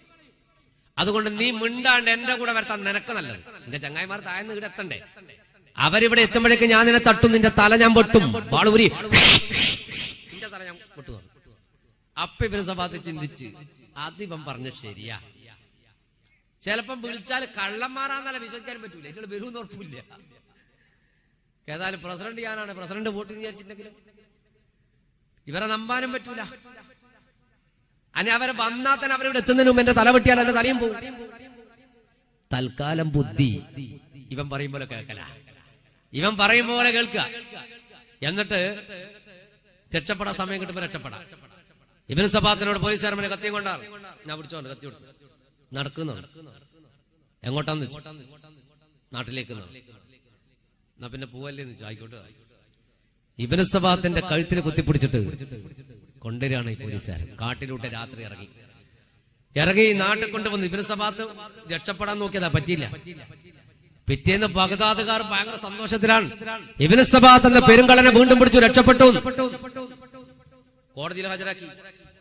Speaker 1: അതുകൊണ്ട് നീ മിണ്ടാണ്ട് എന്റെ കൂടെ വരത്താൻ നിനക്ക് നല്ലത് നിന്റെ ചങ്ങായിമാർ താഴ്ന്ന് ഇവിടെ എത്തണ്ടേ അവരിവിടെ എത്തുമ്പോഴേക്ക് ഞാൻ നിന്നെ തട്ടും നിന്റെ തല ഞാൻ വെട്ടും വാളൂരി നിന്റെ തല ഞാൻ വെട്ടു അപ്പൊ ഇവന് സഭാത്ത് ചിന്തിച്ച് അതിവൻ പറഞ്ഞ ശരിയാ ചിലപ്പം വിളിച്ചാൽ കള്ളന്മാരാന്നല്ല വിശ്വസിക്കാൻ പറ്റൂല ഇതിൽ വരുമെന്ന് ഉറപ്പില്ല ഏതായാലും പ്രസിഡന്റ് ഞാനാണ് പ്രസിഡന്റ് വോട്ട് വിചാരിച്ചിട്ടുണ്ടെങ്കിലും ഇവരെ നമ്പാനും പറ്റൂല അനി അവരെ വന്നാൽ തന്നെ അവരിവിടെ എത്തുന്നതിന് മുമ്പ് എന്റെ തല വെട്ടിയാൽ എന്റെ തലയും പോകും തൽക്കാലം ബുദ്ധി ഇവൻ പറയും പോലെ കേൾക്കല ഇവൻ പറയും പോലെ കേൾക്കുക എന്നിട്ട് രക്ഷപ്പെടാൻ സമയം കിട്ടുമ്പോ രക്ഷപ്പെടാം ഇവന് സഭാത്തിനോട് പോലീസുകാരനെ കത്തിയും കൊണ്ടാണ് ഞാൻ പിടിച്ചോണ്ട് കത്തി കൊടുത്തു നടക്കുന്നു എങ്ങോട്ടാന്ന് വെച്ചു നാട്ടിലേക്ക് എന്നാ പിന്നെ പോവല്ലേ എന്ന് വെച്ചു ആയിക്കോട്ടെ ഇവന് സഭാത്തിന്റെ കഴുത്തിന് കുത്തിപ്പിടിച്ചിട്ട് കൊണ്ടുവരികയാണ് ഈ പോലീസുകാരൻ കാട്ടിലൂടെ രാത്രി ഇറങ്ങി ഇറങ്ങി നാട്ടിൽ കൊണ്ടുവന്ന് ഇവന് സഭാത്ത് രക്ഷപ്പെടാൻ നോക്കിയതാ പറ്റിയില്ല പിറ്റേന്ന് ബഗദാദുകാർ ഭയങ്കര സന്തോഷത്തിലാണ് ഇവന് സഭാത്ത് എന്ന പെരുങ്കള്ളനെ വീണ്ടും പിടിച്ചു രക്ഷപ്പെട്ടു കോടതിയിൽ ഹാജരാക്കി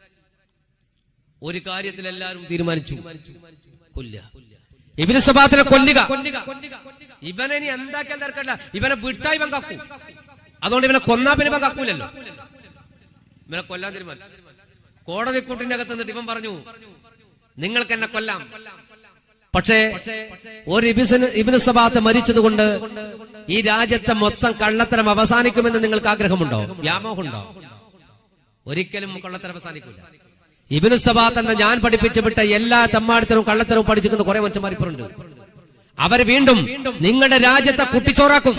Speaker 1: ഒരു കാര്യത്തിൽ എല്ലാവരും തീരുമാനിച്ചു കൊല്ല ഇവന് സഭാത്തിനെ കൊല്ലുക ഇവനെ ഇനി എന്താക്കിയാൽ തിരക്കല്ല ഇവനെ വിട്ടാ ഇവൻ കക്കൂ അതുകൊണ്ട് ഇവനെ കൊന്നാ പിന്നെ ഇവൻ കക്കൂലല്ലോ ഇവനെ കൊല്ലാൻ തീരുമാനിച്ചു കോടതി കൂട്ടിന്റെ അകത്ത് നിന്നിട്ട് ഇവൻ പറഞ്ഞു നിങ്ങൾക്ക് എന്നെ കൊല്ലാം പക്ഷേ ഒരു ഇബിസിന് ഇബിന് സഭാത്ത് മരിച്ചതുകൊണ്ട് ഈ രാജ്യത്തെ മൊത്തം കള്ളത്തരം അവസാനിക്കുമെന്ന് നിങ്ങൾക്ക് ആഗ്രഹമുണ്ടോ വ്യാമോഹമുണ്ടോ ഒരിക്കലും കള്ളത്തരം അവസാനിക്കില്ല ഇബിന് സഭാത്ത് എന്ന ഞാൻ പഠിപ്പിച്ചു വിട്ട എല്ലാ തമ്മാടിത്തരവും കള്ളത്തരവും പഠിച്ചിരിക്കുന്ന കുറെ മനുഷ്യന്മാർ ഇപ്പുണ്ട് അവർ വീണ്ടും നിങ്ങളുടെ രാജ്യത്തെ കുട്ടിച്ചോറാക്കും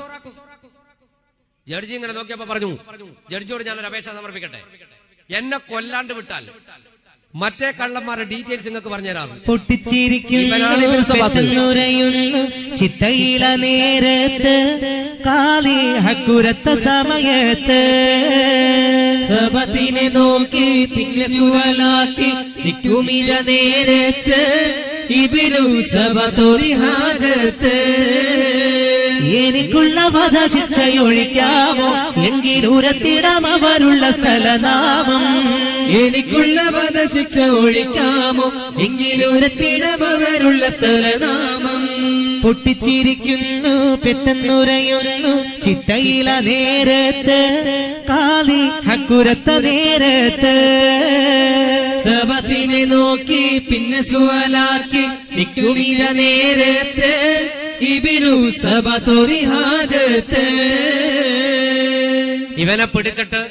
Speaker 1: ജഡ്ജി ഇങ്ങനെ നോക്കിയപ്പോ പറഞ്ഞു ജഡ്ജിയോട് ഞാനൊരു അപേക്ഷ സമർപ്പിക്കട്ടെ എന്നെ കൊല്ലാണ്ട് വിട്ടാൽ മറ്റേ കള്ളന്മാരുടെ ഡീറ്റെയിൽസ് നിങ്ങൾക്ക് പറഞ്ഞുതരാം
Speaker 2: പൊട്ടിച്ചിരിക്കുന്നു
Speaker 1: ഇവനാണ് ഇവന് സഭാത്ത്.
Speaker 2: പെട്ടെന്നുരയുന്നു ചിത്തയില നേരത്ത് കാലി ഹക്കുരത്ത സമയത്ത്
Speaker 3: സബത്തിനെ നോക്കി പിന്നെ സുവലാക്കി നിൽക്കുമിത നേരത്ത് ഇബിനു സബത്തൊരി ഹാജത്ത്
Speaker 2: എനിക്കുള്ള വധശിക്ഷയൊഴിക്കാമോ എങ്കിലുരത്തിടാം അവരുള്ള സ്ഥലനാമം
Speaker 3: എനിക്കുള്ള വധശിക്ഷ ഒഴിക്കാമോ എങ്കിലൊരത്തിടവരുള്ള സ്ഥലനാമം
Speaker 2: പൊട്ടിച്ചിരിക്കുന്നു പെട്ടെന്നുരയുന്നു ചിട്ടയില നേരത്ത് കാലി ഹക്കുരത്ത നേരത്ത്
Speaker 3: സബത്തിനെ നോക്കി പിന്നെ സുവലാക്കി നിൽക്കുമിത നേരത്ത് ഇബിനു സബത്തൊരി ഹാജത്ത്
Speaker 1: ഇവനെ പിടിച്ചിട്ട്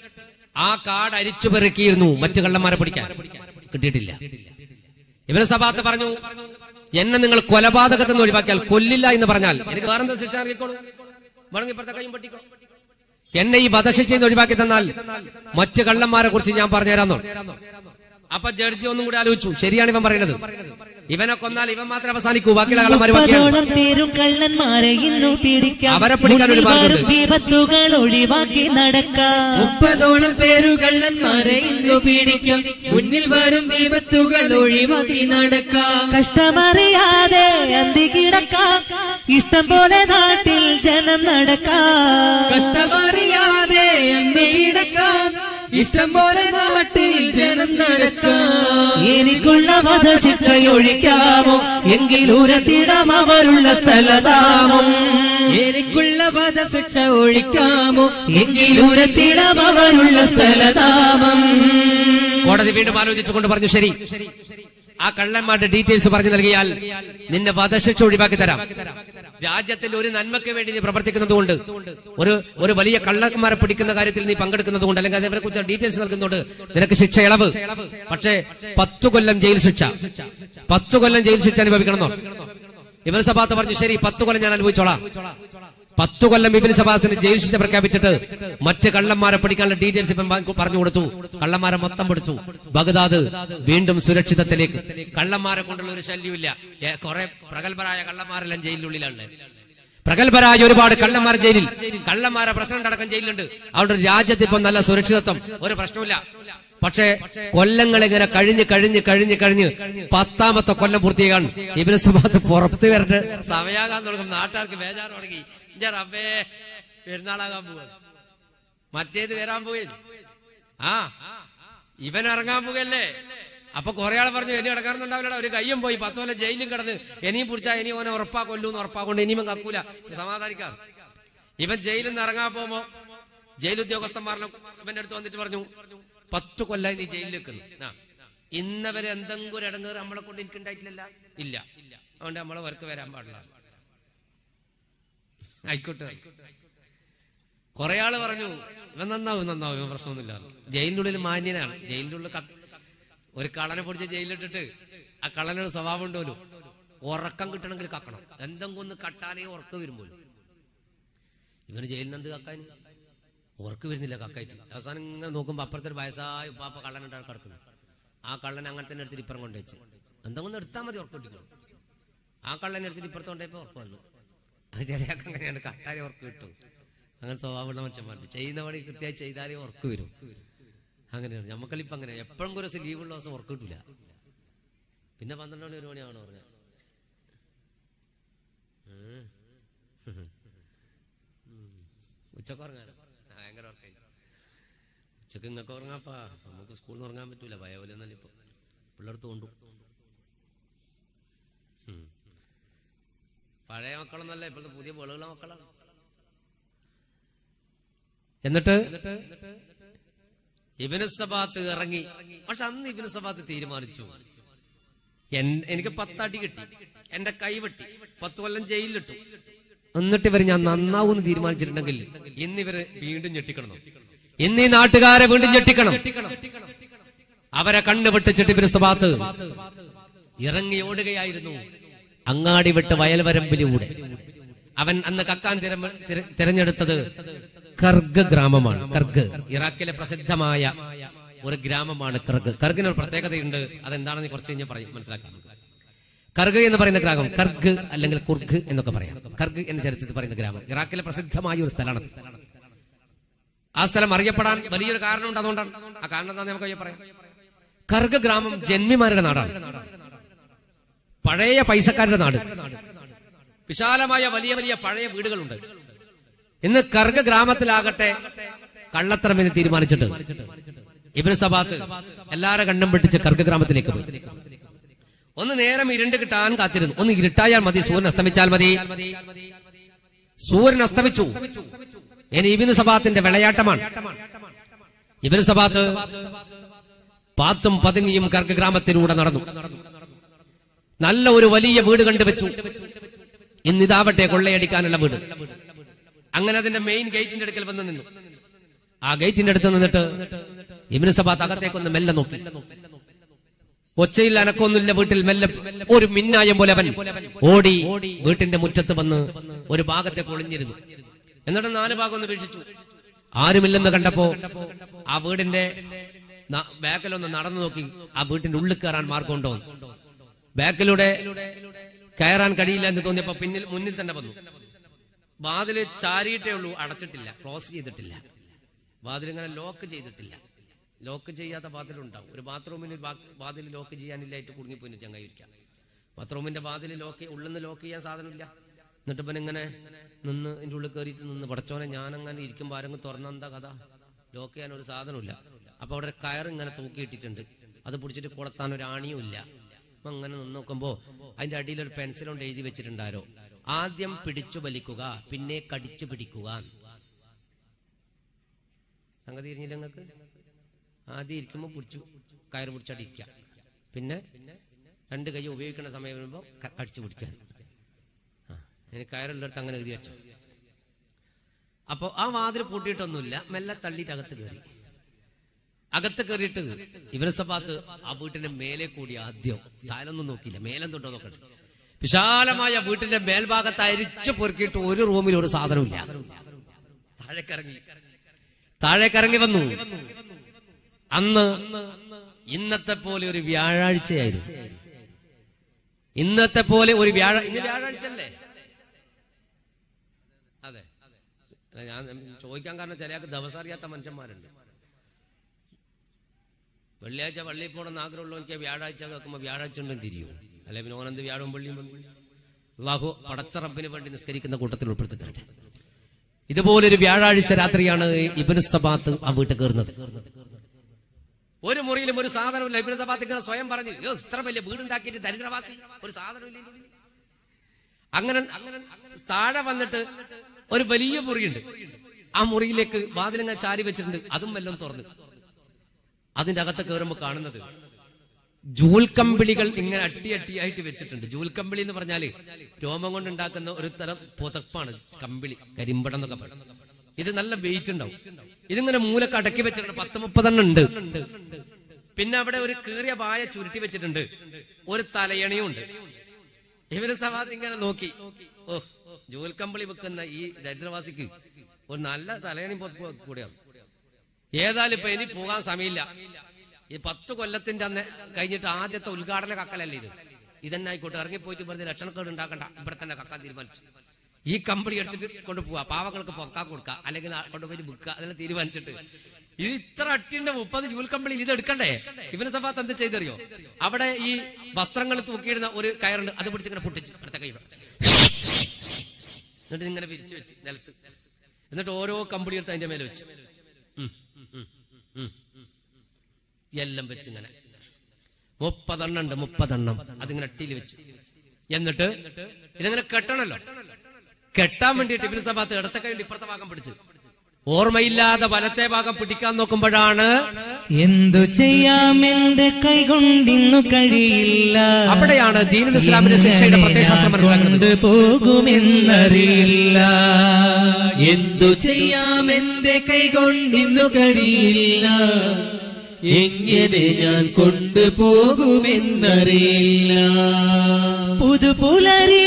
Speaker 1: ആ കാട് അരിച്ചു പെറുക്കിയിരുന്നു മറ്റു കള്ളന്മാരെ പിടിക്കാൻ കിട്ടിയിട്ടില്ല ഇവന് സഭാത്ത് പറഞ്ഞു എന്നെ നിങ്ങൾ കൊലപാതകത്തിൽ നിന്ന് ഒഴിവാക്കിയാൽ കൊല്ലില്ല എന്ന് പറഞ്ഞാൽ എനിക്ക് വേറെന്താ ശിക്ഷ അറിയിക്കോളൂ വേണമെങ്കിൽ ഇപ്പുറത്തെ കൈയും പറ്റിക്കോ എന്നെ ഈ വധശിക്ഷയിൽ നിന്ന് ഒഴിവാക്കി തന്നാൽ മറ്റു കള്ളന്മാരെ കുറിച്ച് ഞാൻ പറഞ്ഞുതരാന്നോ അപ്പൊ ജഡ്ജി ഒന്നും കൂടി ആലോചിച്ചു ശരിയാണ് ഇവൻ പറയുന്നത് ഇവനെ കൊന്നാൽ ഇവൻ മാത്രമേ അവസാനിക്കൂ ബാക്കിയുള്ള കള്ളന്മാർ ബാക്കിയാണ്
Speaker 2: മുപ്പതോളം പേരും കള്ളന്മാരെ ഇന്നു പിടിക്കാം
Speaker 1: അവരെ പിടിക്കാൻ ഒരു
Speaker 2: മുന്നിൽ
Speaker 1: മാർഗ്ഗമുണ്ട്.
Speaker 2: വരും വിപത്തുകൾ ഒഴിവാക്കി നടക്കാം
Speaker 3: മുപ്പതോളം പേരു കള്ളന്മാരെ ഇന്നു പിടിക്കും മുന്നിൽ വരും വിപത്തുകൾ ഒഴിവാക്കി നടക്കാം
Speaker 2: കഷ്ടമറിയാതെ അന്തി കിടക്കാം ഇഷ്ടം പോലെ നാട്ടിൽ ജനം നടക്കാം
Speaker 3: കഷ്ടമറിയാതെ അന്നീടക്കാം ഇഷ്ടം പോലെ നാട്ടിൽ ജനം നടക്കാം
Speaker 2: എനിക്കുള്ള വധശിക്ഷയൊഴിക്കാമോ എങ്കിലുരത്തിടാം അവരുള്ള സ്ഥലതാമം
Speaker 3: എനിക്കുള്ള വധശിക്ഷ ഒഴിക്കാമോ
Speaker 2: എങ്കിലുരത്തിടാം അവരുള്ള സ്ഥലതാമം
Speaker 1: കോടതി വീണ്ടും ആലോചിച്ചുകൊണ്ട് പറഞ്ഞു ശരി ആ കള്ളന്മാരുടെ ഡീറ്റെയിൽസ് പറഞ്ഞു നൽകിയാൽ നിന്നെ വധശിക്ഷ ഒഴിവാക്കി തരാം രാജ്യത്തിന്റെ ഒരു നന്മയ്ക്ക് വേണ്ടി നീ പ്രവർത്തിക്കുന്നത് കൊണ്ട് ഒരു ഒരു വലിയ കള്ളന്മാരെ പിടിക്കുന്ന കാര്യത്തിൽ നീ പങ്കെടുക്കുന്നത് കൊണ്ട് അല്ലെങ്കിൽ അതിനെ കുറിച്ച് ഡീറ്റെയിൽസ് നൽകുന്നുണ്ട് നിനക്ക് ശിക്ഷ ഇളവ് പക്ഷേ പത്തു കൊല്ലം ജയിൽ ശിക്ഷ പത്തു കൊല്ലം ജയിൽ ശിക്ഷ അനുഭവിക്കണമെന്നോ ഇവൻ സഭാത്ത് പറഞ്ഞു ശരി പത്തു കൊല്ലം ഞാൻ അനുഭവിച്ചോളാം പത്തു കൊല്ലം ഇബിൻ സബാസിന് ജയിൽ ശിക്ഷ പ്രഖ്യാപിച്ചിട്ട് മറ്റ് കള്ളന്മാരെ പിടിക്കാനുള്ള ഡീറ്റെയിൽസ് ഇപ്പം ബാങ്ക് പറഞ്ഞു കൊടുത്തു കള്ളന്മാരെ മൊത്തം പിടിച്ചു ബഗ്ദാദ് വീണ്ടും സുരക്ഷിതത്തിലേക്ക് കള്ളന്മാരെ കൊണ്ടുള്ള ഒരു ശല്യമില്ല ഏ, കുറെ പ്രഗത്ഭരായ കള്ളന്മാരെല്ലാം ജയിലിനുള്ളിലാണ് പ്രഗത്ഭരായ ഒരുപാട് കള്ളന്മാർ ജയിലിൽ കള്ളന്മാരെ പ്രസിഡന്റ് അടക്കം ജയിലിലുണ്ട് അവിടെ രാജ്യത്ത് ഇപ്പം നല്ല സുരക്ഷിതത്വം ഒരു പ്രശ്നമില്ല പക്ഷേ കൊല്ലങ്ങൾ ഇങ്ങനെ കഴിഞ്ഞ് കഴിഞ്ഞ് കഴിഞ്ഞ് കഴിഞ്ഞ് പത്താമത്തെ കൊല്ലം പൂർത്തിയാകാൻ ഇവര് സഭാത്ത് പുറത്ത് വരേണ്ട സമയാകാൻ തുടങ്ങും നാട്ടുകാർക്ക് ബേജാറ് തുടങ്ങി ഇന്റെ റബ്ബേ പെരുന്നാളാകാൻ പോവുക മറ്റേത് വരാൻ പോയി ആ ഇവൻ ഇറങ്ങാൻ പോകല്ലേ അപ്പൊ കുറെ ആൾ പറഞ്ഞു ഇനി കിടക്കാറുണ്ടാവില്ല ഒരു കയ്യും പോയി പത്ത് കൊല്ലം ജയിലും കിടന്ന് ഇനിയും പിടിച്ചാ ഇനി ഓനെ ഉറപ്പാ കൊല്ലൂന്ന് ഉറപ്പാക്കൊണ്ട് ഇനിയും കക്കൂല സമാധാനിക്കാം ഇവൻ ജയിലിൽ നിന്ന് ഇറങ്ങാൻ പോകുമ്പോ ജയിൽ ഉദ്യോഗസ്ഥന്മാരുടെ ഇവന്റെ അടുത്ത് വന്നിട്ട് പറഞ്ഞു പത്ത് കൊല്ലായി നീ ജയിലിൽ നിൽക്കുന്നു ആ ഇന്നവരെ എന്തെങ്കിലും ഒരു ഇടങ്ങേറ് നമ്മളെ കൊണ്ട് എനിക്ക് ഉണ്ടായിട്ടില്ല ഇല്ല അതുകൊണ്ട് നമ്മളെ വർക്ക് വരാൻ പാടില്ല ആയിക്കോട്ടെ കുറെ ആള് പറഞ്ഞു ഇവൻ നന്നാവും നന്നാവും ഇവൻ പ്രശ്നമൊന്നുമില്ല ജയിലിന്റെ ഉള്ളിൽ മാന്യനാണ് ജയിലിന്റെ ഉള്ളിൽ കക്ക് ഒരു കള്ളനെ പൊടിച്ച് ജയിലിലിട്ടിട്ട് ആ കള്ളനൊരു സ്വഭാവം ഉണ്ടല്ലോ ഉറക്കം കിട്ടണമെങ്കിൽ കക്കണം എന്തെങ്കിലും ഒന്ന് കട്ടാലേ ഉറക്കം വരും പോലും ഇവന് ജയിലിൽ നിന്ന് എന്ത് കക്കാൻ ഉറക്കം വരുന്നില്ല കക്കായിട്ട് അവസാനം ഇങ്ങനെ നോക്കുമ്പോ അപ്പുറത്തെ ഒരു വയസ്സായ ഉപ്പാപ്പ കള്ളനുണ്ടാണ് കിടക്കുന്നത് ആ കള്ളൻ അങ്ങനെ തന്നെ എടുത്തിട്ട് ഇപ്പുറം കൊണ്ടുവച്ച് എന്തെങ്കിലും എടുത്താൽ മതി ഉറക്കം കിട്ടിക്കണം ആ കള്ളനെ എടുത്തിട്ട് ഇപ്പുറത്ത് കൊണ്ടുപോയപ്പോ ഉറക്കം വന്നു അത് ചെറിയാൾക്ക് അങ്ങനെയാണ് കട്ടാലേ ഉറക്കം കിട്ടും അങ്ങനെ സ്വഭാവമുള്ള മനുഷ്യന്മാരുണ്ട് ചെയ്യുന്ന പണി കൃത്യമായി ചെയ്താലേ ഉറക്കം വരും അങ്ങനെയാണ് നമുക്കളിപ്പോ അങ്ങനെ എപ്പോഴും ഒരു ദിവസം ലീവുള്ള ദിവസം ഉറക്കം കിട്ടില്ല പിന്നെ പന്ത്രണ്ട് മണി ഒരു മണിയാണോ പറഞ്ഞ ഉച്ചക്ക് ഉറങ്ങാൻ ഭയങ്കര ഉറക്കായി ഉച്ചക്ക് ഇങ്ങൊക്കെ ഉറങ്ങാപ്പാ നമുക്ക് സ്കൂളിൽ നിന്ന് ഉറങ്ങാൻ പറ്റൂല ഭയപോലെ എന്നല്ല ഇപ്പൊ പിള്ളേർത്ത് കൊണ്ടു ഉം. പഴയ മക്കളൊന്നല്ല ഇപ്പോഴത്തെ പുതിയ വെളുകള മക്കളാണ് എന്നിട്ട് ഇബിന് സബാത്ത് ഇറങ്ങി പക്ഷെ അന്ന് ഇബിന് സബാത്ത് തീരുമാനിച്ചു എൻ- എനിക്ക് പത്തടി കിട്ടി എന്റെ കൈ വെട്ടി പത്ത് കൊല്ലം ജയിലിലിട്ടു എന്നിട്ട് ഇവർ ഞാൻ നന്നാവൂന്ന് തീരുമാനിച്ചിട്ടുണ്ടെങ്കിൽ ഇന്നിവര് വീണ്ടും ഞെട്ടിക്കണം ഇന്ന് ഈ നാട്ടുകാരെ വീണ്ടും ഞെട്ടിക്കണം അവരെ കണ്ണു വെട്ടിച്ചിട്ട് ഇവര് സബാത്ത് ഇറങ്ങി ഓടുകയായിരുന്നു അങ്ങാടി വിട്ട് വയൽവരമ്പിലൂടെ അവൻ അന്ന് കക്കാൻ തിരമ- തിര- തിരഞ്ഞെടുത്തത് കർഗ് ഗ്രാമമാണ് കർഗ് ഇറാഖിലെ പ്രസിദ്ധമായ ഒരു ഗ്രാമമാണ് കർഗ് കർഗിന് ഒരു പ്രത്യേകതയുണ്ട് അതെന്താണെന്ന് കുറച്ച് കഴിഞ്ഞാൽ പറയും മനസ്സിലാക്കാം കർഗ് എന്ന് പറയുന്ന ഗ്രാമം കർഗ് അല്ലെങ്കിൽ കുർഗ് എന്നൊക്കെ പറയാം കർഗ് എന്ന ചരിത്രത്തിൽ പറയുന്ന ഗ്രാമം ഇറാഖിലെ പ്രസിദ്ധമായ ഒരു സ്ഥലമാണ് ആ സ്ഥലം അറിയപ്പെടാൻ വലിയൊരു കാരണമുണ്ട് അതുകൊണ്ടാണ് ആ കാരണം എന്താണെന്ന് നമുക്ക് വയ്യ പറയാം കർഗ് ഗ്രാമം ജന്മിമാരുടെ നാടാണ് പഴയ പൈസക്കാരുടെ നാട് വിശാലമായ വലിയ വലിയ പഴയ വീടുകളുണ്ട് ഇന്ന് കർഗ് ഗ്രാമത്തിലാകട്ടെ കള്ളത്തരം എന്ന് തീരുമാനിച്ചിട്ട് ഇബിന് സബാത്ത് എല്ലാരെ കണ്ണും വെട്ടിച്ച് കർഗ് ഗ്രാമത്തിലേക്ക് പോയി ഒന്ന് നേരം ഇരുണ്ട് കിട്ടാൻ കാത്തിരുന്നു ഒന്ന് ഇരുട്ടായാൽ മതി സൂര്യൻ അസ്തമിച്ചാൽ മതി സൂര്യൻ അസ്തമിച്ചു ഇനി ഇബിന് സബാത്തിന്റെ വിളയാട്ടമാണ് ഇബിന് സബാത്ത് പാത്തും പതുങ്ങിയും കർഗ് ഗ്രാമത്തിലൂടെ നടന്നു നല്ല ഒരു വലിയ വീട് കണ്ടുവച്ചു ഇന്നിതാവട്ടെ കൊള്ളയടിക്കാനുള്ള വീട് അങ്ങനെ അതിന്റെ മെയിൻ ഗേറ്റിന്റെ അടുക്കൽ വന്ന് നിന്നു ആ ഗേറ്റിന്റെ അടുത്ത് നിന്നിട്ട് ഇബിന് സബാത്ത് അകത്തേക്കൊന്ന് മെല്ലെ നോക്കി ഒച്ചയിൽ അനക്കൊന്നുമില്ല വീട്ടിൽ മെല്ലെ ഒരു മിന്നായം പോലെ അവൻ ഓടി വീട്ടിന്റെ മുറ്റത്ത് വന്ന് ഒരു ഭാഗത്തെ പൊളിഞ്ഞിരുന്നു എന്നിട്ട് നാല് ഭാഗം ഒന്ന് വീക്ഷിച്ചു ആരുമില്ലെന്ന് കണ്ടപ്പോ ആ വീടിന്റെ ന- ബാക്കിലൊന്ന് നടന്നു നോക്കി ആ വീട്ടിന്റെ ഉള്ളിൽ കയറാൻ മാർഗമുണ്ടോ എന്ന്. ബാക്കിലൂടെ കയറാൻ കഴിയില്ല എന്ന് തോന്നിയപ്പോ പിന്നിൽ മുന്നിൽ തന്നെ വന്നു വാതില് ചാരിയിട്ടേ ഉള്ളൂ അടച്ചിട്ടില്ല ക്ലോസ് ചെയ്തിട്ടില്ല വാതിൽ ഇങ്ങനെ ലോക്ക് ചെയ്തിട്ടില്ല ലോക്ക് ചെയ്യാത്ത വാതിലുണ്ടാവും ഒരു ബാത്റൂമിന് ഒരു ബാ- വാതിൽ ലോക്ക് ചെയ്യാനില്ലായിട്ട് കുടുങ്ങിപ്പോയി ചങ്ങായിരിക്കാം ബാത്റൂമിന്റെ വാതിൽ ലോക്ക് ഉള്ളിന്ന് ലോക്ക് ചെയ്യാൻ സാധനമില്ല എന്നിട്ട് ഇവൻ ഇങ്ങനെ നിന്ന് ഇതിന്റെ ഉള്ളിൽ കയറിയിട്ട് നിന്ന് പടച്ചോനെ ഞാൻ അങ്ങനെ ഇരിക്കുമ്പോൾ ആരെങ്കിലും തുറന്നെന്താ കഥ ലോക്ക് ചെയ്യാൻ ഒരു സാധനമില്ല അപ്പൊ അവിടെ കയർ ഇങ്ങനെ തൂക്കിയിട്ടിട്ടുണ്ട് അത് പിടിച്ചിട്ട് കൊളത്താൻ ഒരു ആണിയും ഇല്ല അപ്പൊ അങ്ങനെ നിന്ന് നോക്കുമ്പോ അതിന്റെ അടിയിൽ ഒരു പെൻസിൽ കൊണ്ട് എഴുതി വെച്ചിട്ടുണ്ടാരോ ആദ്യം പിടിച്ചു വലിക്കുക പിന്നെ കടിച്ചു പിടിക്കുക സംഗതി തിരിഞ്ഞില്ല നിങ്ങൾക്ക് ആദ്യം ഇരിക്കുമ്പോൾ പിടിച്ചു കയറ് പിടിച്ചടിക്കുക പിന്നെ രണ്ട് കൈ ഉപയോഗിക്കുന്ന സമയം വരുമ്പോൾ ക- കടിച്ചു പിടിക്കുക ആ ഇനി കയറുള്ളിടത്ത് അങ്ങനെ എഴുതി വെച്ചു അപ്പൊ ആ വാതിൽ പൂട്ടിയിട്ടൊന്നുമില്ല മെല്ലെ തള്ളിയിട്ട് അകത്ത് കയറി അകത്ത് കയറിയിട്ട് ഇവരെ സഭാത്ത് ആ വീട്ടിന്റെ മേലെ കൂടി ആദ്യം താനൊന്നും നോക്കിയില്ല മേലം തൊട്ടോ നോക്കട്ടെ വിശാലമായ വീട്ടിന്റെ മേൽഭാഗത്ത് അരിച്ചു പൊറുക്കിയിട്ട് ഒരു റൂമിൽ ഒരു സാധനമില്ല താഴേക്കിറങ്ങി താഴേക്കിറങ്ങി വന്നു അന്ന് ഇന്നത്തെ പോലെ ഒരു വ്യാഴാഴ്ചയായിരുന്നു ഇന്നത്തെ പോലെ ഒരു വ്യാഴ ഇന്ന് വ്യാഴാഴ്ച അല്ലേ അതെ അല്ല, ഞാൻ ചോദിക്കാൻ കാരണം ചിലയാൾക്ക് ദിവസം അറിയാത്ത മനുഷ്യന്മാരുണ്ട് വെള്ളിയാഴ്ച പള്ളിയിൽ പോകണമെന്ന് ആഗ്രഹമുള്ളവർക്ക് വ്യാഴാഴ്ച കേൾക്കുമ്പോൾ വ്യാഴാഴ്ച ഉണ്ടെന്ന് തിരിയും അല്ലെ പിന്നെ ഓനെന്ത് വ്യാഴവും പള്ളിയും വന്നു അള്ളാഹു പടച്ച റബ്ബിന് വേണ്ടി നിസ്കരിക്കുന്ന കൂട്ടത്തിൽ ഉൾപ്പെടുത്തി തരട്ടെ ഇതുപോലൊരു വ്യാഴാഴ്ച രാത്രിയാണ് ഇബിന് സബാത്ത് ആ വീട്ടിൽ കയറുന്നത് ഒരു മുറിയിലും ഒരു സാധനമില്ല ഇബിന് സബാത്ത് ഇങ്ങനെ സ്വയം പറഞ്ഞു "യ്യോ, ഇത്ര വലിയ വീടുണ്ടാക്കിയിട്ട് ദരിദ്രവാസി ഒരു സാധനമില്ല ഇതിന്റെ ഉള്ളിൽ." അങ്ങനെ അങ്ങനെ താഴെ വന്നിട്ട് ഒരു വലിയ മുറിയുണ്ട് ആ മുറിയിലേക്ക് വാതിലങ്ങ ചാരി വെച്ചിട്ടുണ്ട് അതും വല്ലതും തുറന്ന് അതിന്റെ അകത്ത് കയറുമ്പോൾ കാണുന്നത് ജൂൽ കമ്പിളികൾ ഇങ്ങനെ അട്ടി അട്ടിയായിട്ട് വെച്ചിട്ടുണ്ട് ജൂൽ കമ്പിളി എന്ന് പറഞ്ഞാല് രോമം കൊണ്ട് ഉണ്ടാക്കുന്ന ഒരു തരം പുതപ്പാണ് കമ്പിളി കരിമ്പടം എന്നൊക്കെ പറയും ഇത് നല്ല വെയിറ്റ് ഉണ്ടാവും ഇതിങ്ങനെ മൂലക്ക് അടക്കി വെച്ചിട്ടുണ്ട് പത്ത് മുപ്പതെണ്ണം ഉണ്ട് പിന്നെ അവിടെ ഒരു കീറിയ വായ ചുരുട്ടി വെച്ചിട്ടുണ്ട് ഒരു തലയണിയും ഉണ്ട് ഇവര് സവാദ് ഇങ്ങനെ നോക്കി ഓ ജൂൽ കമ്പിളി വെക്കുന്ന ഈ ദരിദ്രവാസിക്ക് ഒരു നല്ല തലയണി പുതപ്പ് കൂടിയാണ് ഏതായാലും ഇപ്പൊ ഇനി പോകാൻ സമയമില്ല ഈ പത്ത് കൊല്ലത്തിന്റെ അന്ന് കഴിഞ്ഞിട്ട് ആദ്യത്തെ ഉദ്ഘാടന കക്കലല്ലേ ഇത് ഇതന്നെ ആയിക്കോട്ടെ ഇറങ്ങിപ്പോയിട്ട് വെറുതെ ലക്ഷണക്കേട് ഉണ്ടാക്കണ്ട ഇവിടെ തന്നെ കക്കാൻ തീരുമാനിച്ചു ഈ കമ്പനി എടുത്തിട്ട് കൊണ്ടുപോവാ പാവങ്ങൾക്ക് പൊക്കാൻ കൊടുക്കുക അല്ലെങ്കിൽ നാ- കൊണ്ടുപോയി വിൽക്കുക അതെല്ലാം തീരുമാനിച്ചിട്ട് ഇത് ഇത്ര അട്ടിന്റെ മുപ്പത് ജൂൽ കമ്പനിയിൽ ഇത് എടുക്കണ്ടേ ഇവന് സഭാത്ത് എന്ത് ചെയ്തറിയോ അവിടെ ഈ വസ്ത്രങ്ങൾ തൂക്കിയിടുന്ന ഒരു കയറുണ്ട് അത് പിടിച്ചിങ്ങനെ പൊട്ടിച്ച് അടുത്ത കൈയുടെ എന്നിട്ട് ഇങ്ങനെ വിരിച്ചു വെച്ച് നിലത്ത് എന്നിട്ട് ഓരോ കമ്പനി എടുത്ത് അതിന്റെ മേലെ വെച്ചു ഉം, ഉം, ഉം, ഉം. എല്ലാം വെച്ച് ഇങ്ങനെ മുപ്പതെണ്ണം ഉണ്ട് മുപ്പതെണ്ണം അതിങ്ങനെ അട്ടിയിൽ വെച്ച് എന്നിട്ട് ഇതിങ്ങനെ കെട്ടണല്ലോ കെട്ടാൻ വേണ്ടിയിട്ട് ഇബിന് സഭാത്ത് ഇടത്തെ കൈ ഇപ്പുറത്തെ ഭാഗം പിടിച്ച് ഓർമ്മയില്ലാതെ വലത്തെ ഭാഗം പിടിക്കാൻ നോക്കുമ്പോഴാണ്
Speaker 2: എന്തു ചെയ്യാം എന്റെ കൈ കൊണ്ടിന്നു കഴിയില്ല
Speaker 1: അവിടെയാണ് ദീനുൽ ഇസ്ലാമിന്റെ ശിക്ഷയുടെ പ്രത്യയശാസ്ത്രം മനസ്സിലാക്കുന്നത്
Speaker 2: പോകുമെന്നറിയില്ല
Speaker 3: എന്തു ചെയ്യാം എന്റെ കൈ കൊണ്ടിന്നു കഴിയില്ല എങ്ങനെ ഞാൻ കൊണ്ടുപോകുമെന്നറിയില്ല
Speaker 2: പുതുപുലരി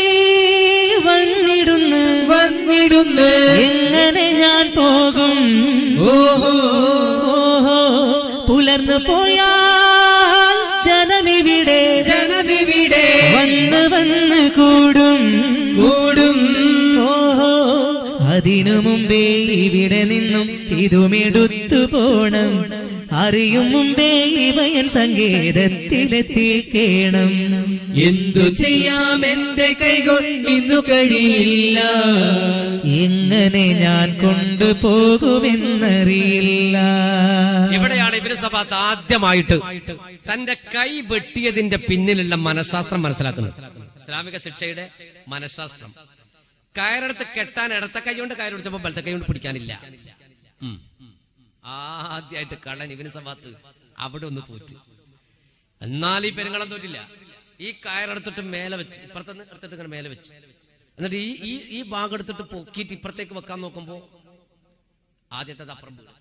Speaker 2: വന്നിടുന്നു
Speaker 3: വന്നിടുന്ന
Speaker 2: എങ്ങനെ ഞാൻ പോകും
Speaker 3: ഓഹോ
Speaker 2: ഓഹോ പുലർന്നു പോയാൽ ജനമിവിടെ
Speaker 3: ജനമിവിടെ
Speaker 2: വന്ന് വന്ന് കൂടും
Speaker 3: കൂടും
Speaker 2: ഓഹോ അതിനു മുമ്പേ ഇവിടെ നിന്നും ഇതുമെടുത്തു പോണം അറിയും മുമ്പേ ഇവയൻ സങ്കേതത്തിലെത്തിക്കേണം
Speaker 3: എന്തു ചെയ്യാം എന്റെ കൈ കൊണ്ടിന്നു കഴിയില്ല
Speaker 2: എങ്ങനെ ഞാൻ കൊണ്ടുപോകുമെന്നറിയില്ല
Speaker 1: ഇവിടെയാണ് ഇവര് സഭാത്ത് ആദ്യമായിട്ട് തന്റെ കൈ വെട്ടിയതിന്റെ പിന്നിലുള്ള മനഃശാസ്ത്രം മനസ്സിലാക്കുന്നത് ഇസ്ലാമിക ശിക്ഷയുടെ മനഃശാസ്ത്രം കയറെടുത്ത് കെട്ടാൻ ഇടത്ത കൈ കൊണ്ട് കയറെടുത്തപ്പോ ബലത്തെ കൈ കൊണ്ട് പിടിക്കാനില്ല ഉം. ആദ്യമായിട്ട് കള്ളൻ ഇവന് സഭാത്ത് അവിടെ ഒന്ന് തോറ്റ് എന്നാൽ ഈ പെരുങ്കളം തോറ്റില്ല ഈ കയറെടുത്തിട്ട് മേലെ വെച്ച് ഇപ്പുറത്തുനിന്ന് എടുത്തിട്ട് ഇങ്ങനെ മേലെ വെച്ച് എന്നിട്ട് ഈ ഈ ഈ ഭാഗം എടുത്തിട്ട് പൊക്കിയിട്ട് ഇപ്പുറത്തേക്ക് വെക്കാൻ നോക്കുമ്പോ ആദ്യത്തെ അപ്പുറം വീണു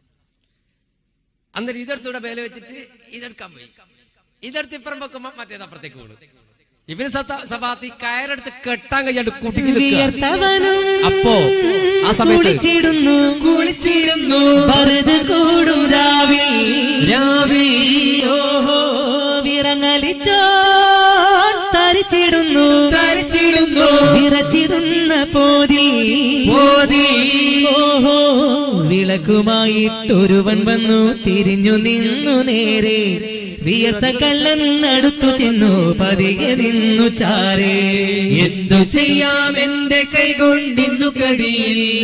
Speaker 1: അന്നേരം ഇതെടുത്തൂടെ മേലെ വെച്ചിട്ട് ഇതെടുക്കാൻ പോയി ഇതെടുത്ത് ഇപ്പുറം വെക്കുമ്പോ മറ്റേത് അപ്പുറത്തേക്ക് വീണു ഇവന് സത്ത- സഭാത്തി കയറെടുത്ത് കെട്ടാൻ കഴിയാണ്ട് കുടുങ്ങി നിൽക്കുക
Speaker 2: വിയർത്തവനും
Speaker 1: അപ്പോ ആ സമയത്ത്
Speaker 2: കുളിച്ചിടുന്നു
Speaker 3: കുളിച്ചിടുന്നു
Speaker 2: വെറുതെ കൂടും രാവിൽ
Speaker 3: രാവിൽ
Speaker 2: ഓഹോ വിറങ്ങലിച്ചോ തരിച്ചിടുന്നു
Speaker 3: തരച്ചിടുന്നു
Speaker 2: വിറച്ചിടുന്ന പോതിൽ
Speaker 3: പോതി
Speaker 2: ഓഹോ വിളക്കുമായിട്ടൊരുവൻ വന്നു തിരിഞ്ഞു നിന്നു നേരെ വിയർത്ത കള്ളൻ അടുത്തു ചെന്നു പതിയെ നിന്നു ചാരേ
Speaker 3: എന്തു ചെയ്യാം എന്റെ കൈ കൊണ്ടിന്നു കഴിയില്ല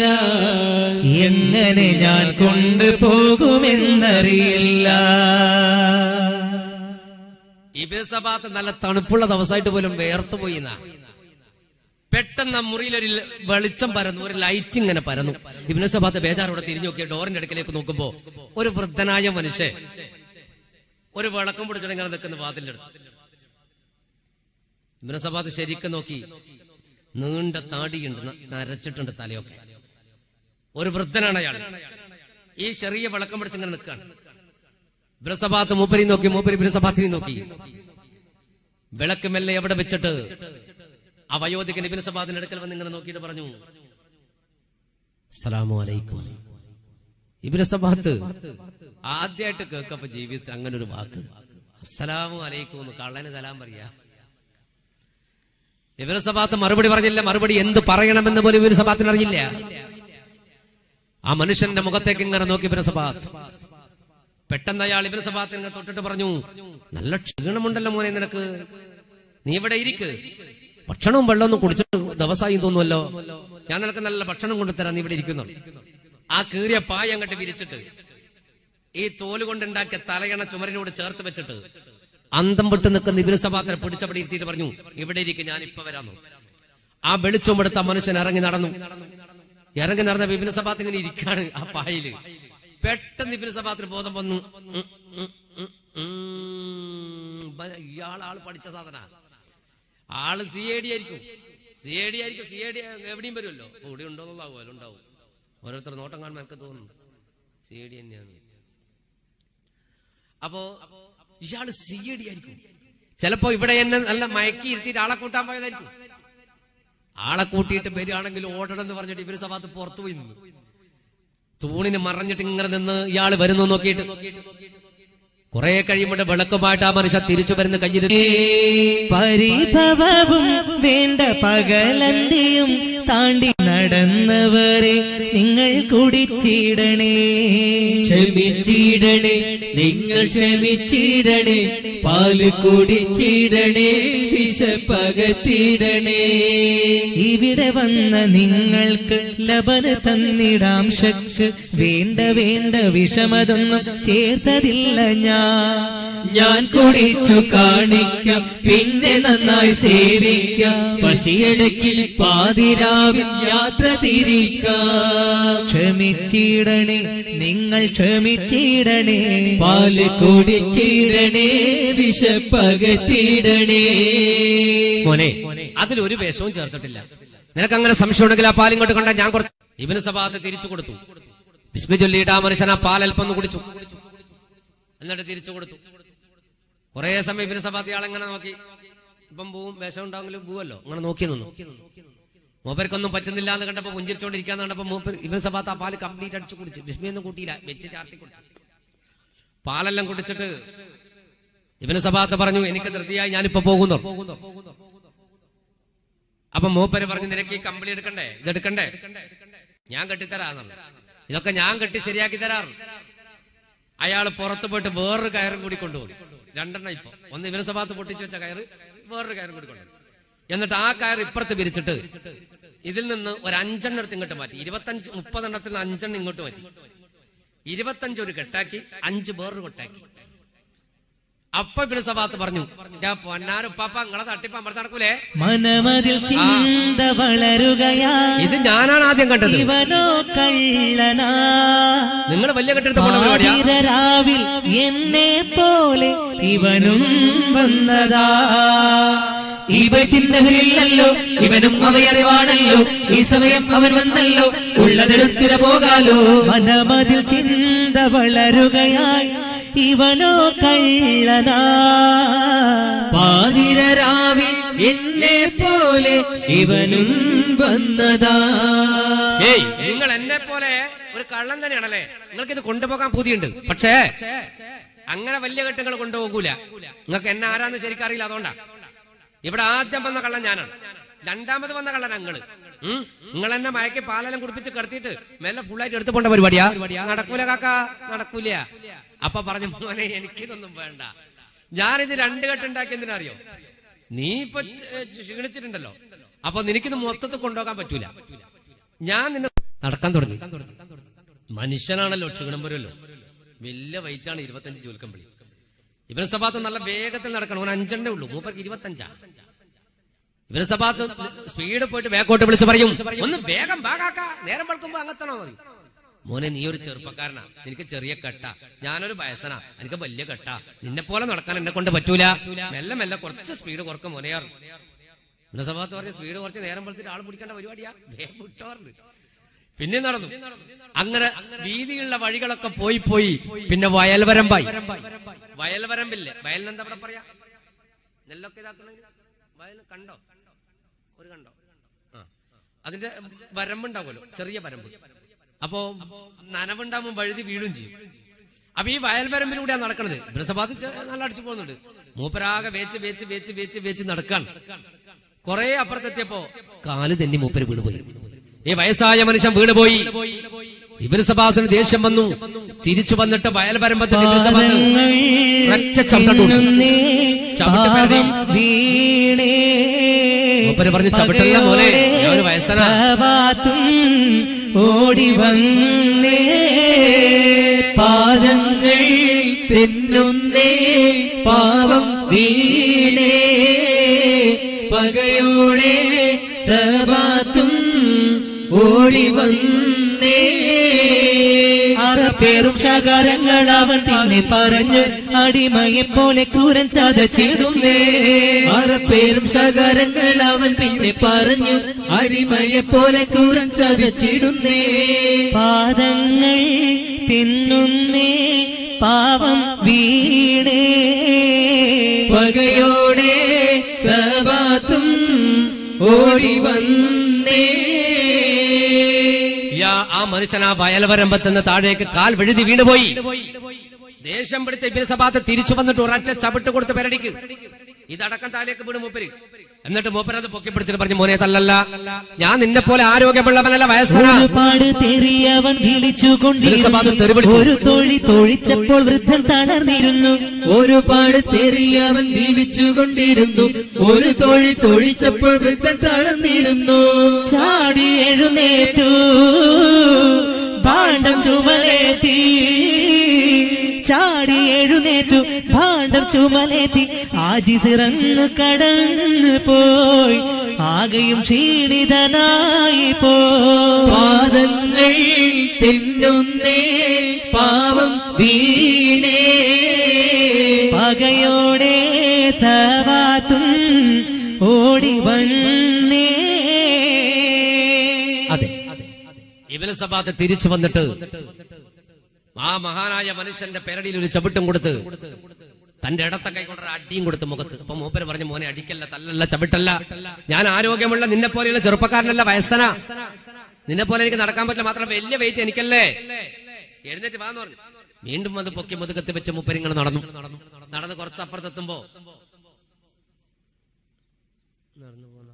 Speaker 2: എങ്ങനെ ഞാൻ കൊണ്ടുപോകുമെന്നറിയില്ല
Speaker 1: ഇബിന് സഭാത്ത് നല്ല തണുപ്പുള്ള ദിവസമായിട്ട് പോലും വേർത്തു പോയി എന്നാ. പെട്ടെന്ന് ആ മുറിയിൽ ഒരു വെളിച്ചം പരന്നു ഒരു ലൈറ്റ് ഇങ്ങനെ പരന്നു ഇബിന് സഭാത്ത് ബേജാറോടെ തിരിഞ്ഞു നോക്കിയ ഡോറിന്റെ അടുക്കലേക്ക് നോക്കുമ്പോ ഒരു വൃദ്ധനായ മനുഷ്യൻ ഒരു വിളക്കം പിടിച്ചിട്ട് ഇങ്ങനെ നിൽക്കുന്ന വാതിലിന്റെ അടുത്ത് ഇബിന് സഭാത്ത് ശരിക്കും നോക്കി നീണ്ട താടിയുണ്ട് ന- നരച്ചിട്ടുണ്ട് തലയൊക്കെ ഒരു വൃദ്ധനാണ് അയാൾ ഈ ചെറിയ വിളക്കം പിടിച്ച് ഇങ്ങനെ നിൽക്കുകയാണ് ബ്രസഭാത്ത് മൂപ്പരി നോക്കി മൂപ്പരി ബ്രസഭാത്തിനെ നോക്കി വിളക്ക് മെല്ലെ എവിടെ വെച്ചിട്ട് ആ വയോധികൻ ഇബിന് സഭാത്തിന്റെ അടുക്കൽ വന്ന് ഇങ്ങനെ നോക്കിയിട്ട് പറഞ്ഞു സലാമു അലൈക്കും ഇബിന് സഭാത്ത് ആദ്യമായിട്ട് കേൾക്കപ്പോ ജീവിതത്തിൽ അങ്ങനെ ഒരു വാക്ക് അസ്സലാമു അലൈക്കും എന്ന് കള്ളന് സലാം പറയാ ഇബിന് സഭാത്ത് മറുപടി പറഞ്ഞില്ല മറുപടി എന്ത് പറയണമെന്ന് പോലും ഇബിന് സഭാത്തിന് അറിയില്ല ആ മനുഷ്യന്റെ മുഖത്തേക്ക് ഇങ്ങനെ നോക്കി ഇബിന് സഭാത്ത് പെട്ടെന്ന് അയാൾ ഇബിന് സഭാത്തിന് ഇങ്ങനെ തൊട്ടിട്ട് പറഞ്ഞു നല്ല ക്ഷീണമുണ്ടല്ലോ മോനെ നിനക്ക് നീ ഇവിടെ ഇരിക്ക് ഭക്ഷണവും വെള്ളമൊന്നും കുടിച്ചിട്ട് ദിവസമായി തോന്നുമല്ലോ ഞാൻ നിനക്ക് നല്ല ഭക്ഷണം കൊണ്ടുതരാം നീ ഇവിടെ ഇരിക്കുന്നു ആ കീറിയ പായ അങ്ങോട്ട് വിരിച്ചിട്ട് ഈ തോല് കൊണ്ടുണ്ടാക്കിയ തലയണ ചുമരിനോട് ചേർത്ത് വെച്ചിട്ട് അന്തം വിട്ട് നിൽക്കുന്ന ഇബിന് സഭാത്തിനെ പിടിച്ചപടി ഇരുത്തിയിട്ട് പറഞ്ഞു ഇവിടെ ഇരിക്കും ഞാൻ ഇപ്പൊ വരാന്നു ആ വെളിച്ചം എടുത്ത മനുഷ്യൻ ഇറങ്ങി നടന്നു ഇറങ്ങി നടന്ന വിപിന സഭാത്ത് ഇങ്ങനെ ഇരിക്കാണ് ആ പായില് പെട്ടെന്ന് ഇബിന് സഭാത്തിന് ബോധം വന്നു ഉം, ഉം, ഉം, ഉം. ബ- ഇയാൾ ആള് പഠിച്ച സാധന ആള് സി എ ഡി ആയിരിക്കും സി എ ഡി ആയിരിക്കും സി എ ഡി എവിടെയും വരുമല്ലോ അപ്പൊ ഇവിടെ ഉണ്ടോ എന്നുള്ളതാവുമല്ലോ ഉണ്ടാവും ഓരോരുത്തർ നോട്ടം കാണുമ്പോൾ എനിക്ക് തോന്നുന്നു സി എ ഡി തന്നെയാണ് അപ്പോ ഇയാള് സി എ ഡി ആയിരിക്കും ചിലപ്പോ ഇവിടെ എന്നെ നല്ല മയക്കി ഇരുത്തിയിട്ട് ആളെ കൂട്ടാൻ പോയതായിരിക്കും ആളെ കൂട്ടിയിട്ട് വരികയാണെങ്കിൽ ഓടണം എന്ന് പറഞ്ഞിട്ട് ഇവര് സഭാത്ത് പുറത്തു പോയി നിന്നു തൂണിന് മറഞ്ഞിട്ട് ഇങ്ങനെ നിന്ന് ഇയാള് വരുന്നു നോക്കിയിട്ട് കുറെ കഴിയുമ്പോൾ വിളക്കുമായിട്ട് ആ മനുഷ്യ തിരിച്ചു വരുന്ന കയ്യിൽ
Speaker 2: പരിഭവവും വേണ്ട പകലന്തിയും താണ്ടി നടന്നവരെ നിങ്ങൾ കുടിച്ചിടണേ
Speaker 3: ക്ഷമിച്ചിടണേ നിങ്ങൾ ക്ഷമിച്ചിടണേ പാല് കുടിച്ചിടണേ വിശപ്പകറ്റിടണേ
Speaker 2: ഇവിടെ വന്ന നിങ്ങൾക്ക് ലബന് തന്നിടാം ശക്ക് വേണ്ട വേണ്ട വിഷമതൊന്നും ചേർത്തതില്ല ഞാൻ
Speaker 3: ഞാൻ കുടിച്ചു കാണിക്കാം പിന്നെ നന്നായി സേവിക്കാം പശിയടക്കിൽ പാതിരാവിൽ യാത്ര തിരിക്കാം
Speaker 2: ക്ഷമിച്ചിടണേ നിങ്ങൾ ക്ഷമിച്ചിടണേ
Speaker 3: പാല് കുടിച്ചിടണേ വിശപ്പകറ്റിടണേ
Speaker 1: മോനെ അതിലൊരു വേഷവും ചേർത്തിട്ടില്ല നിനക്ക് അങ്ങനെ സംശയം ഉണ്ടെങ്കിൽ ആ പാൽ ഇങ്ങോട്ട് കണ്ടാൽ ഞാൻ കുറച്ച് ഇവന് സഭാത്ത് തിരിച്ചു കൊടുത്തു വിസ്മി ചൊല്ലിയിട്ട് ആ മനുഷ്യൻ ആ പാൽ അല്പം ഒന്ന് കുടിച്ചു എന്നിട്ട് തിരിച്ചു കൊടുത്തു കുറെ സമയം ഇവന് സഭാത്ത് ഇയാളെങ്ങനെ നോക്കി ഇപ്പം പോവും വേഷം ഉണ്ടാവെങ്കിലും പോവല്ലോ അങ്ങനെ നോക്കി നിന്നു മൂപ്പർക്കൊന്നും പറ്റുന്നില്ല എന്ന് കണ്ടപ്പോ പുഞ്ചിരിച്ചോണ്ടിരിക്കാന്ന് കണ്ടപ്പോ മൂപ്പർ ഇവൻ സഭാത്ത് ആ പാല് കംപ്ലീറ്റ് അടിച്ചു കുടിച്ചു വിസ്മി ഒന്നും കൂട്ടിയില്ല വെച്ച് ചാർത്തി കുടിച്ചു പാലെല്ലാം കുടിച്ചിട്ട് ഇവന് സഭാത്ത് പറഞ്ഞു എനിക്ക് ധൃതിയായി ഞാനിപ്പോ പോകുന്നു അപ്പൊ മൂപ്പര് പറഞ്ഞു നിനക്ക് ഈ കമ്പിളി എടുക്കണ്ടേ ഇതെടുക്കണ്ടേ ഞാൻ കെട്ടിത്തരാന്ന് ഇതൊക്കെ ഞാൻ കെട്ടി ശരിയാക്കി തരാറ് അയാൾ പുറത്ത് പോയിട്ട് വേറൊരു കയറും കൂടി കൊണ്ടുപോകും രണ്ടെണ്ണം ഇപ്പൊ ഒന്ന് ഇവന് സഭാത്ത് പൊട്ടിച്ചു വെച്ച കയറ് വേറൊരു കയറും കൂടി കൊണ്ടുപോകും എന്നിട്ട് ആ കയർ ഇപ്പുറത്ത് പിരിച്ചിട്ട് ഇതിൽ നിന്ന് ഒരു അഞ്ചെണ്ണം എടുത്ത് ഇങ്ങോട്ട് മാറ്റി ഇരുപത്തഞ്ച് മുപ്പതെണ്ണത്തിൽ നിന്ന് അഞ്ചെണ്ണം ഇങ്ങോട്ട് മാറ്റി ഇരുപത്തഞ്ച് ഒരു കെട്ടാക്കി അഞ്ച് വേറൊരു കൊട്ടാക്കി അപ്പൊ ഇവന് സഭാത്ത് പറഞ്ഞു ഞാൻ പൊന്നാരുപ്പാപ്പ നിങ്ങളെ തട്ടിപ്പാൻ പറഞ്ഞ് നടക്കൂലേ
Speaker 2: മനമതിൽ ചിന്ത വളരുകയാ
Speaker 1: ഇത് ഞാനാണ് ആദ്യം കണ്ടത്
Speaker 2: ഇവനോ കള്ളനാ
Speaker 1: നിങ്ങൾ വലിയ കെട്ടിടത്ത് പോണ പരിപാടിയാ
Speaker 2: പാതിരരാവിൽ എന്നെ പോലെ ഇവനും വന്നതാ
Speaker 3: ഇവത്തിന്നവരില്ലല്ലോ ഇവനും അവയറിവാണല്ലോ ഈ സമയം അവൻ വന്നല്ലോ ഉള്ളതെടുത്തിര പോകാലോ
Speaker 2: മനമതിൽ ചിന്ത വളരുകയായി ഇവനോ കള്ളനാ
Speaker 3: പാതിരരാവിൽ എന്നെ പോലെ ഇവനും വന്നതാ
Speaker 1: ഏയ് നിങ്ങൾ എന്നെ പോലെ ഒരു കള്ളൻ തന്നെയാണല്ലേ നിങ്ങൾക്ക് ഇത് കൊണ്ടുപോകാൻ പുതിയുണ്ട് പക്ഷേ അങ്ങനെ വലിയ കെട്ടുകൾ കൊണ്ടുപോകൂല നിങ്ങൾക്ക് എന്നെ ആരാന്ന് ശരിക്കും അറിയില്ല അതുകൊണ്ടാ ഇവിടെ ആദ്യം വന്ന കള്ളൻ ഞാനാണ് രണ്ടാമത് വന്ന കള്ളൻ ഞങ്ങള് നിങ്ങൾ എന്നെ മയക്കി പാലെല്ലാം കുടിപ്പിച്ച് കിടത്തിയിട്ട് മെല്ലെ ഫുള്ളായിട്ട് എടുത്തു പോണ്ട പരിപാടിയാ നടക്കൂല കാക്ക നടക്കൂല അപ്പൊ പറഞ്ഞു മോനെ എനിക്കിതൊന്നും വേണ്ട ഞാനിത് രണ്ട് കെട്ടുണ്ടാക്കി എന്തിനറിയോ നീ ഇപ്പൊ ച- ക്ഷീണിച്ചിട്ടുണ്ടല്ലോ അപ്പൊ നിനക്കിത് മൊത്തത്തിൽ കൊണ്ടുപോകാൻ പറ്റൂല ഞാൻ നിന്നെ നടക്കാൻ തുടങ്ങി മനുഷ്യനാണല്ലോ ക്ഷീണം വരുമല്ലോ വലിയ വെയിറ്റ് ആണ് ഇരുപത്തഞ്ച് ജോലിക്കമ്പിളി ഇവന് സഭാത്ത് നല്ല വേഗത്തിൽ നടക്കണം ഒരു അഞ്ചെണ്ണേ ഉള്ളൂ മൂപ്പർക്ക് ഇരുപത്തഞ്ചാ ഇവന് സഭാത്ത് സ്പീഡ് പോയിട്ട് ബാക്കോട്ട് വിളിച്ച് പറയും ഒന്ന് വേഗം ബാകാക്ക നേരം വെളുക്കുമ്പോ അങ്ങത്തണോ മതി മോനെ നീ ഒരു ചെറുപ്പക്കാരനാ നിനക്ക് ചെറിയ കെട്ട ഞാനൊരു വയസ്സനാ എനിക്ക് വലിയ കെട്ട നിന്നെ പോലെ നടക്കാൻ എന്നെ കൊണ്ട് പറ്റൂല മെല്ലെ മെല്ലെ കുറച്ച് സ്പീഡ് കുറക്കും മോനെയാറ് ഇവന്റെ സഭാത്ത് പറഞ്ഞ സ്പീഡ് കുറച്ച് നേരം വെളുത്തിട്ട് ആൾ പിടിക്കേണ്ട പരിപാടിയാ വേഗം വിട്ടോറുണ്ട് പിന്നെ നടന്നു അങ്ങനെ വീതിയുള്ള വഴികളൊക്കെ പോയി പോയി പിന്നെ വയൽവരമ്പായി വയൽവരമ്പില്ലേ വയലിനെന്താ ഇവിടെ പറയാ നെല്ലൊക്കെ ഇതാക്കണെങ്കിൽ വയൽ കണ്ടോ ഒരു കണ്ടോ ആ അതിന്റെ വരമ്പുണ്ടാവുമല്ലോ ചെറിയ വരമ്പ് അപ്പോ നനവുണ്ടാവുമ്പോൾ വഴുതി വീഴും ചെയ്യും അപ്പൊ ഈ വയൽ വരമ്പിലൂടെയാണ് നടക്കണത് ബ്രസഭാത്ത് നല്ല അടിച്ചു പോകുന്നുണ്ട് മൂപ്പരാകെ വേച്ച് വേച്ച് വേച്ച് വേച്ച് വേച്ച് നടക്കാണ് കുറെ അപ്പുറത്തെത്തിയപ്പോ കാല് തെന്നി മൂപ്പര് വീണ് പോയി ഈ വയസ്സായ മനുഷ്യൻ വീണ് പോയി ഇവര് സഭാസിന് ദേഷ്യം വന്നു തിരിച്ചു വന്നിട്ട് വയൽ വരമ്പത്തിന് ഇവര് സഭാത്ത് ഒരൊറ്റ ചവിട്ടം കൊടുത്തു. ചവിട്ടി
Speaker 2: പാവം
Speaker 1: പിറകെ
Speaker 2: വീണേ
Speaker 1: മൂപ്പര് പറഞ്ഞു, "ചവിട്ടല്ല മോനെ, ഞാൻ ഒരു വയസ്സനാ."
Speaker 2: സഹബാത്തും ഓടി വന്നേ
Speaker 3: പാദങ്ങൾ തെന്നുന്നേ പാവം വീണേ പകയോടെ സഭാത്തും ഓടി വന്നേ
Speaker 2: അറപ്പേറും ശകാരങ്ങൾ അവൻ പിന്നെ പറഞ്ഞു അടിമയെ പോലെ ക്രൂരൻ ചതച്ചിടുന്നേ
Speaker 3: അറപ്പേരും ശകാരങ്ങൾ അവൻ പിന്നെ പറഞ്ഞു അരിമയെ പോലെ ക്രൂരൻ ചതച്ചിടുന്നേ
Speaker 2: പാദങ്ങൾ തിന്നുന്നേ പാവം വീണേ
Speaker 3: പകയോടെ സഭാത്തും ഓടി വന്നേ
Speaker 1: യാ ആ മനുഷ്യൻ ആ വയൽവരമ്പത്തുനിന്ന് താഴേക്ക് കാൽ വിഴുതി വീണുപോയി ദേഷ്യം പിടിച്ച ഇബിന് സഭാത്ത് തിരിച്ചു വന്നിട്ട് ഒരൊറ്റ ചവിട്ട് കൊടുത്ത് പെരടിക്ക് ഇതടക്കം താഴേക്ക് വീണ് മൂപ്പര് എന്നിട്ട് മൂപ്പര് അത് പൊക്കി പിടിച്ചിട്ട് പറഞ്ഞു മോനെ തല്ലല്ല ഞാൻ നിന്നെ പോലെ ആരോഗ്യമുള്ളവനല്ല വയസ്സനാ
Speaker 2: ഒരുപാട് തെറിയവൻ
Speaker 1: ജലസഭാത് തെറി
Speaker 2: വിളിച്ചുകൊണ്ടിരുന്നു
Speaker 1: വിളിച്ചു.
Speaker 2: ഒരു തൊഴി തൊഴിച്ചപ്പോൾ വൃദ്ധൻ തളർന്നിരുന്നു
Speaker 3: ഒരുപാട് തെറിയവൻ വീഴിച്ചുകൊണ്ടിരുന്നു ഒരു തൊഴി തൊഴിച്ചപ്പോൾ വൃദ്ധൻ തളർന്നിരുന്നു
Speaker 2: ചാടി എഴുന്നേറ്റു ഭാണ്ഡം ചുമലേത്തി ചാടി എഴുന്നേറ്റു ഭാണ്ഡം ചുമലേത്തി ആജി സിറന്ന് കടന്നു പോയി ആകെയും ക്ഷീണിതനായി പോയി
Speaker 3: പാദങ്ങൾ തിന്നുന്നേ പാവം വീണേ
Speaker 2: പകയോടെ തവാത്തും ഓടി വന്നേ
Speaker 1: അതെ ഇബിന് സഭാത്ത് തിരിച്ചു വന്നിട്ട് ആ മഹാനായ മനുഷ്യന്റെ പെരടിയിൽ ഒരു ചവിട്ടും കൊടുത്ത് തന്റെ ഇടത്ത കൈ കൊണ്ടൊരു അടിയും കൊടുത്ത് മുഖത്ത് അപ്പൊ മൂപ്പര് പറഞ്ഞു മോനെ അടിക്കല്ല തല്ലല്ല ചവിട്ടല്ല ഞാൻ ആരോഗ്യമുള്ള നിന്നെ പോലെയുള്ള ചെറുപ്പക്കാരനല്ല വയസ്സന നിന്നെ പോലെ എനിക്ക് നടക്കാൻ പറ്റില്ല മാത്രം വലിയ വെയിറ്റ് എനിക്കല്ലേ എഴുന്നേറ്റ് വാന്ന് പറഞ്ഞു വീണ്ടും അത് പൊക്കി മുതുകത്ത് വെച്ച് മൂപ്പരിങ്ങൾ നടന്നു നടന്ന് കുറച്ച് അപ്പുറത്തെത്തുമ്പോ നടന്നു പോന്ന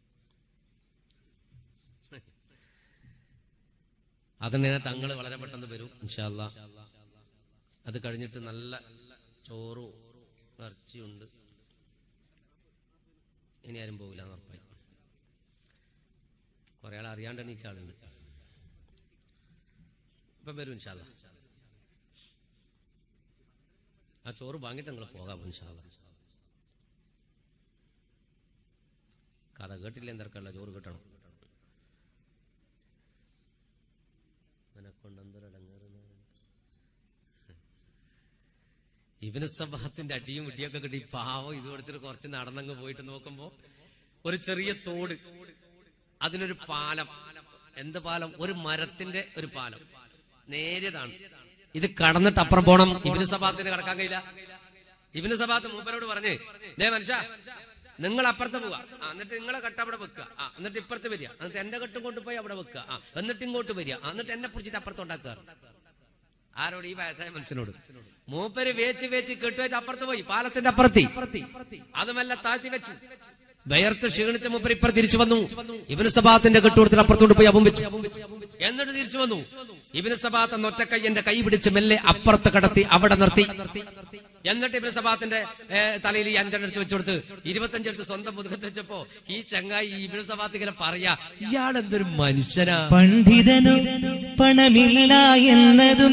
Speaker 1: അതിനെ തങ്ങൾ വളരെ പെട്ടെന്ന് വരും ഇൻഷാല്ല അത് കഴിഞ്ഞിട്ട് നല്ല ചോറും ഇറച്ചിയുണ്ട് ഇനി ആരും പോകില്ല എന്ന് ഉറപ്പായി കുറെ ആൾ അറിയാണ്ട് എണീച്ച ആളുണ്ട് ഇപ്പൊ വരും ഇൻഷാല്ല ആ ചോറ് വാങ്ങിയിട്ട് നിങ്ങൾ പോകാം ഇൻഷാല്ല കഥ കേട്ടില്ല എന്തൊക്കെയുള്ള ചോറ് കിട്ടണം ഇവനെ കൊണ്ട് എന്തൊരടങ്ങേറുന്ന ഇവന് സഭാത്തിന്റെ അടിയും ഇടിയൊക്കെ കിട്ടി പാവം ഇത് കൊടുത്തിട്ട് കുറച്ച് നടന്നങ്ങ് പോയിട്ട് നോക്കുമ്പോ ഒരു ചെറിയ തോട് അതിനൊരു പാലം എന്ത് പാലം ഒരു മരത്തിന്റെ ഒരു പാലം നേരിയതാണ് ഇത് കടന്നിട്ട് അപ്പുറം പോണം ഇവന് സഭാത്തിന് കടക്കാൻ കഴിയില്ല ഇവന് സഭാത്ത് മൂപ്പരോട് പറഞ്ഞ് ദേ മനുഷ്യ നിങ്ങൾ അപ്പുറത്ത് പോവുക ആ, എന്നിട്ട് നിങ്ങളെ കെട്ട് അവിടെ വെക്കുക ആ എന്നിട്ട് ഇപ്പുറത്ത് വരിക എന്നിട്ട് എന്റെ കെട്ടും കൊണ്ടുപോയി അവിടെ വെക്കുക ആ എന്നിട്ട് ഇങ്ങോട്ട് വരിക ആ, എന്നിട്ട് എന്നെ പിടിച്ചിട്ട് അപ്പുറത്ത് ഉണ്ടാക്കുക ആരോട് ഈ വയസ്സായ മനുഷ്യനോട് മൂപ്പര് വേച്ച് വേച്ച് കെട്ടുമായിട്ട് അപ്പുറത്ത് പോയി പാലത്തിന്റെ അപ്പുറത്തി അതുമല്ല താഴ്ത്തി വെച്ചു വയർത്ത് ക്ഷീണിച്ച മൂപ്പര് ഇപ്പുറം തിരിച്ചു വന്നു ഇവന് സഭാത്തിന്റെ കെട്ടുകൊടുത്തിട്ട് അപ്പുറത്തോട്ട് പോയി അപ്പം വെച്ചു എന്നിട്ട് തിരിച്ചു വന്നു ഇവന് സഭാത്ത് എന്ന ഒറ്റക്കൈ എന്റെ കൈ പിടിച്ച് മെല്ലെ അപ്പുറത്ത് കടത്തി അവിടെ നിർത്തി എന്നിട്ട് ഇവന് സഭാത്തിന്റെ ഏ, തലയിൽ ഈ അഞ്ചെണ്ണം എടുത്ത് വെച്ചുകൊടുത്ത് ഇരുപത്തഞ്ചെടുത്ത് സ്വന്തം മുതുകത്ത് വെച്ചപ്പോ ഈ ചങ്ങായി ഈ ഇവന് സഭാത്ത് ഇങ്ങനെ പറയാ ഇയാൾ എന്തൊരു മനുഷ്യനാ
Speaker 2: പണ്ഡിതനു പണമില്ല എന്നതും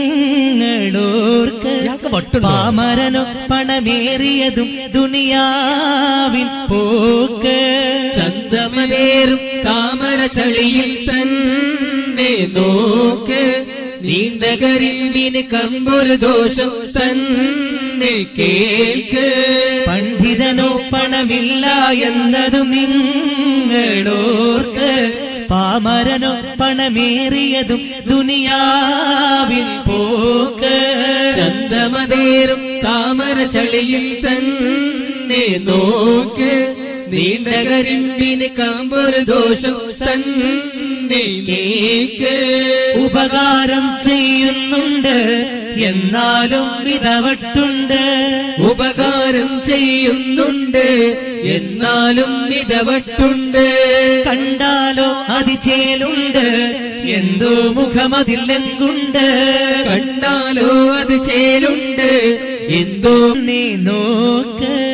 Speaker 2: നിങ്ങളോർക്ക്
Speaker 1: ഇയാൾക്ക് വട്ടുണ്ടോ?
Speaker 2: പാമരനോ പണമേറിയതും ദുനിയാവിൻ പോക്ക്
Speaker 3: ചന്തമലേറും താമര ചളിയിൽ തന്നെ നോക്ക് നീണ്ട കരീവിന് കമ്പൊരു ദോഷം തന്നെ കേൾക്ക്
Speaker 2: പണ്ഡിതനോ പണമില്ല എന്നതും നിങ്ങളോർക്ക് പാമരനോ പണമേറിയതും ദുനിയാവിൻ പോക്ക്
Speaker 3: ചന്തമതേറും താമര ചളിയിൽ തന്നെ നോക്ക് നീണ്ട കരിമ്പിന് കമ്പൊരു ദോഷം തന്നെ കേൾക്ക്
Speaker 2: ഉപകാരം ചെയ്യുന്നുണ്ട് എന്നാലും വിധവട്ടുണ്ട്
Speaker 3: ഉപകാരം ചെയ്യുന്നുണ്ട് എന്നാലും ഇതവട്ടുണ്ട്
Speaker 2: കണ്ടാലോ അതിചേലുണ്ട് എന്തോ മുഖമതില്ലെങ്കുണ്ട്
Speaker 3: കണ്ടാലോ അത് ചേലുണ്ട് എന്തോ
Speaker 2: നീ നോക്ക്
Speaker 3: നീ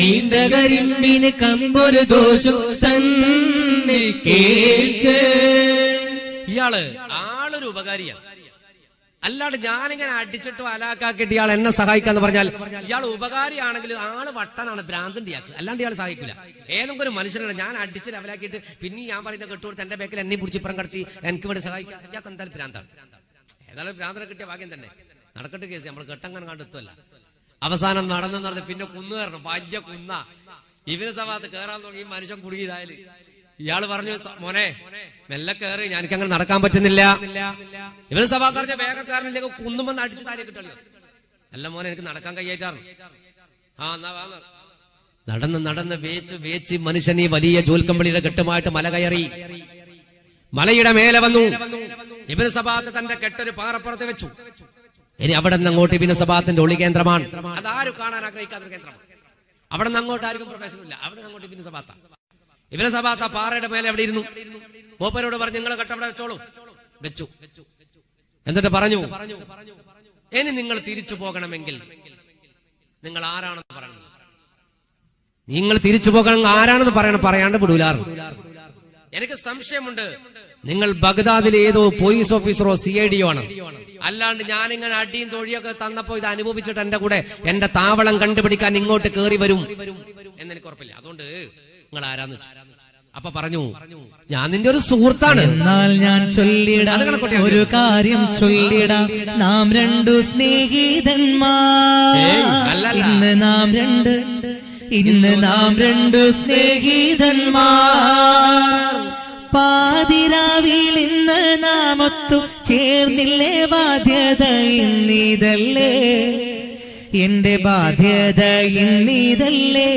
Speaker 3: നീണ്ട കരിമ്പിന് കമ്പൊരു ദോഷം തന്നെ കേൾക്ക്
Speaker 1: ഇയാള് ആളൊരു ഉപകാരിയാണ് അല്ലാണ്ട് ഞാനിങ്ങനെ അടിച്ചിട്ടോ അലാക്കാക്കിയിട്ട് ഇയാൾ എന്നെ സഹായിക്കാന്ന് പറഞ്ഞാൽ ഇയാൾ ഉപകാരിയാണെങ്കിൽ ആള് വട്ടനാണ് ഭ്രാന്തിന്റെ ഇയാൾക്ക് അല്ലാണ്ട് ഇയാൾ സഹായിക്കില്ല ഏതെങ്കിലും ഒരു മനുഷ്യനാണ് ഞാൻ അടിച്ച് ലെവലാക്കിയിട്ട് പിന്നെ ഞാൻ പറയുന്ന കെട്ടുകൊടുത്ത് എന്റെ ബേക്കിൽ എന്നെ പിടിച്ച് ഇപ്പുറം കടത്തി എനിക്ക് വേണ്ടി സഹായിക്കാം ഇയാൾക്ക് എന്തായാലും ഭ്രാന്താണ് ഏതായാലും ഭ്രാന്തനെ കിട്ടിയ ഭാഗ്യം തന്നെ നടക്കട്ടെ കേസ് നമ്മൾ കെട്ടങ്ങനെ കണ്ടെത്തുമല്ല അവസാനം നടന്നെന്ന് പറഞ്ഞ് പിന്നെ കുന്നു കയറണം വലിയ കുന്ന ഇവന് സഭാത്ത് കയറാൻ തുടങ്ങി ഈ മനുഷ്യൻ കുടുങ്ങിയതായാല് ഇയാള് പറഞ്ഞു "സ- മോനെ മെല്ലെ കയറി എനിക്ക് അങ്ങനെ നടക്കാൻ പറ്റുന്നില്ല ഇവന് സഭാത്ത് പറഞ്ഞ വേഗം കയറില്ലെങ്കിൽ കുന്നുമെന്ന് അടിച്ച് താഴെ കിട്ടല്ലോ അല്ല മോനെ എനിക്ക് നടക്കാൻ കഴിയായിട്ടാണ് ആ എന്നാ വാ എന്നാ. നടന്ന് നടന്ന് വേച്ച് വേച്ച് മനുഷ്യൻ ഈ വലിയ ജോൽക്കമ്പളിയുടെ കെട്ടുമായിട്ട് മല കയറി മലയുടെ മേലെ വന്നു ഇബിന് സബാത്ത് തന്റെ കെട്ടൊരു പാറപ്പുറത്ത് വെച്ചു ഇനി അവിടെ നിന്ന് അങ്ങോട്ട് ഇബിന് സബാത്തിന്റെ ഒളി കേന്ദ്രമാണ് അതാരും കാണാൻ ആഗ്രഹിക്കാത്ത കേന്ദ്രമാണ് അവിടെ നിന്ന് അങ്ങോട്ട് ആർക്കും പ്രവേശനമില്ല അവിടെ നിന്ന് അങ്ങോട്ട് ഇബിന് സബാത്ത ഇബിന് സബാത്ത പാറയുടെ മേലെ എവിടെ ഇരുന്നു മൂപ്പരോട് പറഞ്ഞു നിങ്ങളെ കെട്ടവിടെ വെച്ചോളൂ വെച്ചു എന്നിട്ട് പറഞ്ഞു ഇനി നിങ്ങൾ തിരിച്ചു പോകണമെങ്കിൽ നിങ്ങൾ ആരാണെന്ന് പറയണം നിങ്ങൾ തിരിച്ചു പോകണം ആരാണെന്ന് പറയണം പറയാണ്ട് വിടൂലാറ് എനിക്ക് സംശയമുണ്ട് നിങ്ങൾ ബഗ്ദാദിലെ ഏതോ പോലീസ് ഓഫീസറോ സി ഐ ഡിയോ ആണ് അല്ലാണ്ട് ഞാനിങ്ങനെ അടിയും തൊഴിയൊക്കെ തന്നപ്പോ ഇത് അനുഭവിച്ചിട്ട് എന്റെ കൂടെ എന്റെ താവളം കണ്ടുപിടിക്കാൻ ഇങ്ങോട്ട് കേറി വരും എന്നെനിക്ക് ഉറപ്പില്ല അതുകൊണ്ട് നിങ്ങൾ ആരാന്ന് വെച്ചു അപ്പൊ പറഞ്ഞു ഞാൻ നിന്റെ ഒരു സുഹൃത്താണ്
Speaker 2: എന്നാൽ ഞാൻ ചൊല്ലിടാം
Speaker 1: അത് കണക്കൂട്ടി
Speaker 2: ഒരു കാര്യം ചൊല്ലിടാം നാം രണ്ടു സ്നേഹിതന്മാർ
Speaker 1: ഏയ്, അല്ലല്ല.
Speaker 2: ഇന്ന് നാം രണ്ട് ഇന്ന് നാം രണ്ടു സ്നേഹിതന്മാർ പാതിരാവിൽ ഇന്ന് നാം ഒത്തു ചേർന്നില്ലേ ബാധ്യത ഇന്നിതല്ലേ എന്റെ ബാധ്യത ഇന്നിതല്ലേ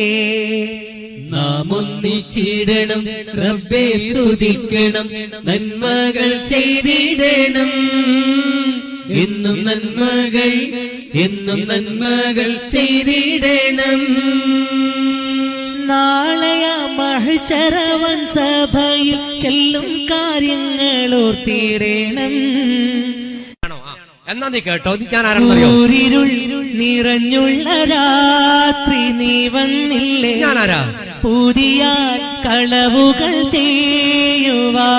Speaker 3: നാം ഒന്നിച്ചിടണം റബ്ബെ സ്തുതിക്കണം നന്മകൾ ചെയ്തിടണം എന്നും നന്മകൾ എന്നും നന്മകൾ ചെയ്തിടണം
Speaker 2: നാളെയ മഹശരവൻ സഭയിൽ ചെല്ലും കാര്യങ്ങൾ ഓർത്തിടണം
Speaker 1: ആണോ ആ. എന്നാ നീ കേട്ടോ ഇത് ഞാൻ ആരാണെന്നറിയോ
Speaker 2: ൂരിരുൾ നിറഞ്ഞുള്ള രാത്രി നീ വന്നില്ലേ
Speaker 1: ഞാനാരാ
Speaker 2: പുതിയ കളവുകൾ ചെയ്യുവാ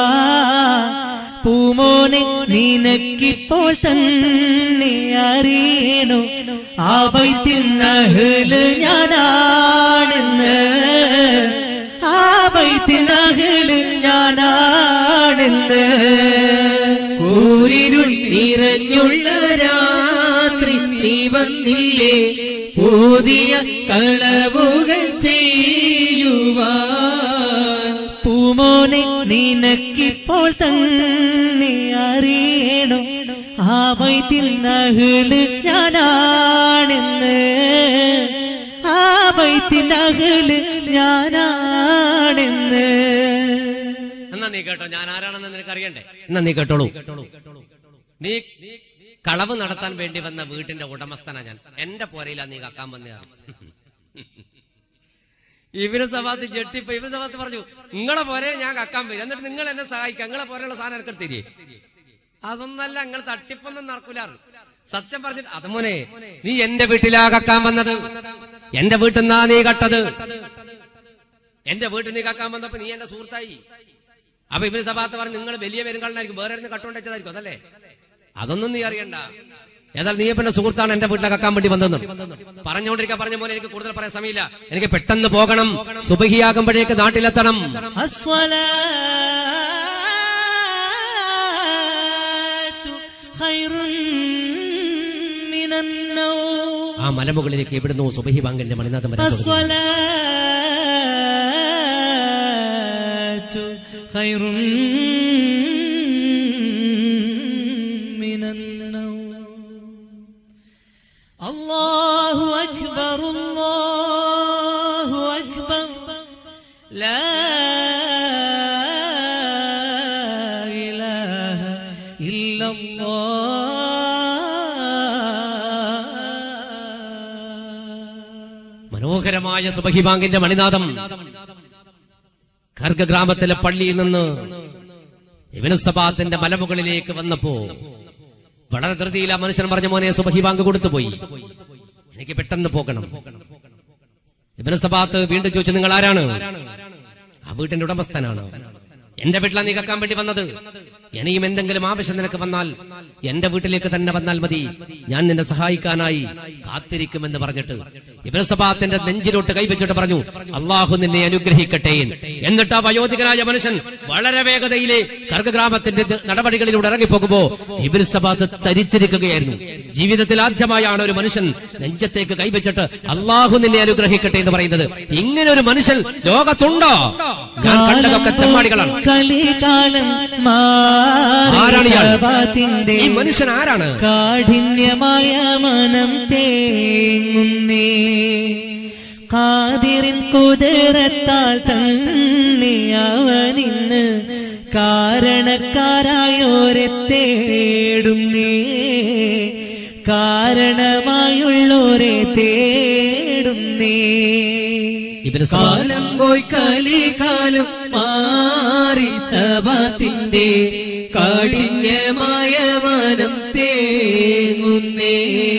Speaker 2: പൂമോനെ നിനക്കിപ്പോൾ തന്നെ അറിയണോ ആ വൈത്തിനഹല് ഞാനാണെന്ന് ആ വൈത്തിനഹല് ഞാനാണെന്ന്
Speaker 3: കൂരിരുൾ നിറഞ്ഞുള്ള രാത്രി നീ വന്നില്ലേ പുതിയ കളവുകൾ ചെയ്യുവാൻ
Speaker 2: പൂമോനെ നിനക്കിപ്പോൾ തന്നെ അറിയണോ ആ വൈദ്യൻ നഹല് ഞാനാണെന്ന് ആ വൈദ്യൻ നഹല് ഞാനാണെന്ന്
Speaker 1: എന്നാ നീ കേട്ടോ ഞാൻ ആരാണെന്ന് നിനക്ക് അറിയണ്ടേ എന്നാ നീ കേട്ടോളൂ നീ കളവ് നടത്താൻ വേണ്ടി വന്ന വീട്ടിന്റെ ഉടമസ്ഥനാ ഞാൻ എന്റെ പോരയിലാ നീ കക്കാൻ വന്നതാണ് ഇവര് സഭാത്ത് ചെട്ടിപ്പോ ഇവര് സഭാത്ത് പറഞ്ഞു നിങ്ങളെ പോരെ ഞാൻ കക്കാൻ വരും എന്നിട്ട് നിങ്ങൾ എന്നെ സഹായിക്കാം നിങ്ങളെ പോലെയുള്ള സാധനം എനിക്ക് തിരികെ അതൊന്നല്ല നിങ്ങൾ തട്ടിപ്പൊന്നും നടക്കൂലാറ് സത്യം പറഞ്ഞിട്ട് അത് മോനെ നീ എന്റെ വീട്ടിലാ കക്കാൻ വന്നത് എന്റെ വീട്ടിൽ നിന്നാ നീ കട്ടത് എന്റെ വീട്ടിൽ നീ കക്കാൻ വന്നപ്പോ നീ എന്റെ സുഹൃത്തായി അപ്പൊ ഇവര് സഭാത്ത് പറഞ്ഞു നിങ്ങൾ വലിയ പെരുങ്കാളിനായിരിക്കും വേറെ ഇരുന്ന് കട്ടുകൊണ്ട് വെച്ചതായിരിക്കും അതല്ലേ അതൊന്നും നീ അറിയണ്ട ഏതായാലും നീ പിന്നെ സുഹൃത്താണ് എന്റെ വീട്ടിലെ കക്കാൻ വേണ്ടി വന്നെന്ന് പറഞ്ഞുകൊണ്ടിരിക്കാൻ പറഞ്ഞ പോലെ എനിക്ക് കൂടുതൽ പറയാൻ സമയമില്ല എനിക്ക് പെട്ടെന്ന് പോകണം സുബഹിയാകുമ്പോഴേക്ക് നാട്ടിലെത്തണം
Speaker 2: الصلاة خير من النوم
Speaker 1: ആ മലമുകളിലേക്ക് എവിടുന്നോ സുബഹി ബാങ്കിന്റെ മണിനാഥം വരാൻ തുടങ്ങി.
Speaker 2: الصلاة خير من النوم الله أكبر الله أكبر لا إله إلا الله
Speaker 1: മനോഹരമായ സുബഹി ബാങ്കിന്റെ മണിനാഥം ഖർഗ ഗ്രാമത്തിലെ പള്ളിയിൽ നിന്ന് ഇവന് സഭാത്തിന്റെ മലമുകളിലേക്ക് വന്നപ്പോ വളരെ ധൃതിയിൽ ആ മനുഷ്യൻ പറഞ്ഞ മോനെ സുബഹി ബാങ്ക് കൊടുത്തു പോയി എനിക്ക് പെട്ടെന്ന് പോകണം ഇബ്നു സബാത്ത് വീണ്ടും ചോദിച്ചു നിങ്ങൾ ആരാണ് ആ വീട്ടിന്റെ ഉടമസ്ഥനാണ് എന്റെ വീട്ടിലാണ് നീ കക്കാൻ വേണ്ടി വന്നത് ഇനിയും എന്തെങ്കിലും ആവശ്യം നിനക്ക് വന്നാൽ എന്റെ വീട്ടിലേക്ക് തന്നെ വന്നാൽ മതി ഞാൻ നിന്നെ സഹായിക്കാനായി കാത്തിരിക്കുമെന്ന് പറഞ്ഞിട്ട് ഇബ്നു സബാത്തിന്റെ നെഞ്ചിലോട്ട് കൈവച്ചിട്ട് പറഞ്ഞു അള്ളാഹു നിന്നെ അനുഗ്രഹിക്കട്ടെ എന്നിട്ട് ആ വയോധികനായ മനുഷ്യൻ വളരെ വേഗതയിലെ കർഗഗ്രാമത്തിന്റെ നടപടികളിലൂടെ ഇറങ്ങിപ്പോകുമ്പോ ഇബ്നു സബാത്ത് തരിച്ചിരിക്കുകയായിരുന്നു ജീവിതത്തിൽ ആദ്യമായാണ് ഒരു മനുഷ്യൻ നെഞ്ചത്തേക്ക് കൈവച്ചിട്ട് അള്ളാഹു നിന്നെ അനുഗ്രഹിക്കട്ടെ എന്ന് പറയുന്നത് ഇങ്ങനെ ഒരു മനുഷ്യൻ ലോകത്തുണ്ടോ ഞാൻ കണ്ടതൊക്കെ തെമ്മാടികളാണ്
Speaker 2: കളികാലം
Speaker 1: ആരാണ് ഇയാൾ?
Speaker 2: മാറിന്റെ
Speaker 1: ഈ മനുഷ്യൻ ആരാണ്
Speaker 2: കാഠിന്യമായ മനം തേങ്ങുന്നേ കാതിറിൻ കുതിരത്താൽ തന്നെ അവനിന്ന് കാരണക്കാരായോരെ തേടുന്നേ കാരണമായുള്ളോരെ തേടുന്നേ
Speaker 1: ഇവര് സബാത്ത്
Speaker 3: കാലം പോയി കലികാലം മാറി സഭാത്തിന്റെ കാഠിന്യമായ മനം തേങ്ങുന്നേ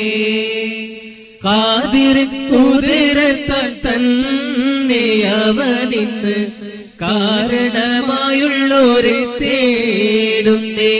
Speaker 3: കാതിര് കുതിരത്താൽ തന്നെ അവനിന്ന് കാരണമായുള്ളോരെ തേടുന്നേ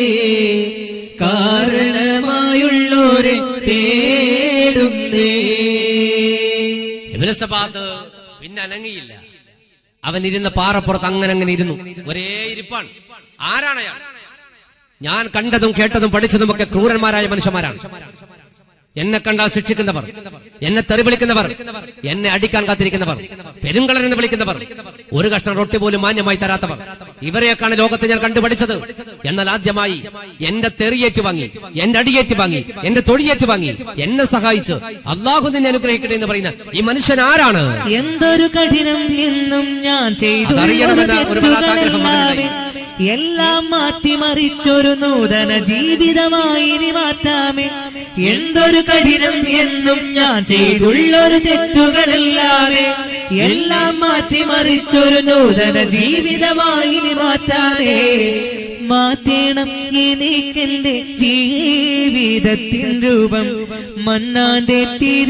Speaker 3: കാരണമായുള്ളോരെ തേടുന്നേ
Speaker 1: ഇബ്നു സബാത്ത് പിന്നെ അനങ്ങിയില്ല അവൻ ഇരുന്ന പാറപ്പുറത്ത് അങ്ങനെ അങ്ങനെ ഇരുന്നു ഒരേ ഇരിപ്പാണ് ആരാണ് അയാൾ ഞാൻ കണ്ടതും കേട്ടതും പഠിച്ചതും ഒക്കെ ക്രൂരന്മാരായ മനുഷ്യന്മാരാണ് എന്നെ കണ്ടാൽ ശിക്ഷിക്കുന്നവർ എന്നെ തെറി വിളിക്കുന്നവർ എന്നെ അടിക്കാൻ കാത്തിരിക്കുന്നവർ പെരുങ്കളൻ എന്ന് വിളിക്കുന്നവർ ഒരു കഷ്ണം റൊട്ടി പോലും മാന്യമായി തരാത്തവർ ഇവരെയൊക്കെയാണ് ലോകത്ത് ഞാൻ കണ്ടുപഠിച്ചത് എന്നാൽ ആദ്യമായി എന്റെ തെറിയേറ്റ് വാങ്ങി എന്റെ അടിയേറ്റ് വാങ്ങി എന്റെ തൊഴിയേറ്റ് വാങ്ങി എന്നെ സഹായിച്ച് അള്ളാഹു നിന്നെ അനുഗ്രഹിക്കട്ടെ എന്ന് പറയുന്ന ഈ മനുഷ്യൻ ആരാണ്
Speaker 2: എന്തൊരു കഠിനം എന്നും ഞാൻ ചെയ്തു
Speaker 1: അതറിയണമെന്ന് ഒരു വല്ലാത്താഗ്രഹം
Speaker 2: തെറ്റുകളല്ലാതെ എല്ലാം മാറ്റിമറിച്ചൊരു നൂതന ജീവിതമായി ഇനി മാറ്റാമേ എന്തൊരു കഠിനം എന്നും ഞാൻ ചെയ്തുള്ളൊരു തെറ്റുകളല്ലാതെ എല്ലാം മാറ്റിമറിച്ചൊരു നൂതന ജീവിതമായി ഇനി മാറ്റാമേ മാറ്റേണം എനിക്കെന്റെ ജീവിതത്തിൻ രൂപം മന്നാന്റെ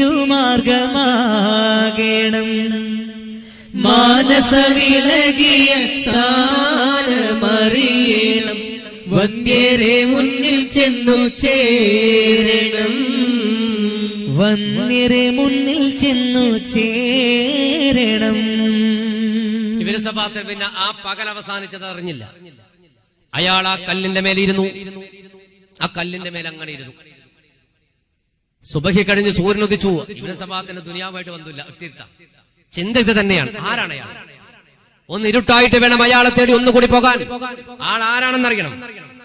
Speaker 2: തിരുമാർഗമാകണം
Speaker 3: മാനസവിളകിയ സ്ഥാനമറിയണം വന്യരെ മുന്നിൽ ചെന്നു ചേരണം
Speaker 2: വന്നിരെ മുന്നിൽ ചെന്നു ചേരണം
Speaker 1: ഇവര് സഭാത്തിൽ പിന്നെ ആ പകൽ അവസാനിച്ചത് അറിഞ്ഞില്ല അയാൾ ആ കല്ലിന്റെ മേലിരുന്നു ആ കല്ലിന്റെ മേൽ അങ്ങനെ ഇരുന്നു സുബഹി കഴിഞ്ഞ് സൂര്യൻ ഉദിച്ചു ഇവര് സഭാത്തിന് ദുനിയാവായിട്ട് വന്നില്ല ഒത്തിരുത്ത ചിന്ത ഇത് തന്നെയാണ് ആരാണ് അയാൾ ഒന്ന് ഇരുട്ടായിട്ട് വേണം അയാളെ തേടി ഒന്നുകൂടി പോകാൻ ആൾ ആരാണെന്നറിയണം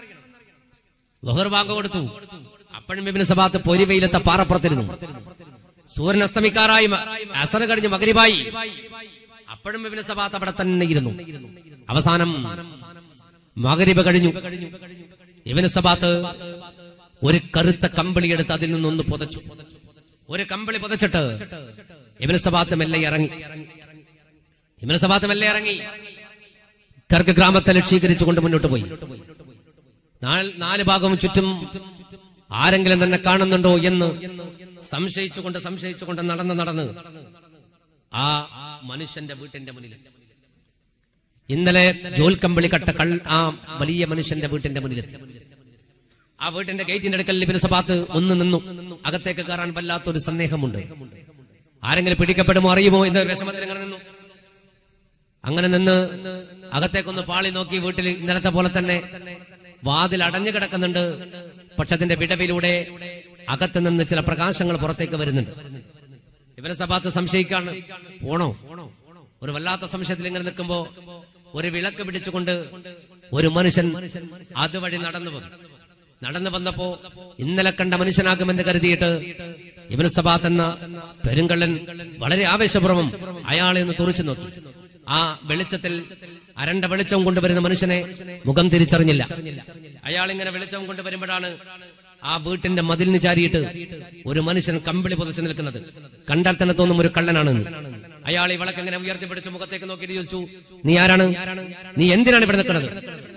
Speaker 1: ലഹർ ബാങ്ക് കൊടുത്തു അപ്പോഴും ഇബിന് സഭാത്ത് പൊരിവെയിലത്തെ പാറപ്പുറത്തിരുന്നു സൂര്യൻ അസ്തമിക്കാറായി മ- അസറ് കഴിഞ്ഞ് മകരിവായി അപ്പോഴും ഇബിന് സഭാത്ത് അവിടെ തന്നെ ഇരുന്നു അവസാനം മകരിബ് കഴിഞ്ഞു ഇബിന് സഭാത്ത് ഒരു കറുത്ത കമ്പിളി എടുത്ത് അതിൽ നിന്നൊന്ന് പുതച്ചു ഒരു കമ്പിളി പുതച്ചിട്ട് ഇബിന് സഭാത്ത് മെല്ലെ ഇറങ്ങി ഇബിന് സഭാത്ത് മെല്ലെ ഇറങ്ങി കർക്ക് ഗ്രാമത്തെ ലക്ഷീകരിച്ചുകൊണ്ട് മുന്നോട്ട് പോയി നാല് നാല് ഭാഗവും ചുറ്റും ആരെങ്കിലും തന്നെ കാണുന്നുണ്ടോ എന്ന് സംശയിച്ചുകൊണ്ട് സംശയിച്ചുകൊണ്ട് നടന്ന് നടന്ന് ആ മനുഷ്യന്റെ വീട്ടിന്റെ മുന്നിൽ ഇന്നലെ ജോൽ കമ്പിളി കട്ട കൾ ആ വലിയ മനുഷ്യന്റെ വീട്ടിന്റെ മുന്നിലെത്തി ആ വീട്ടിന്റെ ഗേറ്റിന്റെ അടുക്കൽ ലിബിന് സഭാത്ത് ഒന്ന് നിന്നു അകത്തേക്ക് കയറാൻ വല്ലാത്തൊരു സന്ദേഹമുണ്ട് ആരെങ്കിലും പിടിക്കപ്പെടുമോ അറിയുമോ എന്ന വിഷമത്തിൽ അങ്ങനെ നിന്നു അങ്ങനെ നിന്ന് അകത്തേക്കൊന്ന് പാളി നോക്കി വീട്ടിൽ ഇന്നലത്തെ പോലെ തന്നെ വാതിൽ അടഞ്ഞു കിടക്കുന്നുണ്ട് പക്ഷെ അതിന്റെ വിടവിലൂടെ അകത്ത് നിന്ന് ചില പ്രകാശങ്ങൾ പുറത്തേക്ക് വരുന്നുണ്ട് ഇവരെ സഭാത്ത് സംശയിക്കാണ് പോണോ ഒരു വല്ലാത്ത സംശയത്തിൽ ഇങ്ങനെ നിൽക്കുമ്പോ ഒരു വിളക്ക് പിടിച്ചുകൊണ്ട് ഒരു മനുഷ്യൻ അതുവഴി നടന്നു വന്നു നടന്നു വന്നപ്പോ ഇന്നലെ കണ്ട മനുഷ്യനാകുമെന്ന് കരുതിയിട്ട് ഇവന് സഭാത്ത് എന്ന പെരുങ്കള്ളൻ വളരെ ആവേശപൂർവ്വം അയാളെ ഒന്ന് തുറച്ചു നോക്കി ആ വെളിച്ചത്തിൽ അരണ്ട വെളിച്ചം കൊണ്ടുവരുന്ന മനുഷ്യനെ മുഖം തിരിച്ചറിഞ്ഞില്ല അയാൾ ഇങ്ങനെ വെളിച്ചം കൊണ്ടുവരുമ്പോഴാണ് ആ വീട്ടിന്റെ മതിലിന് ചാരിയിട്ട് ഒരു മനുഷ്യൻ കമ്പിളി പുതച്ചു നിൽക്കുന്നത് കണ്ടാൽ തന്നെ തോന്നും ഒരു കള്ളനാണ് അയാൾ ഈ വിളക്ക് ഇങ്ങനെ ഉയർത്തിപ്പിടിച്ച് മുഖത്തേക്ക് നോക്കിയിട്ട് ചോദിച്ചു നീ ആരാണ് നീ എന്തിനാണ് ഇവിടെ നിൽക്കുന്നത്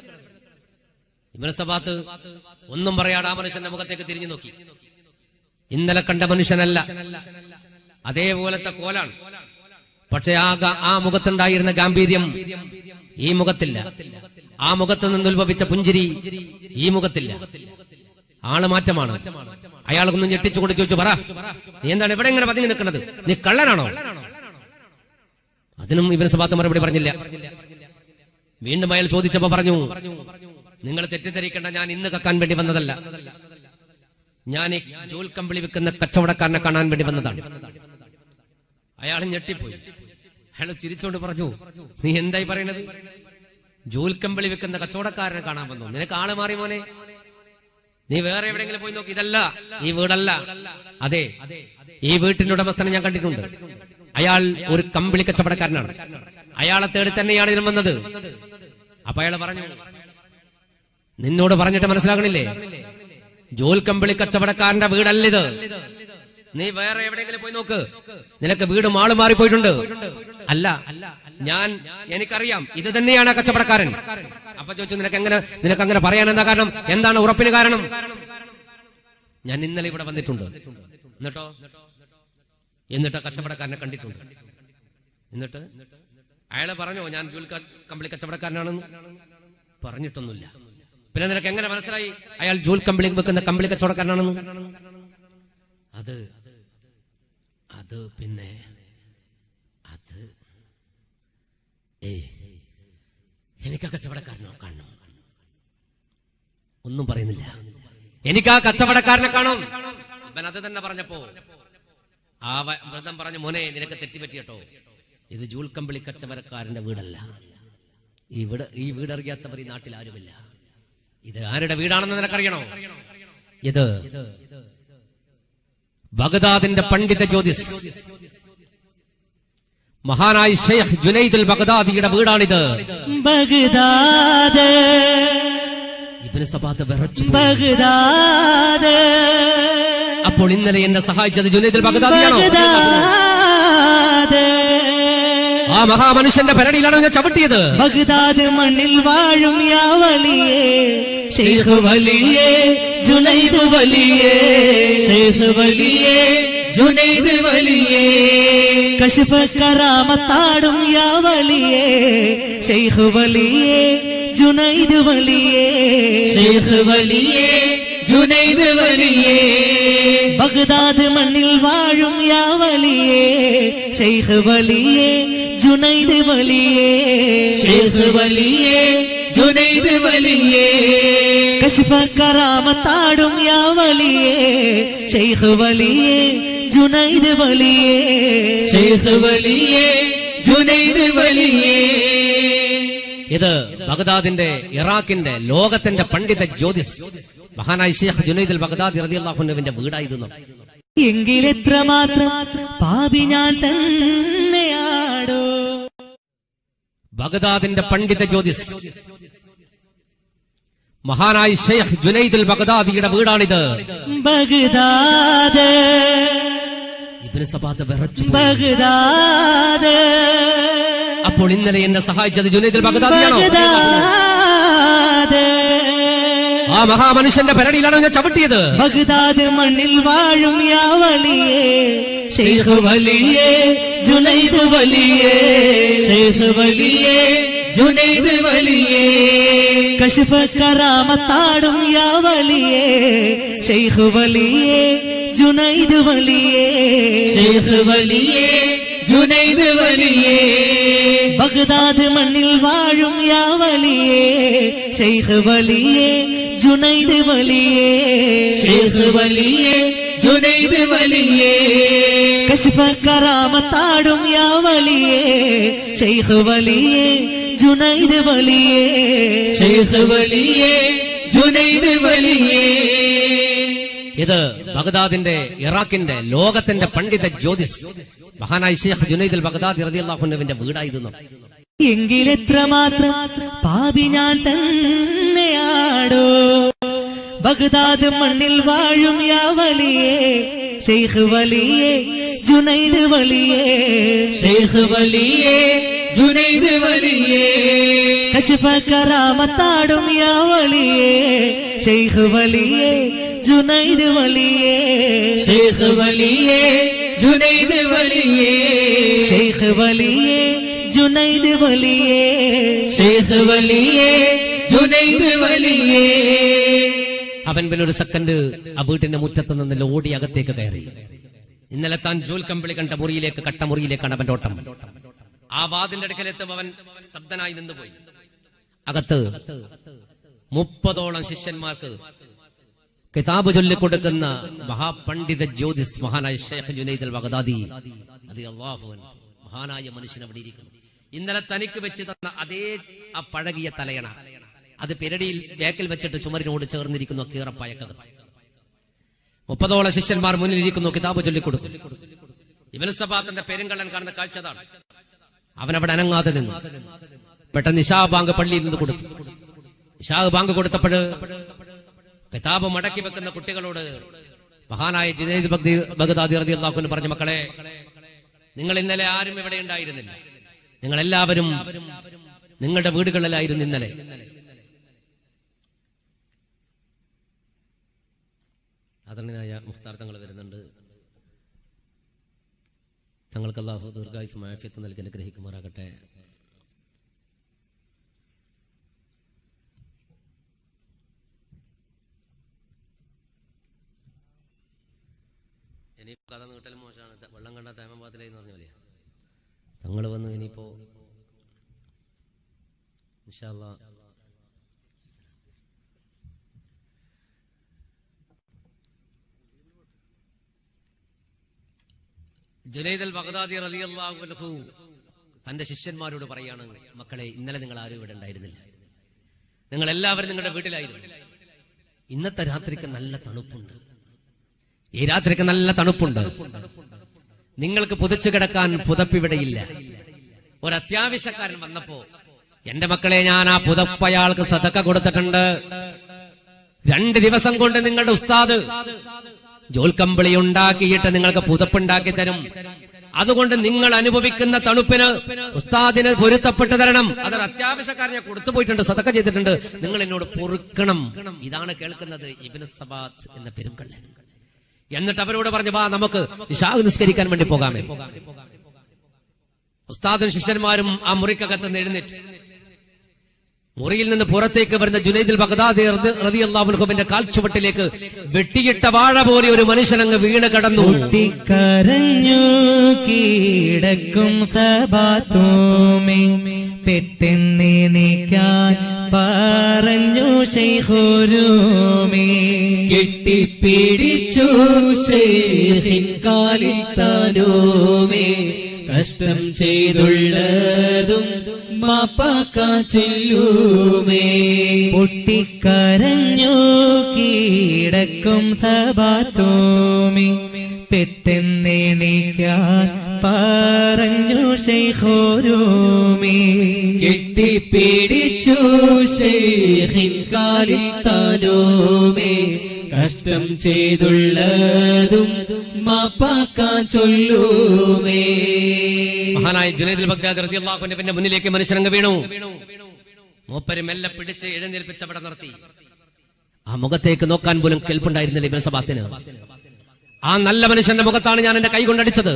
Speaker 1: ഇവനെ സഭാത്ത് ഒന്നും പറയാതെ ആ മനുഷ്യന്റെ മുഖത്തേക്ക് തിരിഞ്ഞു നോക്കി ഇന്നലെ കണ്ട മനുഷ്യനല്ല അതേപോലത്തെ കോലാണ് പക്ഷെ ആ ഗ- ആ മുഖത്തുണ്ടായിരുന്ന ഗാംഭീര്യം ഈ മുഖത്തില്ല ആ മുഖത്ത് നിന്ന് ഉത്ഭവിച്ച പുഞ്ചിരി ഈ മുഖത്തില്ല ആള് മാറ്റമാണ് അയാൾക്കൊന്ന് ഞെട്ടിച്ചുകൊണ്ട് ചോദിച്ചു പറ നീ എന്താണ് ഇവിടെ ഇങ്ങനെ പതുങ്ങി നിൽക്കുന്നത് നീ കള്ളനാണോ അതിനും ഇവന് സഭാത്ത് മറുപടി പറഞ്ഞില്ല വീണ്ടും അയാൾ ചോദിച്ചപ്പോ പറഞ്ഞു നിങ്ങൾ തെറ്റിദ്ധരിക്കേണ്ട ഞാൻ ഇന്ന് കക്കാൻ വേണ്ടി വന്നതല്ല ഞാൻ ഈ ജോൽ കമ്പിളി വിൽക്കുന്ന കച്ചവടക്കാരനെ കാണാൻ വേണ്ടി വന്നതാണ് അയാൾ ഞെട്ടിപ്പോയി അയാൾ ചിരിച്ചോണ്ട് പറഞ്ഞു നീ എന്തായി പറയണത് ജോൽ കമ്പിളി വിൽക്കുന്ന കച്ചവടക്കാരനെ കാണാൻ വന്നു നിനക്ക് ആള് മാറി മോനെ നീ വേറെ എവിടെയെങ്കിലും പോയി നോക്കി ഇതല്ല ഈ വീടല്ല അതെ ഈ വീട്ടിന്റെ ഉടമസ്ഥനെ ഞാൻ കണ്ടിട്ടുണ്ട് അയാൾ ഒരു കമ്പിളി കച്ചവടക്കാരനാണ് അയാളെ തേടി തന്നെയാണ് ഇതിന് വന്നത് അപ്പൊ അയാൾ പറഞ്ഞു നിന്നോട് പറഞ്ഞിട്ട് മനസ്സിലാകണില്ലേ ജോൽ കമ്പിളി കച്ചവടക്കാരന്റെ വീടല്ലിത് നീ വേറെ എവിടെയെങ്കിലും പോയി നോക്ക് നിനക്ക് വീട് മാള് മാറിപ്പോയിട്ടുണ്ട് അല്ല ഞാൻ എനിക്കറിയാം ഇത് തന്നെയാണ് ആ കച്ചവടക്കാരൻ അപ്പൊ ചോദിച്ചു നിനക്ക് എങ്ങനെ നിനക്ക് അങ്ങനെ പറയാൻ എന്താ കാരണം എന്താണ് ഉറപ്പിന് കാരണം ഞാൻ ഇന്നലെ ഇവിടെ വന്നിട്ടുണ്ട് എന്നിട്ടോ എന്നിട്ട് ആ കച്ചവടക്കാരനെ കണ്ടിട്ടുണ്ട് എന്നിട്ട് അയാളെ പറഞ്ഞോ ഞാൻ ജോൽ ക- കമ്പിളി കച്ചവടക്കാരനാണെന്ന് പറഞ്ഞിട്ടൊന്നുമില്ല പിന്നെ നിനക്ക് എങ്ങനെ മനസ്സിലായി അയാൾ ജോൽ കമ്പിളി വെക്കുന്ന കമ്പിളി കച്ചവടക്കാരനാണെന്ന് അത് അത് പിന്നെ അത് ഏയ് എനിക്ക് ആ കച്ചവടക്കാരനോ കാണണം ഒന്നും പറയുന്നില്ല എനിക്ക് ആ കച്ചവടക്കാരനെ കാണും ഇവൻ അത് തന്നെ പറഞ്ഞപ്പോ ആ വ- വ്രതം പറഞ്ഞു മോനെ നിനക്ക് തെറ്റിപ്പറ്റിയട്ടോ ഇത് ജൂൽ കമ്പിളി കച്ചവടക്കാരന്റെ വീടല്ല ഈ വീട് ഈ വീടറിയാത്തവർ ഈ നാട്ടിൽ ആരുമില്ല ഇത് ആരുടെ വീടാണെന്ന് നിനക്കറിയണോ ഇത് ബഗ്ദാദിന്റെ പണ്ഡിത ജ്യോതിസ് മഹാനായ ഷെയ്ഖ് ജുനൈദുൽ ബഗ്ദാദിയുടെ വീടാണിത്
Speaker 2: ബഗ്ദാദ്
Speaker 1: ഇബിന് സബാത്ത് വിറച്ചു പോയി.
Speaker 2: ബഗ്ദാദ്
Speaker 1: അപ്പോൾ ഇന്നലെ എന്നെ സഹായിച്ചത് ജുനൈദുൽ ബഗ്ദാദിയാണോ
Speaker 2: ബഗ്ദാദ്
Speaker 1: ആ മഹാമനുഷ്യന്റെ ഭരണിയിലാണോ ഞാൻ ചവിട്ടിയത്
Speaker 2: ബഗ്ദാദ് മണ്ണിൽ വാഴും യാ വലിയേ ഷെയ്ഖ് വലിയേ ജുനൈദ് വലിയേ
Speaker 3: ഷെയ്ഖ് വലിയേ ജുനൈദ് വലിയേ
Speaker 2: കശിഫ കറാമത്താടും യാ വലിയേ ഷെയ്ഖ് വലിയേ ജുനൈദ് വലിയേ
Speaker 3: ഷെയ്ഖ് വലിയേ ജുനൈദ് വലിയേ
Speaker 2: ബഗ്ദാദ് മണ്ണിൽ വാഴും യാ വലിയേ ഷെയ്ഖ് വലിയേ ജുനൈദ് വലിയേ
Speaker 3: ഷെയ്ഖ് വലിയേ ജുനൈദ് വലിയേ
Speaker 2: കശിഫ കറാമത്താടും യാ വലിയേ ഷെയ്ഖ് വലിയേ ജുനൈദ് വലിയേ
Speaker 3: ഷെയ്ഖ് വലിയേ ജുനൈദ് വലിയേ
Speaker 1: ഇത് ബഗ്ദാദിന്റെ ഇറാഖിന്റെ ലോകത്തിന്റെ പണ്ഡിത ജ്യോതിസ് മഹാനായ ഷെയ്ഖ് ജുനൈദുൽ ബഗ്ദാദി റളിയല്ലാഹുവിന്റെ വീടായിരുന്നു
Speaker 2: എങ്കിലെത്ര മാത്രം പാപി ഞാൻ തന്നെയാടോ
Speaker 1: ബഗ്ദാദിന്റെ പണ്ഡിത ജ്യോതിസ് മഹാനായ ഷെയ്ഖ് ജുനൈദുൽ ബഗ്ദാദിയുടെ വീടാണിത്
Speaker 2: ബഗ്ദാദ്
Speaker 1: ഇബ്നു സബാത്ത് വിറച്ചു പോയി.
Speaker 2: ബഗ്ദാദ്
Speaker 1: അപ്പോൾ ഇന്നലെ എന്നെ സഹായിച്ചത് ജുനൈദുൽ ബഗ്ദാദിയാണോ
Speaker 2: ബഗ്ദാദ്
Speaker 1: ആ മഹാമനുഷ്യന്റെ ഭരണിയിലാണോ ഞാൻ ചവിട്ടിയത്
Speaker 2: ബഗ്ദാദ് മണ്ണിൽ വാഴും യാ വലിയേ ഷെയ്ഖ് വലിയേ ജുനൈദ് വലിയേ
Speaker 3: ഷെയ്ഖ് വലിയേ ജുനൈദ് വലിയേ
Speaker 2: കശിഫ കറാമത്താടും യാ വലിയേ ഷെയ്ഖ് വലിയേ ജുനൈദ് വലിയേ
Speaker 3: ഷെയ്ഖ് വലിയേ ജുനൈദ് വലിയേ
Speaker 2: ബഗ്ദാദ് മണ്ണിൽ വാഴും യാ വലിയേ ഷെയ്ഖ് വലിയേ ജുനൈദ് വലിയേ
Speaker 3: ഷെയ്ഖ് വലിയേ ജുനൈദ് വലിയേ
Speaker 2: കശിഫ കറാമത്താടും യാ വലിയേ ഷെയ്ഖ് വലിയേ ജുനൈദ് വലിയേ
Speaker 3: ഷെയ്ഖ് വലിയേ ജുനൈദ് വലിയേ
Speaker 1: ഇത് ബഗ്ദാദിന്റെ ഇറാഖിന്റെ ലോകത്തിന്റെ പണ്ഡിത ജ്യോതിസ് മഹാനായ ഷെയ്ഖ് ജുനൈദുൽ ബഗ്ദാദി റളിയല്ലാഹുവിന്റെ വീടായിരുന്നു
Speaker 2: എങ്കിലെത്ര മാത്രം പാപി ഞാൻ തന്നെയാടോ ബഗ്ദാദ് മണ്ണിൽ വാഴും യാ വലിയേ ഷെയ്ഖ് വലിയേ ജുനൈദ് വലിയേ
Speaker 3: ഷെയ്ഖ് വലിയേ ജുനൈദ് വലിയേ
Speaker 2: കശിഫ കറാമത്താടും യാ വലിയേ ഷെയ്ഖ് വലിയേ ജുനൈദ് വലിയേ
Speaker 3: ഷെയ്ഖ് വലിയേ ജുനൈദ് വലിയേ
Speaker 2: ഷെയ്ഖ് വലിയേ ജുനൈദ് വലിയേ
Speaker 3: ഷേഖ് വലിയേ ജുനൈദ് വലിയേ
Speaker 1: അവൻ പിന്നെ ഒരു സെക്കൻഡ് ആ വീട്ടിന്റെ മുറ്റത്ത് നിന്ന് ഓടി അകത്തേക്ക് കയറി ഇന്നലെ താൻ ജോൽ കമ്പിളി കണ്ട മുറിയിലേക്ക് കട്ട മുറിയിലേക്കാണ് അവന്റെ ഓട്ടം ആ വാതിന്റെ അടുക്കലെത്തും അവൻ സ്തബ്ധനായി നിന്നുപോയി അകത്ത് മുപ്പതോളം ശിഷ്യന്മാർക്ക് കിതാബ് ചൊല്ലിക്കൊടുക്കുന്ന മഹാപണ്ഡിത ജ്യോതിസ് മഹാനായ ഷേഖ് ജുനൈദ് അൽ ബഗ്ദാദി അത് അള്ളാഹുവൻ മഹാനായ മനുഷ്യൻ അവിടെ ഇരിക്കുന്നു ഇന്നലെ തനിക്ക് വെച്ച് തന്ന അതേ ആ പഴകിയ തലയണ അത് പെരടിയിൽ ബാക്കിൽ വെച്ചിട്ട് ചുമരിനോട് ചേർന്നിരിക്കുന്നു കീറപ്പായക്കകത്ത് മുപ്പതോളം ശിഷ്യന്മാർ മുന്നിലിരിക്കുന്നു കിതാബ് ചൊല്ലിക്കൊടുത്തു ഇവൻ സഭാത്തിന്റെ പെരുങ്കള്ളൻ കാണുന്ന കാഴ്ച അതാണ് അവൻ അവിടെ അനങ്ങാതെ നിന്നു പെട്ടെന്ന് ഇഷാ ബാങ്ക് പള്ളിയിൽ നിന്ന് കൊടുത്തു ഇഷാ ബാങ്ക് കൊടുത്തപ്പോൾ കിതാബ് മടക്കി വെക്കുന്ന കുട്ടികളോട് മഹാനായ ജുനൈദ് ബഗ്ദി ബഗ്ദാദി റതി അള്ളാഹുന് പറഞ്ഞ മക്കളെ നിങ്ങൾ ഇന്നലെ ആരും ഇവിടെ ഉണ്ടായിരുന്നില്ല നിങ്ങൾ എല്ലാവരും നിങ്ങളുടെ വീടുകളിലായിരുന്നു ഇന്നലെ ആദരണീയനായ മുഖ്താർ തങ്ങൾ വരുന്നുണ്ട് തങ്ങൾക്ക് അള്ളാഹു ദീർഘായുസ് മാഫിയത്ത് നൽകി അനുഗ്രഹിക്കുമാറാകട്ടെ ഇനി കഥ നീട്ടൽ മോശമാണ് ത- വെള്ളം കണ്ട തേമപാത്തിലായി എന്ന് പറഞ്ഞ പോലെ തങ്ങൾ വന്ന് ഇനിയിപ്പോ ഇൻഷാ അല്ലാ ജുനൈദ് അൽ ബഗ്ദാദി റളിയല്ലാഹു അൻഹു തന്റെ ശിഷ്യന്മാരോട് പറയാണ് മക്കളെ ഇന്നലെ നിങ്ങൾ ആരും ഇവിടെ ഉണ്ടായിരുന്നില്ല നിങ്ങൾ എല്ലാവരും നിങ്ങളുടെ വീട്ടിലായിരുന്നു ഇന്നത്തെ രാത്രിക്ക് നല്ല തണുപ്പുണ്ട് ഈ രാത്രിക്ക് നല്ല തണുപ്പുണ്ട് നിങ്ങൾക്ക് പുതച്ചു കിടക്കാൻ പുതപ്പിവിടെയില്ല ഒരു അത്യാവശ്യക്കാരൻ വന്നപ്പോ എന്റെ മക്കളെ ഞാൻ ആ പുതപ്പയാൾക്ക് സതക്ക കൊടുത്തിട്ടുണ്ട് രണ്ട് ദിവസം കൊണ്ട് നിങ്ങളുടെ ഉസ്താദ് ജോൽക്കമ്പിളി ഉണ്ടാക്കിയിട്ട് നിങ്ങൾക്ക് പുതപ്പുണ്ടാക്കി തരും അതുകൊണ്ട് നിങ്ങൾ അനുഭവിക്കുന്ന തണുപ്പിന് ഉസ്താദിന് പൊരുത്തപ്പെട്ട് തരണം അതൊരു അത്യാവശ്യക്കാരൻ ഞാൻ കൊടുത്തു പോയിട്ടുണ്ട് സതക്ക ചെയ്തിട്ടുണ്ട് നിങ്ങൾ എന്നോട് പൊറുക്കണം ഇതാണ് കേൾക്കുന്നത് ഇബിന് സബാത്ത് എന്ന പെരുങ്കള്ളൻ എന്നിട്ട് അവരോട് പറഞ്ഞു വാ നമുക്ക് ഇഷാഹ് നിസ്കരിക്കാൻ വേണ്ടി പോകാമേ ഉസ്താദും ശിഷ്യന്മാരും ആ മുറിക്കകത്ത് നിന്ന് എഴുന്നേറ്റ് മുറിയിൽ നിന്ന് പുറത്തേക്ക് വരുന്ന ജുനൈദുൽ ബഗ്ദാദി റതിയല്ലാഹുവിന്റെ കാൽച്ചുവട്ടിലേക്ക് വെട്ടിയിട്ട വാഴ പോലെ ഒരു മനുഷ്യനങ്ങ് വീണ് കടന്നു
Speaker 2: പൊട്ടിക്കരഞ്ഞു കീടക്കും സഭാത്തൂമി പെട്ടെന്നെണിക്കാൻ പറഞ്ഞു ശൈഹുരൂമി
Speaker 3: കെട്ടിപ്പിടിച്ചു ശേഖിൻ കാലിൽ താനോമേ കഷ്ടം ചെയ്തുള്ളതും മാപ്പാക്കാൻ ചൊല്ലുമേ
Speaker 2: പൊട്ടിക്കരഞ്ഞു കീടക്കും സഭാത്തൂമി പെട്ടെന്നെണിക്കാൻ പറഞ്ഞു ശൈഹുരൂമി
Speaker 3: കെട്ടിപ്പിടിച്ചു ശേഖിൻ കാലിൽ താനോമേ കഷ്ടം ചെയ്തുള്ളതും മാപ്പാക്കാൻ ചൊല്ലുമേ
Speaker 1: മഹാനായ ജുനൈദുൽ ബഗ്ദാദി റളിയല്ലാഹുവിന്റെ പിന്നെ മുന്നിലേക്ക് മനുഷ്യനങ്ങ് വീണു മൂപ്പര് മെല്ലെ പിടിച്ച് എഴുന്നേൽപ്പിച്ച് അവിടെ നിർത്തി ആ മുഖത്തേക്ക് നോക്കാൻ പോലും കെൽപ്പുണ്ടായിരുന്നില്ല ഇബിൻ സബാത്തിന് ആ നല്ല മനുഷ്യന്റെ മുഖത്താണ് ഞാൻ എന്റെ കൈ കൊണ്ടടിച്ചത്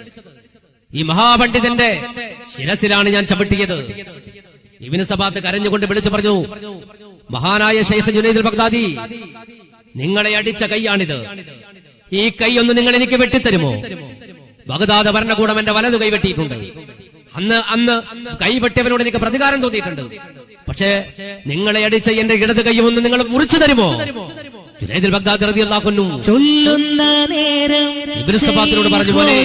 Speaker 1: ഈ മഹാപണ്ഡിതന്റെ ശിരസിലാണ് ഞാൻ ചവിട്ടിയത് ഇബിന് സബാത്ത് കരഞ്ഞുകൊണ്ട് വിളിച്ചു പറഞ്ഞു മഹാനായ ഷെയ്ഖ് ജുനൈദുൽ ബഗ്ദാദി നിങ്ങളെ അടിച്ച കൈയാണിത് ഈ കൈ ഒന്ന് നിങ്ങൾ എനിക്ക് വെട്ടിത്തരുമോ ബഗ്ദാദ് ഭരണകൂടം എന്റെ വലതു കൈ വെട്ടിയിട്ടുണ്ട് അന്ന് അന്ന് കൈ വെട്ടിയവനോട് എനിക്ക് പ്രതികാരം തോന്നിയിട്ടുണ്ട് പക്ഷേ നിങ്ങളെ അടിച്ച എന്റെ ഇടത് കൈ ഒന്ന് നിങ്ങൾ മുറിച്ചു തരുമോ ജുനൈദുൽ ബഗ്ദാദി റളിയല്ലാഹു അൻഹു
Speaker 2: ചൊല്ലുന്ന നേരം
Speaker 1: ഇബ്നു സബാത്തിനോട് പറഞ്ഞു പോലെ,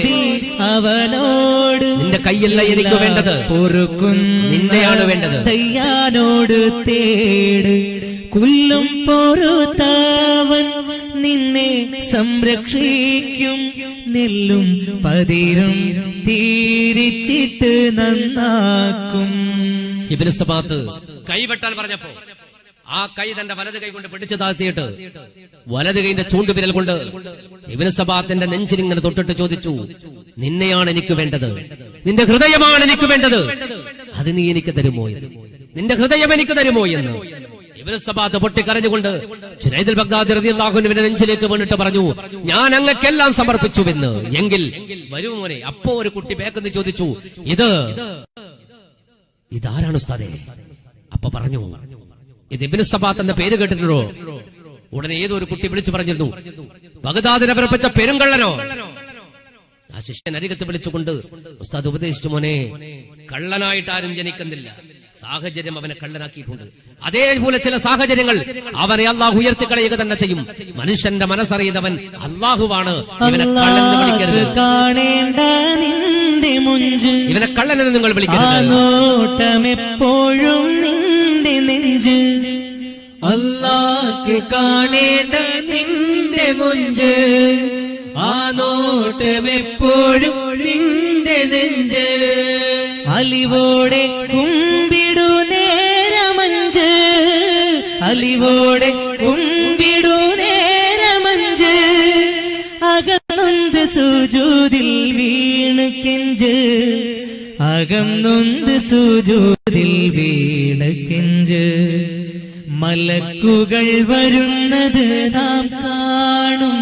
Speaker 2: അവനോട്
Speaker 1: നിന്റെ കൈയല്ല എനിക്ക് വേണ്ടത്
Speaker 2: പൊറുക്കുന്ന
Speaker 1: നിന്നെയാണ് വേണ്ടത്
Speaker 2: തയ്യാനോട് തേട് കുല്ലും പൊറുത്തവൻ നിന്നെ സംരക്ഷിക്കും നെല്ലും പതിരും തീരിച്ചിട്ട് നന്നാക്കും
Speaker 1: ഇബ്നു സബാത്ത് കൈവെട്ടാൻ പറഞ്ഞപ്പോ ആ കൈ തന്റെ വലത് കൈ കൊണ്ട് പിടിച്ചു താഴ്ത്തിയിട്ട് വലത് കൈന്റെ ചൂണ്ടുവിരൽ കൊണ്ട് ഇബ്നു സബാത്തിന്റെ നെഞ്ചിലിങ്ങനെ തൊട്ടിട്ട് ചോദിച്ചു നിന്നെയാണ് എനിക്ക് വേണ്ടത് നിന്റെ ഹൃദയമാണ് എനിക്ക് വേണ്ടത് അത് നീ എനിക്ക് തരുമോ എന്ന് നിന്റെ ഹൃദയം എനിക്ക് തരുമോ എന്ന് ഇബ്നു സബാത്ത് പൊട്ടിക്കരഞ്ഞുകൊണ്ട് ജുനൈദുൽ ബഗ്ദാദി റളിയല്ലാഹുവിന്റെ നെഞ്ചിലേക്ക് വീണിട്ട് പറഞ്ഞു ഞാൻ അങ്ങക്കെല്ലാം സമർപ്പിച്ചുവെന്ന് എങ്കിൽ വരൂ മോനെ അപ്പോ ഒരു കുട്ടി ബേക്കെന്ന് ചോദിച്ചു ഇത് ഇതാരാണ് ഉസ്താദേ അപ്പൊ പറഞ്ഞു ഇത് ഇബ്നു സബാത്ത് എന്ന പേര് കേട്ടിട്ടുണ്ടോ ഉടനെ ഏതോ ഒരു കുട്ടി വിളിച്ചു പറഞ്ഞിരുന്നു ബഗ്ദാദിനെ പിറപ്പിച്ച പെരുങ്കള്ളനോ ആ ശിഷ്യൻ അരികത്ത് വിളിച്ചുകൊണ്ട് ഉസ്താദ് ഉപദേശിച്ചു മോനെ കള്ളനായിട്ട് ആരും ജനിക്കുന്നില്ല സാഹചര്യം അവനെ കള്ളനാക്കിയിട്ടുണ്ട് അതേപോലെ ചില സാഹചര്യങ്ങൾ അവനെ അള്ളാഹു ഉയർത്തിക്കളയുക തന്നെ ചെയ്യും മനുഷ്യന്റെ മനസ്സറിയുന്നവൻ അള്ളാഹുവാണ് ഇവനെ കള്ളനെന്ന് വിളിക്കരുത്
Speaker 2: അല്ലാഹ് കാണേണ്ട നിന്റെ മുഞ്ച്
Speaker 1: ഇവനെ കള്ളനെന്ന് നിങ്ങൾ
Speaker 2: ആ
Speaker 1: വിളിക്കരുത്
Speaker 2: നോട്ടമെപ്പോഴും നിന്റെ നെഞ്ച്
Speaker 3: അല്ലാക്ക് കാണേണ്ട നിന്റെ മുഞ്ച് ആ നോട്ടമെപ്പോഴും നിന്റെ നെഞ്ച്
Speaker 2: അലിവോടെ കുമ്പിടു നേരമഞ്ച് അലിവോടെ കുമ്പിടു നേരമഞ്ച് അകന്നൊന്ത് സുജൂതിൽ വീണ് കെഞ്ച് അകന്നൊന്ത് സുജൂതിൽ വീണ് കെഞ്ച് മലക്കുകൾ വരുന്നത് നാം കാണും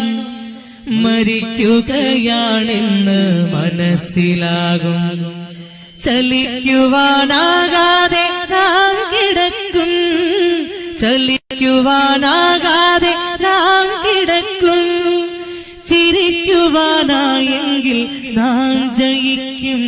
Speaker 2: മരിക്കുകയാണെന്ന് മനസ്സിലാകും ചലിക്കുവാനാകാതെ നാം കിടക്കും ചലിക്കുവാനാകാതെ നാം കിടക്കും ചിരിക്കുവാനായെങ്കിൽ നാം ജയിക്കും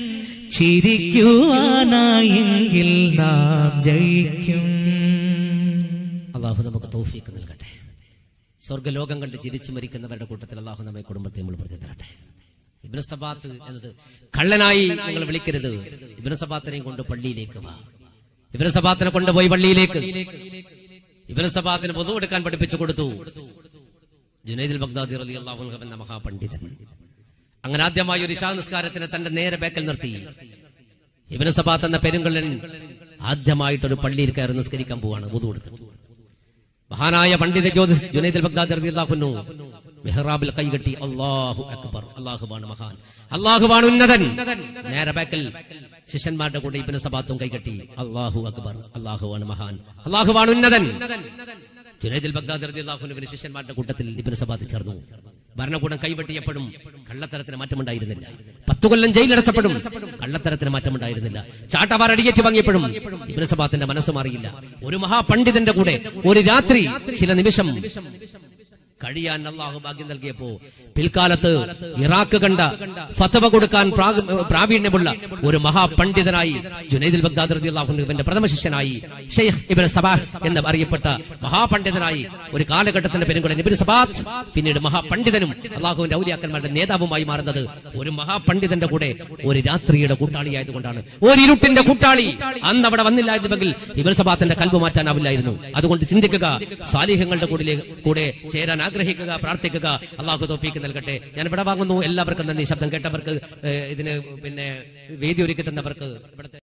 Speaker 2: ചിരിക്കുവാനായെങ്കിൽ നാം ജയിക്കും
Speaker 1: അള്ളാഹു നമുക്ക് തൗഫീക്ക് നൽകട്ടെ സ്വർഗ്ഗലോകം കണ്ട് ചിരിച്ചു മരിക്കുന്നവരുടെ കൂട്ടത്തിൽ അള്ളാഹു നമ്മെ കുടുംബത്തെ നമ്മൾ പ്രതി തരട്ടെ ഇബ്നു സബാത്ത് എന്നത് കള്ളനായി നിങ്ങൾ വിളിക്കരുത് ഇബ്നു സബാത്തിനെയും കൊണ്ട് പള്ളിയിലേക്ക് വാ ഇബ്നു സബാത്തിനെ കൊണ്ടുപോയി പള്ളിയിലേക്ക് ഇബ്നു സബാത്തിന് പൊതു എടുക്കാൻ പഠിപ്പിച്ചു കൊടുത്തു ജുനൈദുൽ ബഗ്ദാദി റളിയല്ലാഹു അൻഹു എന്ന മഹാപണ്ഡിതൻ അങ്ങനെ ആദ്യമായി ഒരു ഇശാ നിസ്കാരത്തിന് തന്റെ നേരെ ബേക്കൽ നിർത്തി ഇബ്നു സബാത്ത് എന്ന പെരുങ്കള്ളൻ ആദ്യമായിട്ടൊരു പള്ളിയിൽ കയറി നിസ്കരിക്കാൻ പോവാണ് പൊതു കൊടുത്ത് മഹാനായ പണ്ഡിത ജ്യോതിസ് ജുനൈദുൽ ബഗ്ദാദി റളിയല്ലാഹു അൻഹു മെഹ്റാബിൽ കൈകെട്ടി അല്ലാഹു അക്ബർ അല്ലാഹുവാണ് മഹാൻ അല്ലാഹുവാണ് ഉന്നതൻ നേരെ ബാക്കിൽ ശിഷ്യന്മാരുടെ കൂടെ ഇബ്നു സബാത്തും കൈകെട്ടി അല്ലാഹു അക്ബർ അല്ലാഹുവാണ് മഹാൻ അല്ലാഹുവാണ് ഉന്നതൻ ജുനൈദുൽ ബഗ്ദാദി റളിയല്ലാഹു അൻഹുവിന്റെ ശിഷ്യന്മാരുടെ കൂട്ടത്തിൽ ഇബ്നു സബാത്ത് ചേർന്നു ഭരണകൂടം കൈവെട്ടിയപ്പോഴും കള്ളത്തരത്തിന് മാറ്റമുണ്ടായിരുന്നില്ല പത്തു കൊല്ലം ജയിലടച്ചപ്പോഴും കള്ളത്തരത്തിന് മാറ്റമുണ്ടായിരുന്നില്ല ചാട്ടവാർ അടിയേറ്റ് വാങ്ങിയപ്പോഴും ഇബ്നു സബാത്തിന്റെ മനസ്സ് മാറിയില്ല ഒരു മഹാപണ്ഡിതന്റെ കൂടെ ഒരു രാത്രി ചില നിമിഷം കഴിയാൻ അള്ളാഹു ഭാഗ്യം നൽകിയപ്പോ പിൽക്കാലത്ത് ഇറാഖ് കണ്ട ഫതവ കൊടുക്കാൻ പ്രാഗ്- പ്രാവീണ്യമുള്ള ഒരു മഹാപണ്ഡിതനായി ജുനൈദുൽ ബഗ്ദാദ് റളിയല്ലാഹുവിന്റെ പ്രഥമ ശിഷ്യനായി ഷെയ്ഖ് ഇബ്നു സബാഹ് എന്ന് അറിയപ്പെട്ട മഹാപണ്ഡിതനായി ഒരു കാലഘട്ടത്തിന്റെ പെരുങ്കുടൻ ഇബ്നു സബാത്ത് പിന്നീട് മഹാപണ്ഡിതനും അള്ളാഹുവിന്റെ ഔലിയാക്കന്മാരുടെ നേതാവുമായി മാറുന്നത് ഒരു മഹാപണ്ഡിതന്റെ കൂടെ ഒരു രാത്രിയുടെ കൂട്ടാളിയായതുകൊണ്ടാണ് ഒരു ഇരുട്ടിന്റെ കൂട്ടാളി അന്ന് അവിടെ വന്നില്ലായിരുന്നുവെങ്കിൽ ഇബ്നു സബാത്തിന്റെ കൽബ് മാറ്റാനാവില്ലായിരുന്നു അതുകൊണ്ട് ചിന്തിക്കുക സാലിഹ്യങ്ങളുടെ കൂടെ കൂടെ ചേരാൻ ആഗ്രഹിക്കുക പ്രാർത്ഥിക്കുക അള്ളാഹു തോഫീക്ക് നൽകട്ടെ ഞാൻ ഇവിടെ വാങ്ങുന്നു എല്ലാവർക്കും നന്ദി ശബ്ദം കേട്ടവർക്ക് ഏഹ്, ഇതിന് പിന്നെ വേദി ഒരുക്കി തന്നവർക്ക് ഇവിടുത്തെ